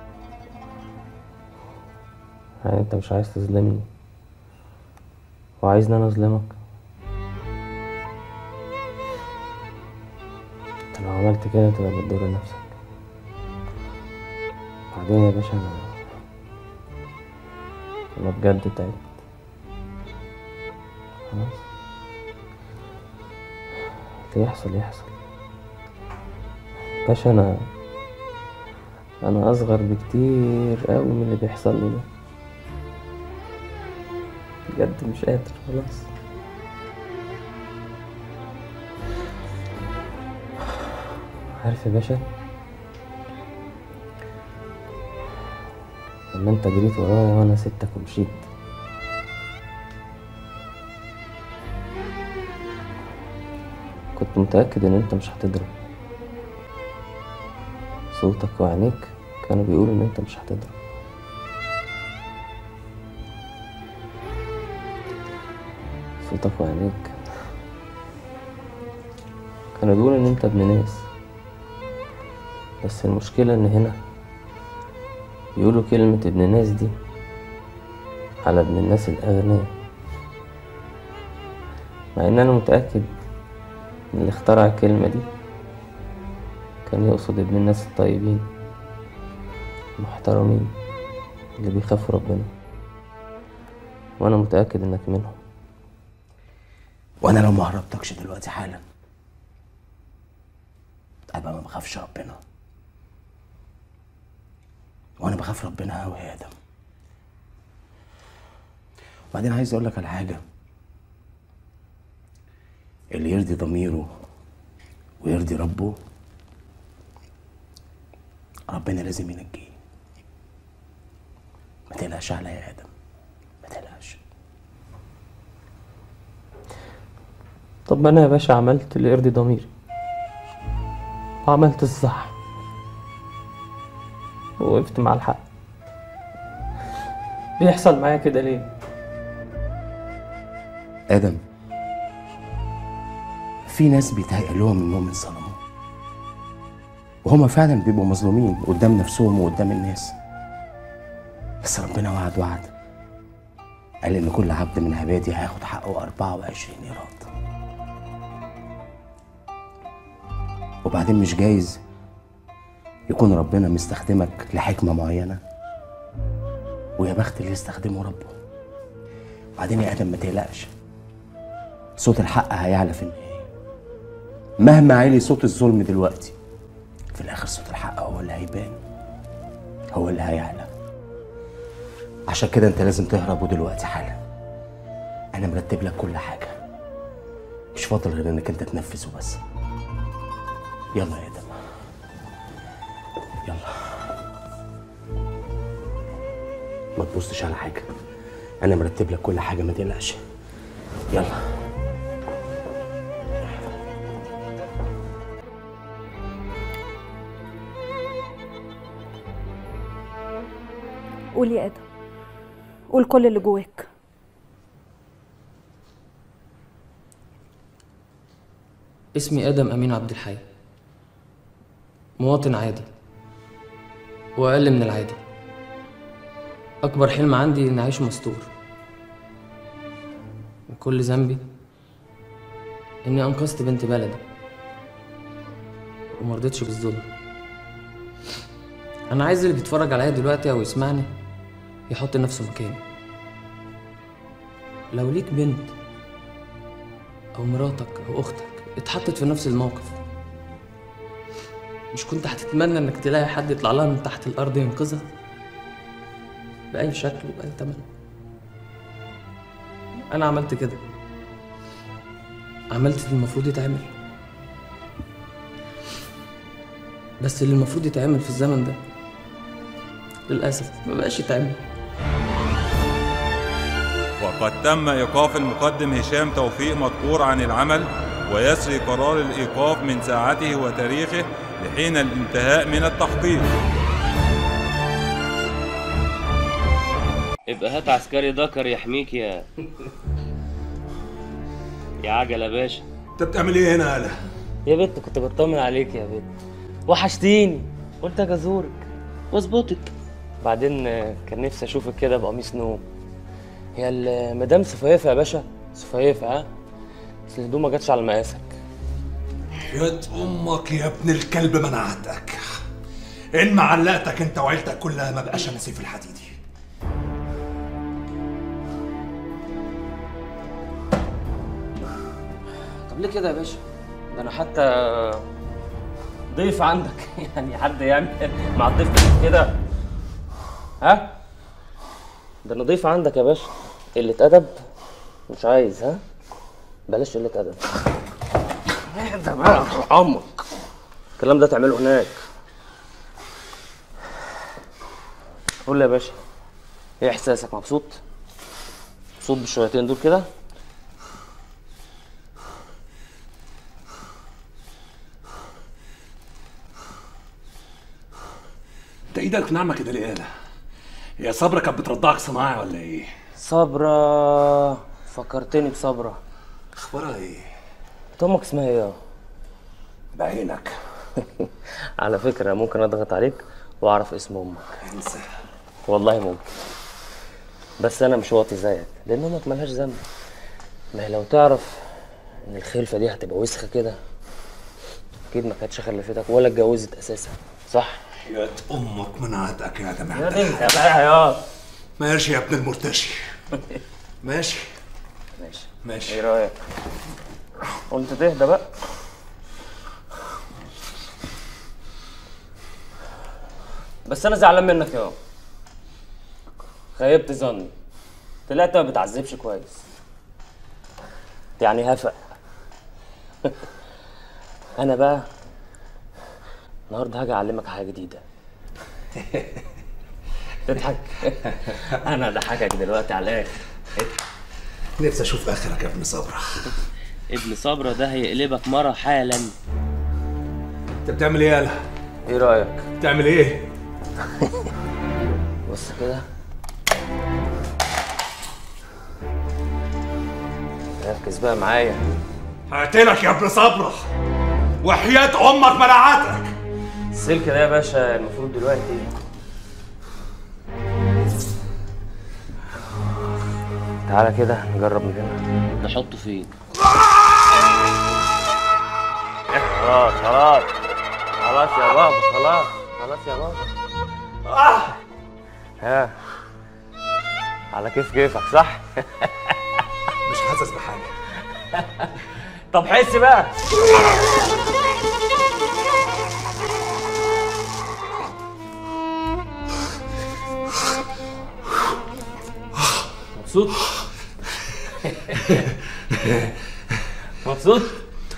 يعني انت مش عايز تظلمني وعايزني انا اظلمك انت لو عملت كده تبقى بتضر نفسك بعدين يا باشا انا انا بجد تعبت خلاص اللي يحصل يحصل باشا انا انا اصغر بكتير قوي من اللي بيحصل لي ده بجد مش قادر خلاص عارف يا باشا لما انت جريت ورايا وانا سبتك ومشيت كنت متأكد ان انت مش هتضرب صوتك وعينيك كانوا بيقولوا ان انت مش هتضرب صوتك وعينيك كانوا بيقولوا ان انت ابن ناس بس المشكلة ان هنا بيقولوا كلمة ابن ناس دي على ابن الناس الأغنياء مع ان انا متأكد ان اللي اخترع الكلمة دي كان يقصد ابن الناس الطيبين المحترمين اللي بيخافوا ربنا وانا متأكد انك منهم وانا لو ما هربتكش دلوقتي حالا ابقى ما بخافش ربنا وانا بخاف ربنا قوي يا ادم وبعدين عايز اقول لك على حاجه اللي يرضي ضميره ويرضي ربه ربنا لازم ينجيه ما تقلقش عليا يا ادم ما تقلقش طب ما انا يا باشا عملت اللي يرضي ضميري وعملت الصح ووقفت مع الحق بيحصل معايا كده ليه ادم في ناس بيتهيأ لهم انهم اتظلموا وهما فعلا بيبقوا مظلومين قدام نفسهم وقدام الناس بس ربنا وعد وعد قال ان كل عبد من عبادي هياخد حقه 24 ايراد وبعدين مش جايز يكون ربنا مستخدمك لحكمة معينة ويا بخت اللي يستخدمه ربه بعدين يا ادم ما تقلقش صوت الحق هيعلى في النهايه مهما عالي صوت الظلم دلوقتي في الاخر صوت الحق هو اللي هيبان هو اللي هيعلى عشان كده انت لازم تهرب ودلوقتي حالا انا مرتب لك كل حاجه مش فاضل غير انك انت تنفذ وبس يلا يا ادم يلا ما تبصش على حاجه انا مرتب لك كل حاجه ما تقلقش يلا قول يا ادم قول كل اللي جواك اسمي آدم أمين عبد الحي مواطن عادي وأقل من العادي أكبر حلم عندي إني أعيش مستور كل ذنبي إني أنقذت بنت بلدي ومرضتش بالظلم أنا عايز اللي بيتفرج عليا دلوقتي أو يسمعني يحط نفسه مكاني لو ليك بنت أو مراتك أو أختك اتحطت في نفس الموقف مش كنت هتتمنى إنك تلاقي حد يطلع لها من تحت الأرض ينقذها بأي شكل وبأي تمن أنا عملت كده عملت اللي المفروض يتعمل بس اللي المفروض يتعمل في الزمن ده للأسف ما بقاش يتعمل وقد تم إيقاف المقدم هشام توفيق مذكور عن العمل ويسري قرار الإيقاف من ساعته وتاريخه لحين الانتهاء من التحقيق ابقى هات عسكري ذكر يحميك يا يا عجل يا باشا انت بتعمل ايه هنا يالا يا بت كنت بطمن عليك يا بت وحشتيني قلت اجي ازورك واظبطك بعدين آه، كان نفسي اشوفك كده بقميص نوم هي المدام سفيفه يا باشا سفيفه ها بس الهدوم ما جاتش على مقاسك يا امك يا ابن الكلب منعتك ان ما علقتك انت وعيلتك كلها ما بقاش انا سيف الحديدي طب ليه كده يا باشا ده انا حتى ضيف عندك يعني حد يعمل مع الضيف كده ها ده انا ضيف عندك يا باشا قلة أدب مش عايز ها بلاش قلة أدب ده بقى عمك الكلام ده تعمله هناك قول لي يا باشا ايه احساسك مبسوط مبسوط بالشويتين دول كده انت ايدك ناعمه كده ليه يالا يا صبرا كانت بترضعك صناعي ولا ايه صبرا فكرتني بصبرا اخبارها ايه انت امك اسمها ايه بعينك على فكره ممكن اضغط عليك واعرف اسم امك انسى والله ممكن بس انا مش واطي زيك لان امك ملهاش ذنب ما هي لو تعرف ان الخلفه دي هتبقى وسخه كده اكيد ما كانتش خلفتك ولا اتجوزت اساسا صح يا امك منعتك يا جماعه يا بنت بقى يا ماشي يا ابن المرتشي ماشي ماشي ماشي ايه رايك قلت تهدى بقى بس انا زعلان منك يا خيبت ظني طلعت ما بتعذبش كويس يعني هفق انا بقى النهارده هاجي اعلمك حاجه جديده تضحك انا اضحكك دلوقتي على الاخر نفسي اشوف اخرك يا ابن صبرا ابن صبرا ده هيقلبك مره حالا انت بتعمل ايه يالا ايه رايك بتعمل ايه بص كده ركز بقى معايا هقتلك يا ابن صبرا وحياة امك منعتك السلك ده يا باشا المفروض دلوقتي تعالى كده نجرب من هنا نحطه فين خلاص خلاص خلاص يا بابا خلاص خلاص يا بابا ها على كيف كيفك صح طب حس بقى مبسوط مبسوط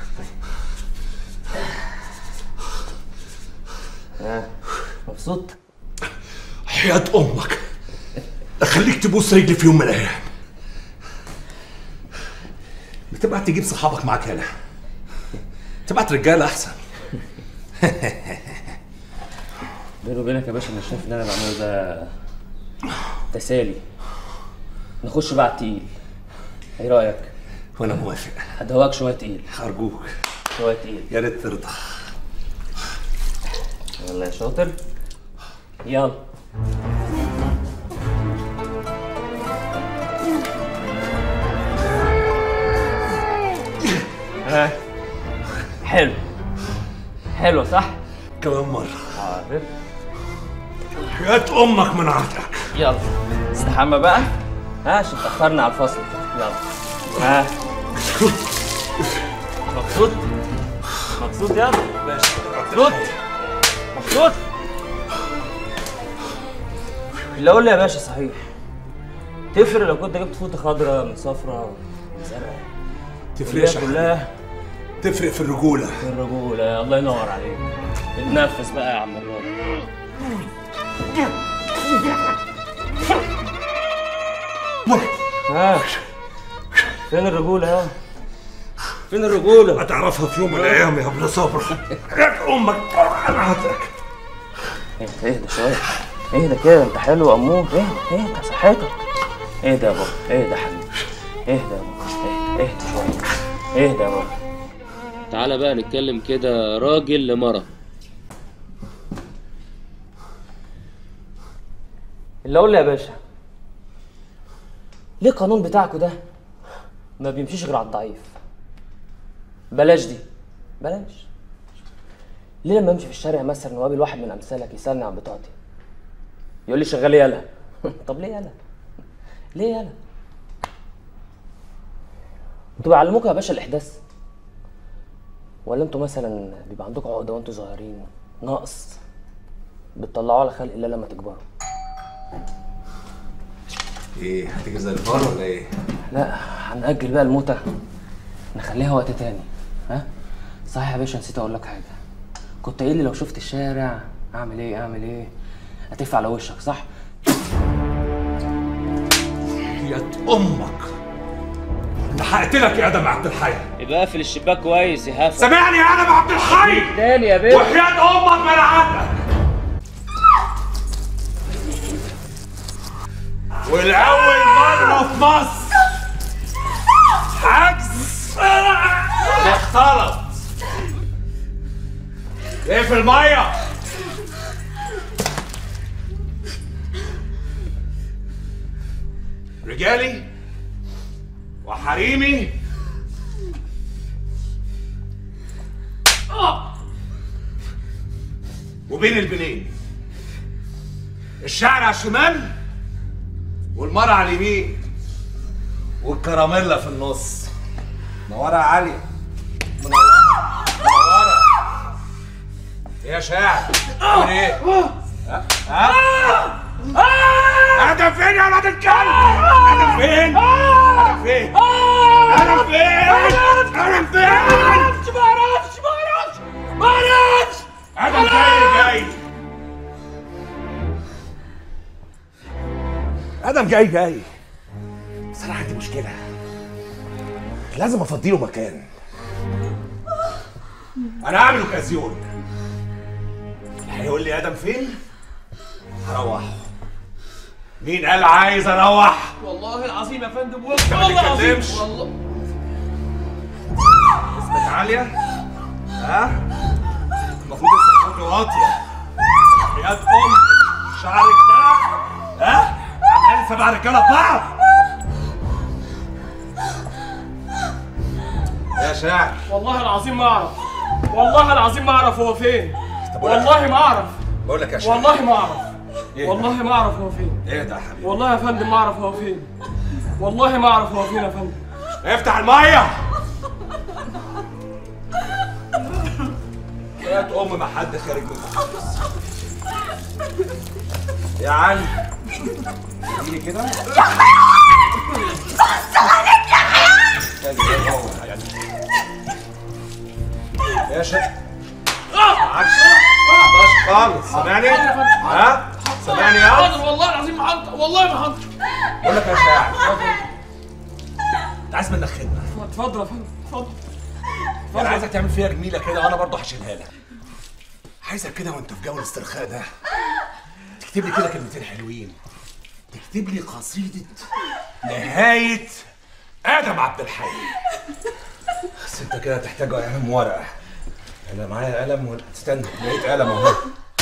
ها مبسوط حياة أمك أخليك تبوس رجلي في يوم من الأيام بتبعت تجيب صحابك معاك هنا تبعت رجالة أحسن بيني وبينك يا باشا انا شايف ان انا بعمله ده تسالي نخش بقى على التقيل ايه رايك؟ وأنا موافق هدوقك شويه تقيل أرجوك شويه تقيل يا ريت ترضى يلا يا شاطر يلا ها حلو حلو صح؟ كمان مرة عارف حياة أمك من عهدك يلا استحمى بقى ها عشان تأخرنا على الفصل يلا ها مبسوط مبسوط يلا مبسوط مبسوط اللي اقول لي يا باشا صحيح تفرق لو كنت جبت فوطه خضراء من صفراء من زرقاء تفرقش يا كلها حبيبي. تفرق في الرجولة في الرجولة الله ينور عليك اتنفس بقى يا عم الراجل ها فين الرجولة يا فين الرجولة؟ هتعرفها في يوم من الأيام يا ابن صبر حياة أمك من عهدك اهدى اهدى شوية اهدى كده انت حلو امور اهدى اهدى صحتك اهدى يا بابا اهدى يا حبيبي اهدى يا بابا اهدى اهدى شوية اهدى يا بابا تعالى بقى نتكلم كده راجل لمرة اللي اقول لي يا باشا ليه القانون بتاعكوا ده ما بيمشيش غير على الضعيف بلاش دي بلاش ليه لما امشي في الشارع مثلا واقابل واحد من امثالك يسالني عن بطاقتي يقول لي شغال يالا طب ليه يالا ليه يالا انتوا بيعلموكوا يا باشا الاحداث ولا انتوا مثلا بيبقى عندكم عقده وانتوا صغيرين نقص بتطلعوه على خلق الله لما تكبروا إيه هتيجي زي الفار ولا إيه؟ لا هنأجل بقى الموتة نخليها وقت تاني ها صحيح يا باشا نسيت اقول لك حاجة كنت قايل لي لو شفت الشارع اعمل ايه اعمل ايه هتقفل على وشك صح حياة أمك أنا هقتلك يا آدم عبد الحي يبقى اقفل الشباك كويس يا هفا سامعني يا آدم عبد الحي تاني يا باشا وحياة أمك من عهدك والأول مرة في مصر حجز اختلط ايه في المية رجالي وحريمي وبين البنين الشعر على الشمال والمرة على اليمين والكراميلا في النص منورة يا علي منورة منورة إيه يا شاعر عامل ايه؟ ها؟ ها؟ ادم فين يا ولاد الكلب؟ ادم فين؟ ادم فين؟ ادم فين؟ ادم فين؟ معرفش معرفش معرفش معرفش ادم جاي جاي ادم جاي جاي بس انا عندي مشكله لازم افضيله مكان انا هعمل اوكازيون اللي هيقول لي ادم فين هروحه مين قال عايز اروح والله العظيم يا فندم ما والله العظيم تتكلمش. والله اسمك عالية ها المفروض اسمك صوتي واطية حياة ام شعرك ده ها عمال سبع رجالة في بعض يا شاعر والله العظيم ما اعرف والله العظيم ما اعرف هو فين طب ولا- والله ما اعرف بقول لك يا شاعر والله ما اعرف إيه ده؟ والله ما اعرف هو فين ايه ده يا حبيبي والله يا فندم ما اعرف هو فين والله ما اعرف هو فين يا فندم افتح المية وحياة ام ما حد خارج من الحبس يا علي تجيلي كده يا بص عليك يا حياة يا شيخ عكس مقدرش خالص سامعني ها سامعني يا حاضر عم والله العظيم ما هنطق والله ما هنطق بقول لك يا شاعر انت عايز منك خدمه اتفضل يا فندم اتفضل انا عايزك تعمل فيها جميله كده وانا برضه هشيلها لك عايزك كده وانت في جو الاسترخاء ده تكتب لي كده كلمتين حلوين تكتب لي قصيده نهايه ادم عبد الحي بس انت كده تحتاج قلم ورقه انا معايا قلم و... استنى لقيت قلم اهو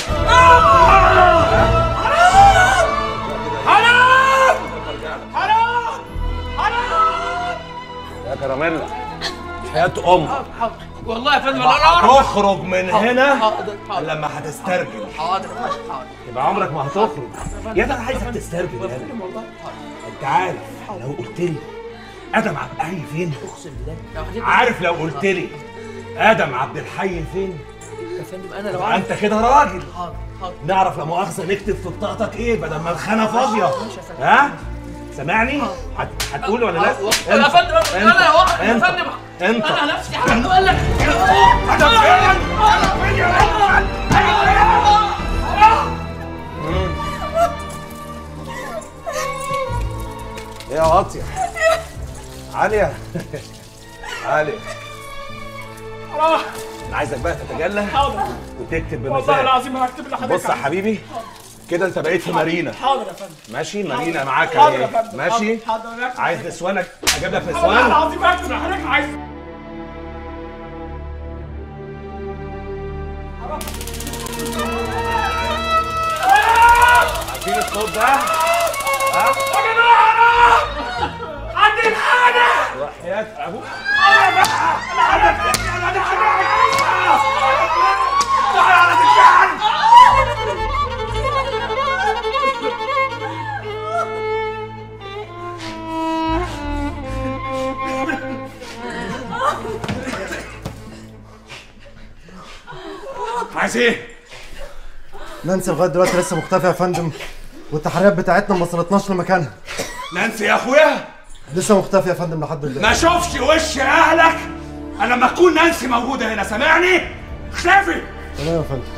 حرام حرام حرام يا كراميلا حياة أم والله يا فندم انا هتخرج من هنا حاضر حاضر لما هتسترجل حاضر حاضر يبقى عمرك ما هتخرج يا ده انا عايزك تسترجل يا يا فندم والله انت عارف لو قلت لي ادم عبد الحي فين اقسم بالله عارف لو قلت لي ادم عبد الحي فين يا فندم انا لو يبقى عارف انت كده راجل حاضر حاضر نعرف لا مؤاخذه نكتب في بطاقتك ايه بدل ما الخانه فاضيه ها سامعني هت- هتقول ولا لا يا فندم انا يا واحد يا انت فندم انت انا نفسي هقول لك انا فين انا فين يا يا واطيه عاليه عاليه آه، انا عايزك بقى تتجلى حاضر وتكتب والله بمزاج العظيم هكتب لحضرتك بص يا حبيبي كده انت بقيت في مارينا حاضر يا فندم ماشي مارينا معاك حاضر يا اهي فندم ماشي حاضر حاضر أنا هكتب عايز لحضرتك. نسوانك اجيب لك والله نسوان العظيم هكتب لحضرتك عايز عارفين الصوت ده ها يا جماعه عندي الحاجه وحياة ابوك عايز ايه؟ نانسي لغايه دلوقتي لسه مختفيه يا فندم والتحريات بتاعتنا ما وصلتناش لمكانها نانسي يا اخويا لسه مختفيه يا فندم لحد دلوقتي ما اشوفش وش اهلك انا لما تكون نانسي موجوده هنا سامعني؟ اختفي تمام يا فندم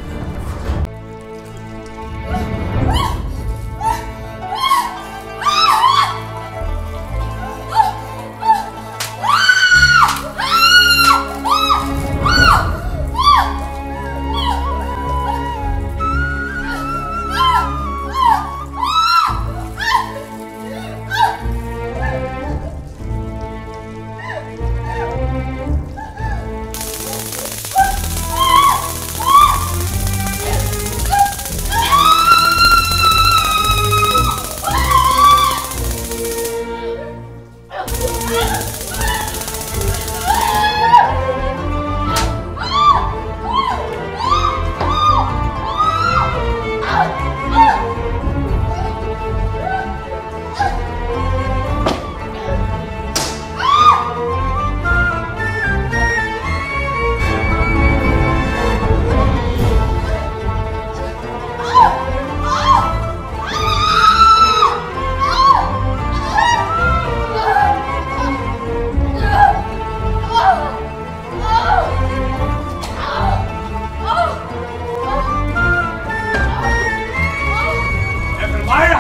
اقفل الميه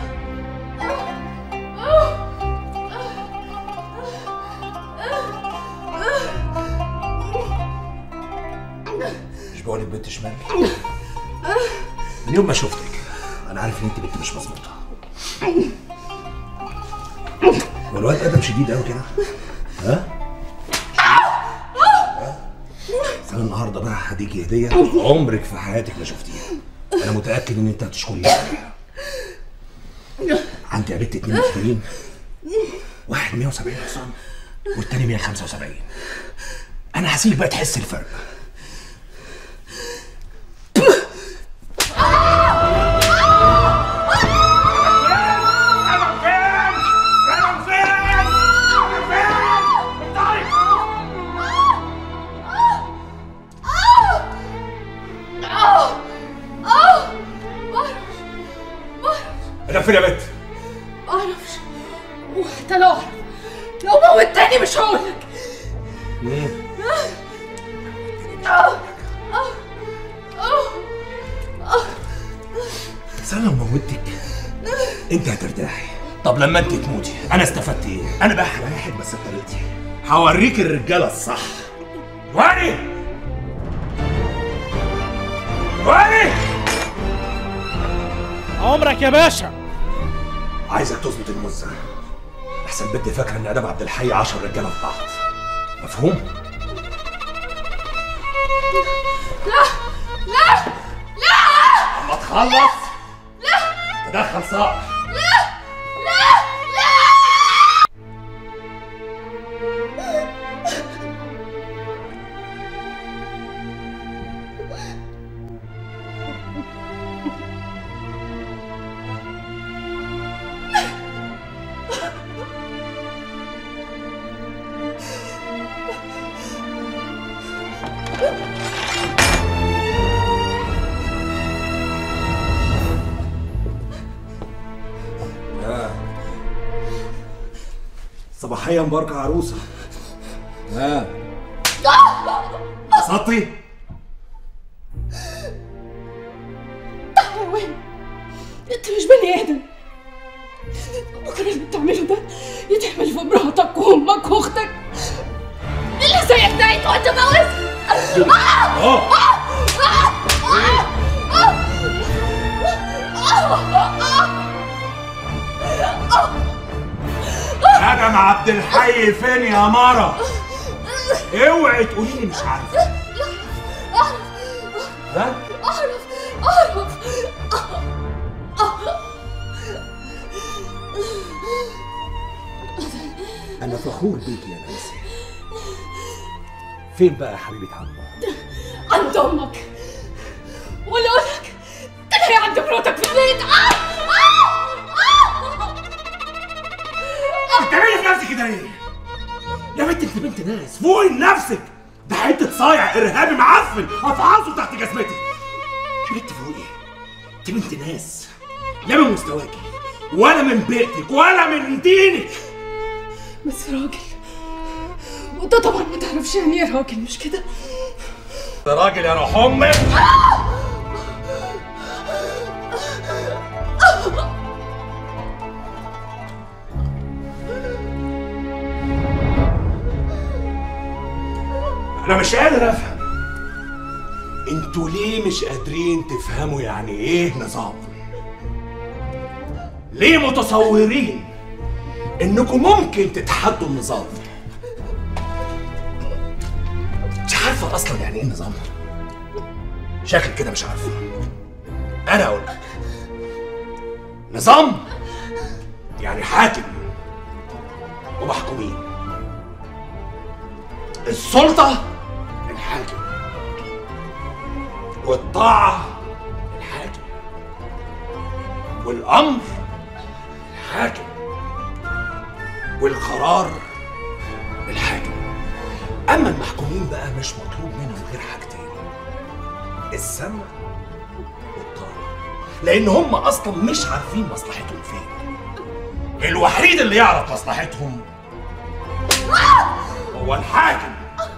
مش بقولك بنت شمال من يوم ما شفتك انا عارف ان انت بنت مش مظبوطه هو الواد ادم شديد قوي كده ها بس انا النهارده بقى هديكي هديه عمرك في حياتك ما شفتيها انا متاكد ان انت هتشكريني عليها عندي قابلت اتنين مشترين واحد 170 حصان والتاني 175 انا هسيبك بقى تحس الفرق انا فين يا بنت معرفش وحتى لو اعرف لو موتني مش هقولك آه. آه. آه. آه. بس انا لو موتك انت هترتاحي طب لما انت تموتي انا استفدت ايه انا بقى هريحك بس بطريقتي هوريك الرجاله الصح واني واني عمرك يا باشا عايزك تظبط المزه احسن بنت فاكره ان ادم عبد الحي 10 رجاله في بعض مفهوم لا لا لا اما تخلص لا تدخل صقر لا لا لا آه. صباحيا مباركة عروسة ها سطي حيوان انت مش بني ادم بكره اللي بتعمله ده يتعمل في مراتك وامك واختك اللي زيك ده يتقعد تموت ادم عبد الحي فين يا مرة اوعي تقولي لي مش عارفة ها اعرف اعرف انا فخور بيك يا نانسي فين بقى يا حبيبة عمو عند امك ولا اقول لك تلاقي عند مراتك في البيت آه! آه! آه! بتعملي في نفسك كده ليه؟ يا بنت انت بنت ناس فوقي لنفسك ده حته صايع ارهابي معفن افعصه تحت جزمتي يا بنت فوقي انت بنت ناس لا من مستواكي ولا من بيئتك ولا من دينك بس راجل وانت طبعا ما تعرفش يعني ايه راجل مش كده ده راجل يا روح امك انا مش قادر افهم انتوا ليه مش قادرين تفهموا يعني ايه نظام ليه متصورين انكم ممكن تتحدوا النظام مش عارفه اصلا يعني ايه نظام شكل كده مش عارفه انا اقول لك نظام يعني حاكم ومحكومين السلطة الحاكم والطاعة الحاكم والأمر الحاكم والقرار الحاكم أما المحكومين بقى مش مطلوب منهم غير حاجتين السمع والطاعة لأن هم أصلا مش عارفين مصلحتهم فين الوحيد اللي يعرف مصلحتهم هو الحاكم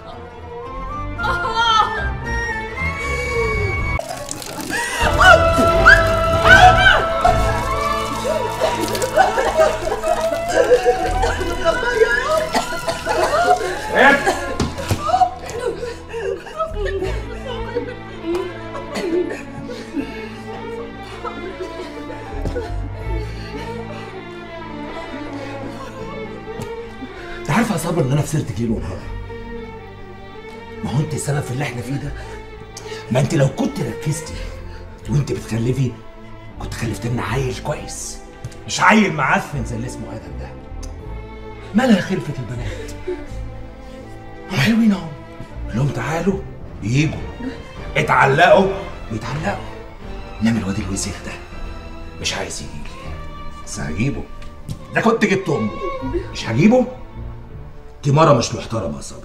انت عارف يا صبر ان انا خسرت كيلو النهارده ما هو انت السبب في اللي احنا فيه ده ما انت لو كنت ركزتي وانت بتخلفي كنت خلفت لنا عيل كويس مش عيل معفن زي اللي اسمه ادم ده مالها خلفة البنات هم حلوين اهو قول لهم تعالوا ييجوا اتعلقوا يتعلقوا انما الواد الوسخ ده مش عايز يجي لي بس هجيبه ده كنت جبت امه مش هجيبه دي مرة مش محترمة يا صبري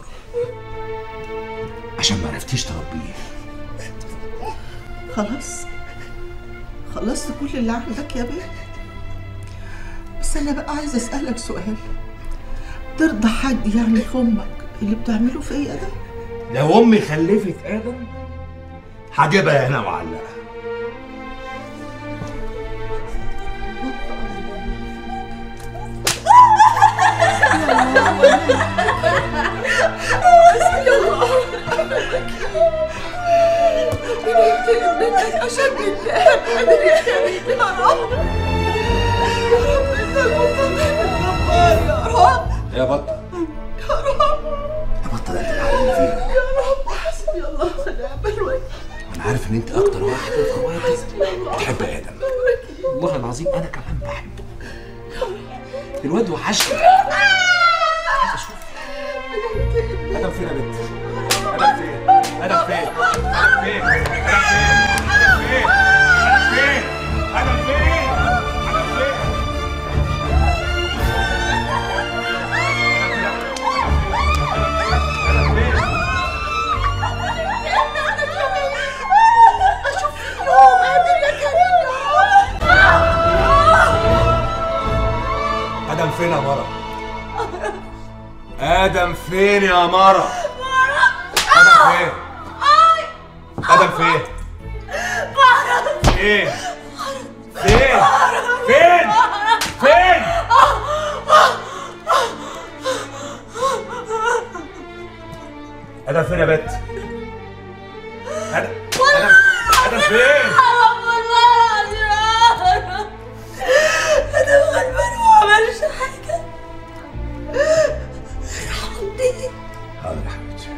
عشان ما عرفتيش تربيه خلاص خلصت كل اللي عندك يا بيه بس انا بقى عايزه اسالك سؤال ترضى حد يعني في امك اللي بتعمله فيا ده لو امي خلفت ادم هجيبها هنا معلقه عشان بالله قادر يا كريم يا رب يا رب انت المطمئن الجبار يا رب يا بطه يا رب يا بطه ده انت العالم فيها يا رب حسبي الله ونعم الوكيل انا عارف ان انت اكتر واحد في اخواتي بتحب ادم والله العظيم انا كمان بحبه الواد وحشني عايز اشوف ادم فين يا بنت ادم فين ادم فين ادم فين ادم فين ادم فين ادم فين ادم فين اشوف يوم قادر يا كريم يا رب ادم فين يا مره ادم فين يا مره ادم فين ادم فين فين فين فين فين ادم فين يا بت ادم ادم ادم فين انا غلبان وما عملش حاجه ارحمني حاضر يا حبيبتي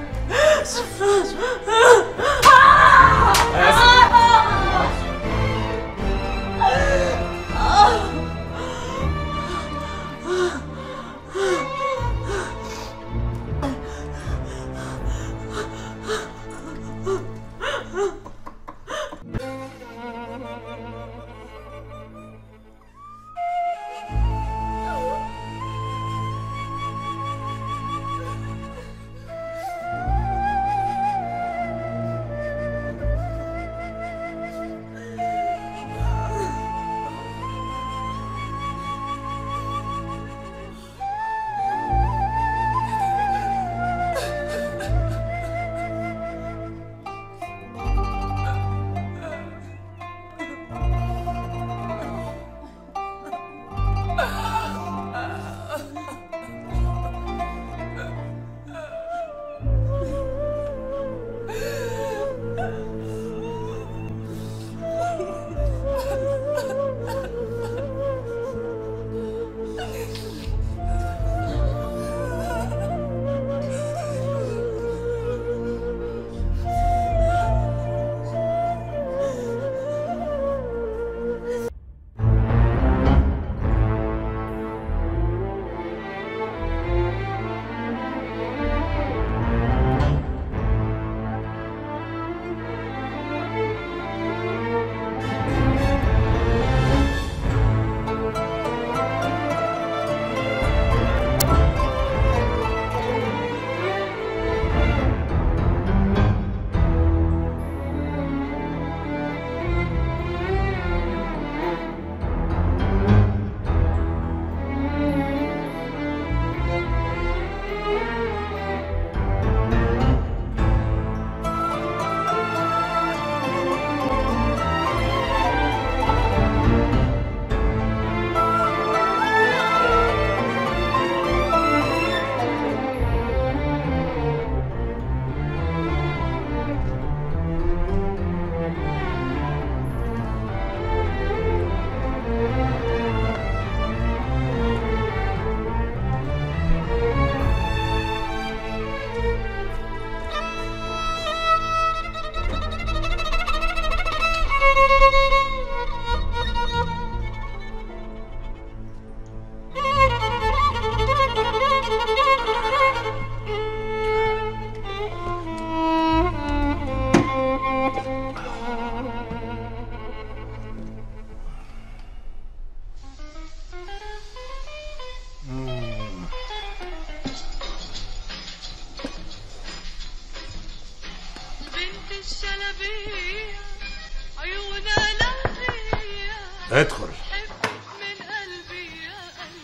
ادخل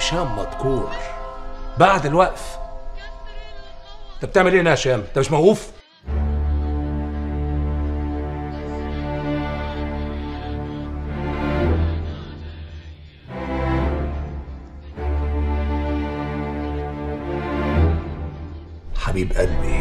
هشام مذكور بعد الوقف انت بتعمل ايه هنا يا هشام انت مش موقوف حبيب قلبي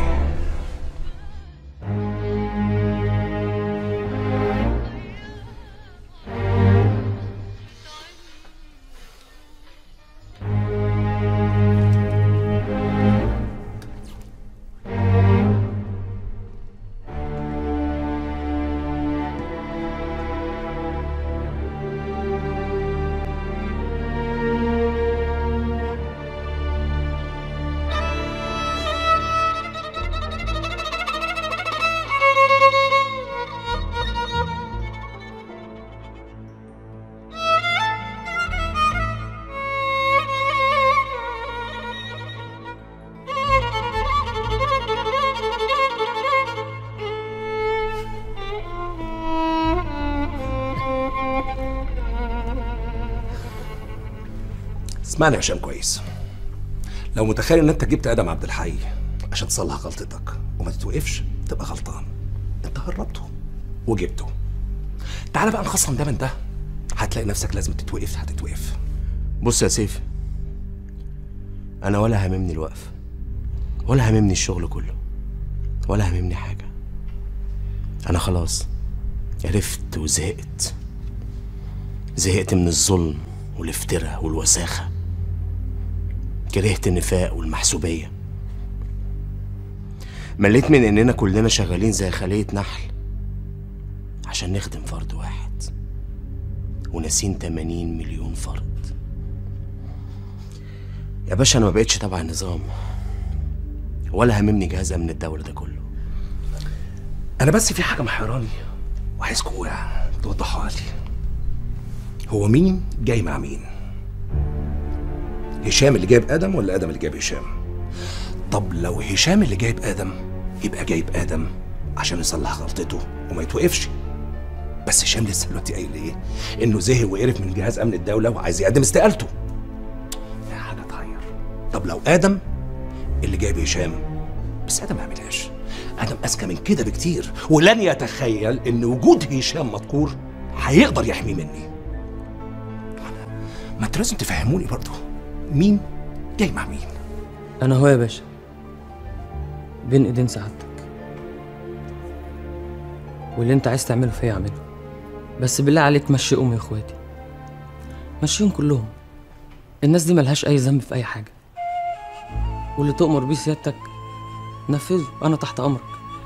اسمعني يا هشام كويس لو متخيل ان انت جبت ادم عبد الحي عشان تصلح غلطتك وما تتوقفش تبقى غلطان انت هربته وجبته تعالى بقى نخصم ده من ده هتلاقي نفسك لازم تتوقف هتتوقف بص يا سيف انا ولا هاممني الوقف ولا هاممني الشغل كله ولا هاممني حاجه انا خلاص عرفت وزهقت زهقت من الظلم والافتراء والوساخه كرهت النفاق والمحسوبيه مليت من اننا كلنا شغالين زي خليه نحل عشان نخدم فرد واحد وناسين 80 مليون فرد يا باشا انا ما بقتش تبع النظام ولا هاممني جهاز امن الدوله ده كله انا بس في حاجه محيراني وعايزكوا توضحوها لي هو مين جاي مع مين هشام اللي جايب ادم ولا ادم اللي جايب هشام طب لو هشام اللي جايب ادم يبقى جايب ادم عشان يصلح غلطته وما يتوقفش بس هشام لسه دلوقتي قايل ايه انه زهق وقرف من جهاز امن الدوله وعايز يقدم استقالته يا حاجه تغير طب لو ادم اللي جايب هشام بس ادم ما عملهاش ادم اذكى من كده بكتير ولن يتخيل ان وجود هشام مذكور هيقدر يحميه مني ما انتوا لازم تفهموني برضه مين جاي مع مين انا هو يا باشا بين ايدين سعادتك واللي انت عايز تعمله فيا اعمله بس بالله عليك مشي امي واخواتي مشيهم كلهم الناس دي ملهاش اي ذنب في اي حاجه واللي تؤمر بيه سيادتك نفذه انا تحت امرك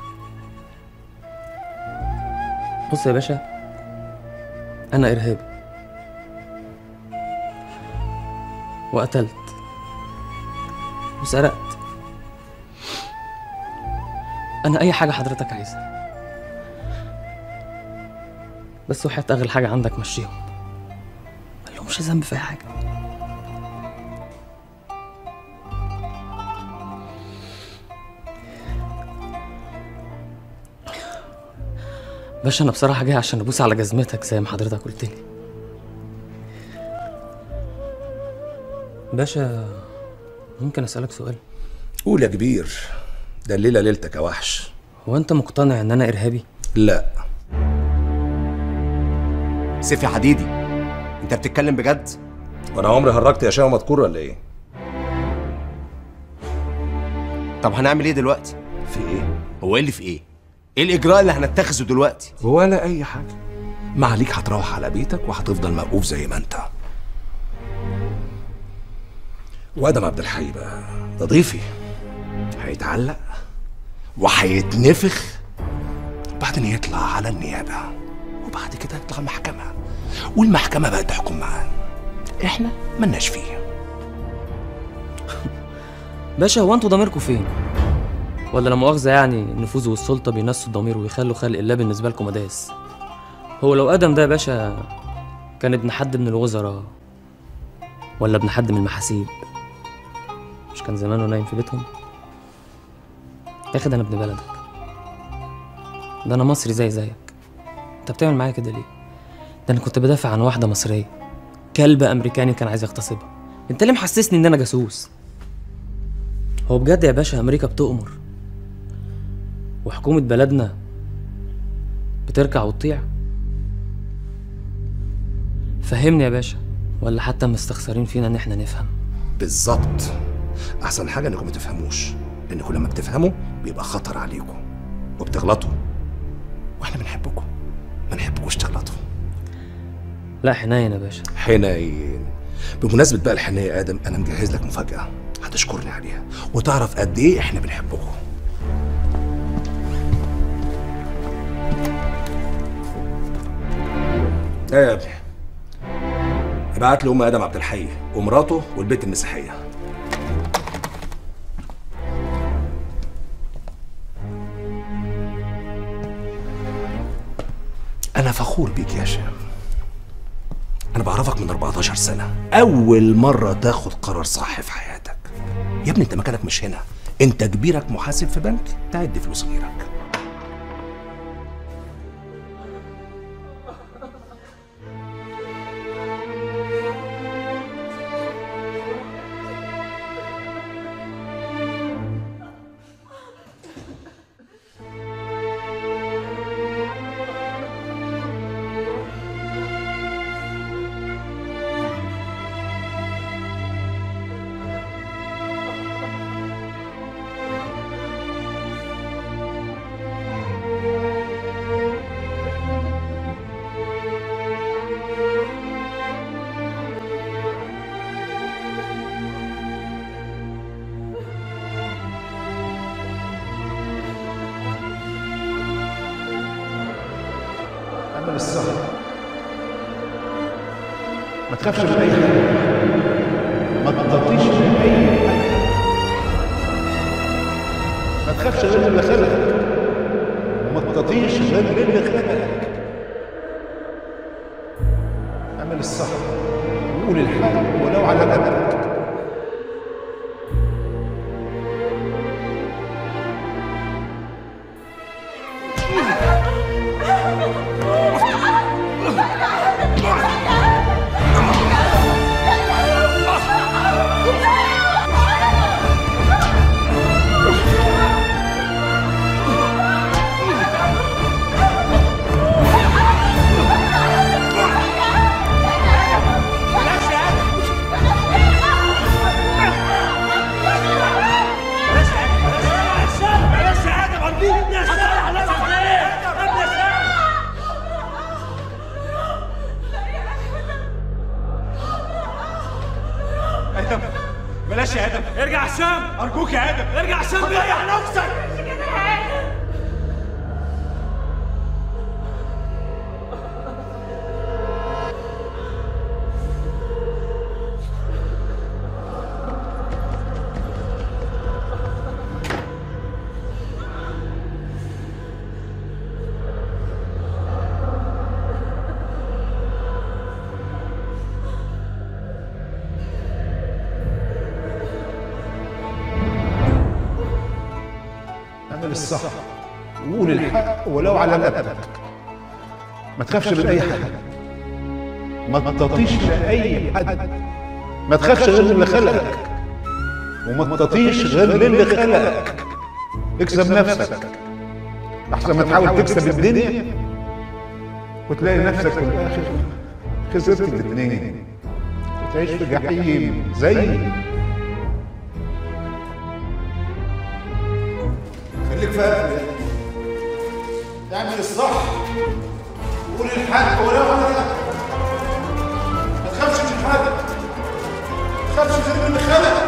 بص يا باشا انا ارهابي وقتلت وسرقت انا اي حاجه حضرتك عايزها بس وحياة اغلى حاجه عندك مشيهم ملهمش ذنب في اي حاجه باشا انا بصراحه جاي عشان ابوس على جزمتك زي ما حضرتك قلت لي باشا ممكن اسالك سؤال قول يا كبير ده الليله ليلتك يا وحش هو انت مقتنع ان انا ارهابي لا سيف يا حديدي انت بتتكلم بجد وانا عمري هرجت يا شاو مذكور ولا ايه طب هنعمل ايه دلوقتي في ايه هو ايه اللي في ايه ايه الاجراء اللي هنتخذه دلوقتي ولا اي حاجه ما عليك هتروح على بيتك وهتفضل موقوف زي ما انت وادم عبد الحي بقى ده ضيفي هيتعلق وهيتنفخ وبعدين يطلع على النيابه وبعد كده يطلع المحكمه والمحكمه بقى تحكم معاه احنا ملناش فيه باشا هو انتوا ضميركم فين ولا لا مؤاخذه يعني النفوذ والسلطه بينسوا الضمير ويخلوا خلق الله بالنسبه لكم مداس هو لو ادم ده يا باشا كان ابن حد من الوزراء ولا ابن حد من المحاسيب مش كان زمانه نايم في بيتهم ياخد انا ابن بلدك ده انا مصري زي زيك انت بتعمل معايا كده ليه ده انا كنت بدافع عن واحده مصريه كلب امريكاني كان عايز يغتصبها انت ليه محسسني ان انا جاسوس هو بجد يا باشا امريكا بتؤمر وحكومة بلدنا بتركع وتطيع فهمني يا باشا ولا حتى مستخسرين فينا ان احنا نفهم بالظبط احسن حاجه انكم ما تفهموش لان كل ما بتفهموا بيبقى خطر عليكم وبتغلطوا واحنا بنحبكم ما نحبكوش تغلطوا لا حنين يا باشا حنين بمناسبه بقى الحنيه يا ادم انا مجهز لك مفاجاه هتشكرني عليها وتعرف قد ايه احنا بنحبكم ايه يا ابني ابعت لي ام ادم عبد الحي ومراته والبيت المسيحيه انا فخور بيك يا هشام انا بعرفك من 14 سنه اول مره تاخد قرار صح في حياتك يا ابني انت مكانك مش هنا انت كبيرك محاسب في بنك تعد فلوس غيرك أمل السهر ما تخافش من أي حاجة ما تطيش من أي حاجة ما تخافش غير من اللي خلقك وما تطيش غير من اللي خلقك أمل السهر وقول الحق ولو على قدك ادم بلاش يا ادم ارجع هشام ارجوك يا ادم ارجع هشام ريح نفسك أمل السهر وقول الحق ولو على قدك ما تخافش من أي حاجة ما تطيش لأي حد ما تخافش غير من اللي خلقك وما تطيش غير للي خلقك اكسب نفسك أحسن ما تحاول تكسب الدنيا وتلاقي نفسك في الآخر خسرت الاتنين وتعيش في جحيم زي خليك فاهم اعمل الصح قول الحق ولو على ما تخافش من حاجه ما تخافش غير من اللي خلقك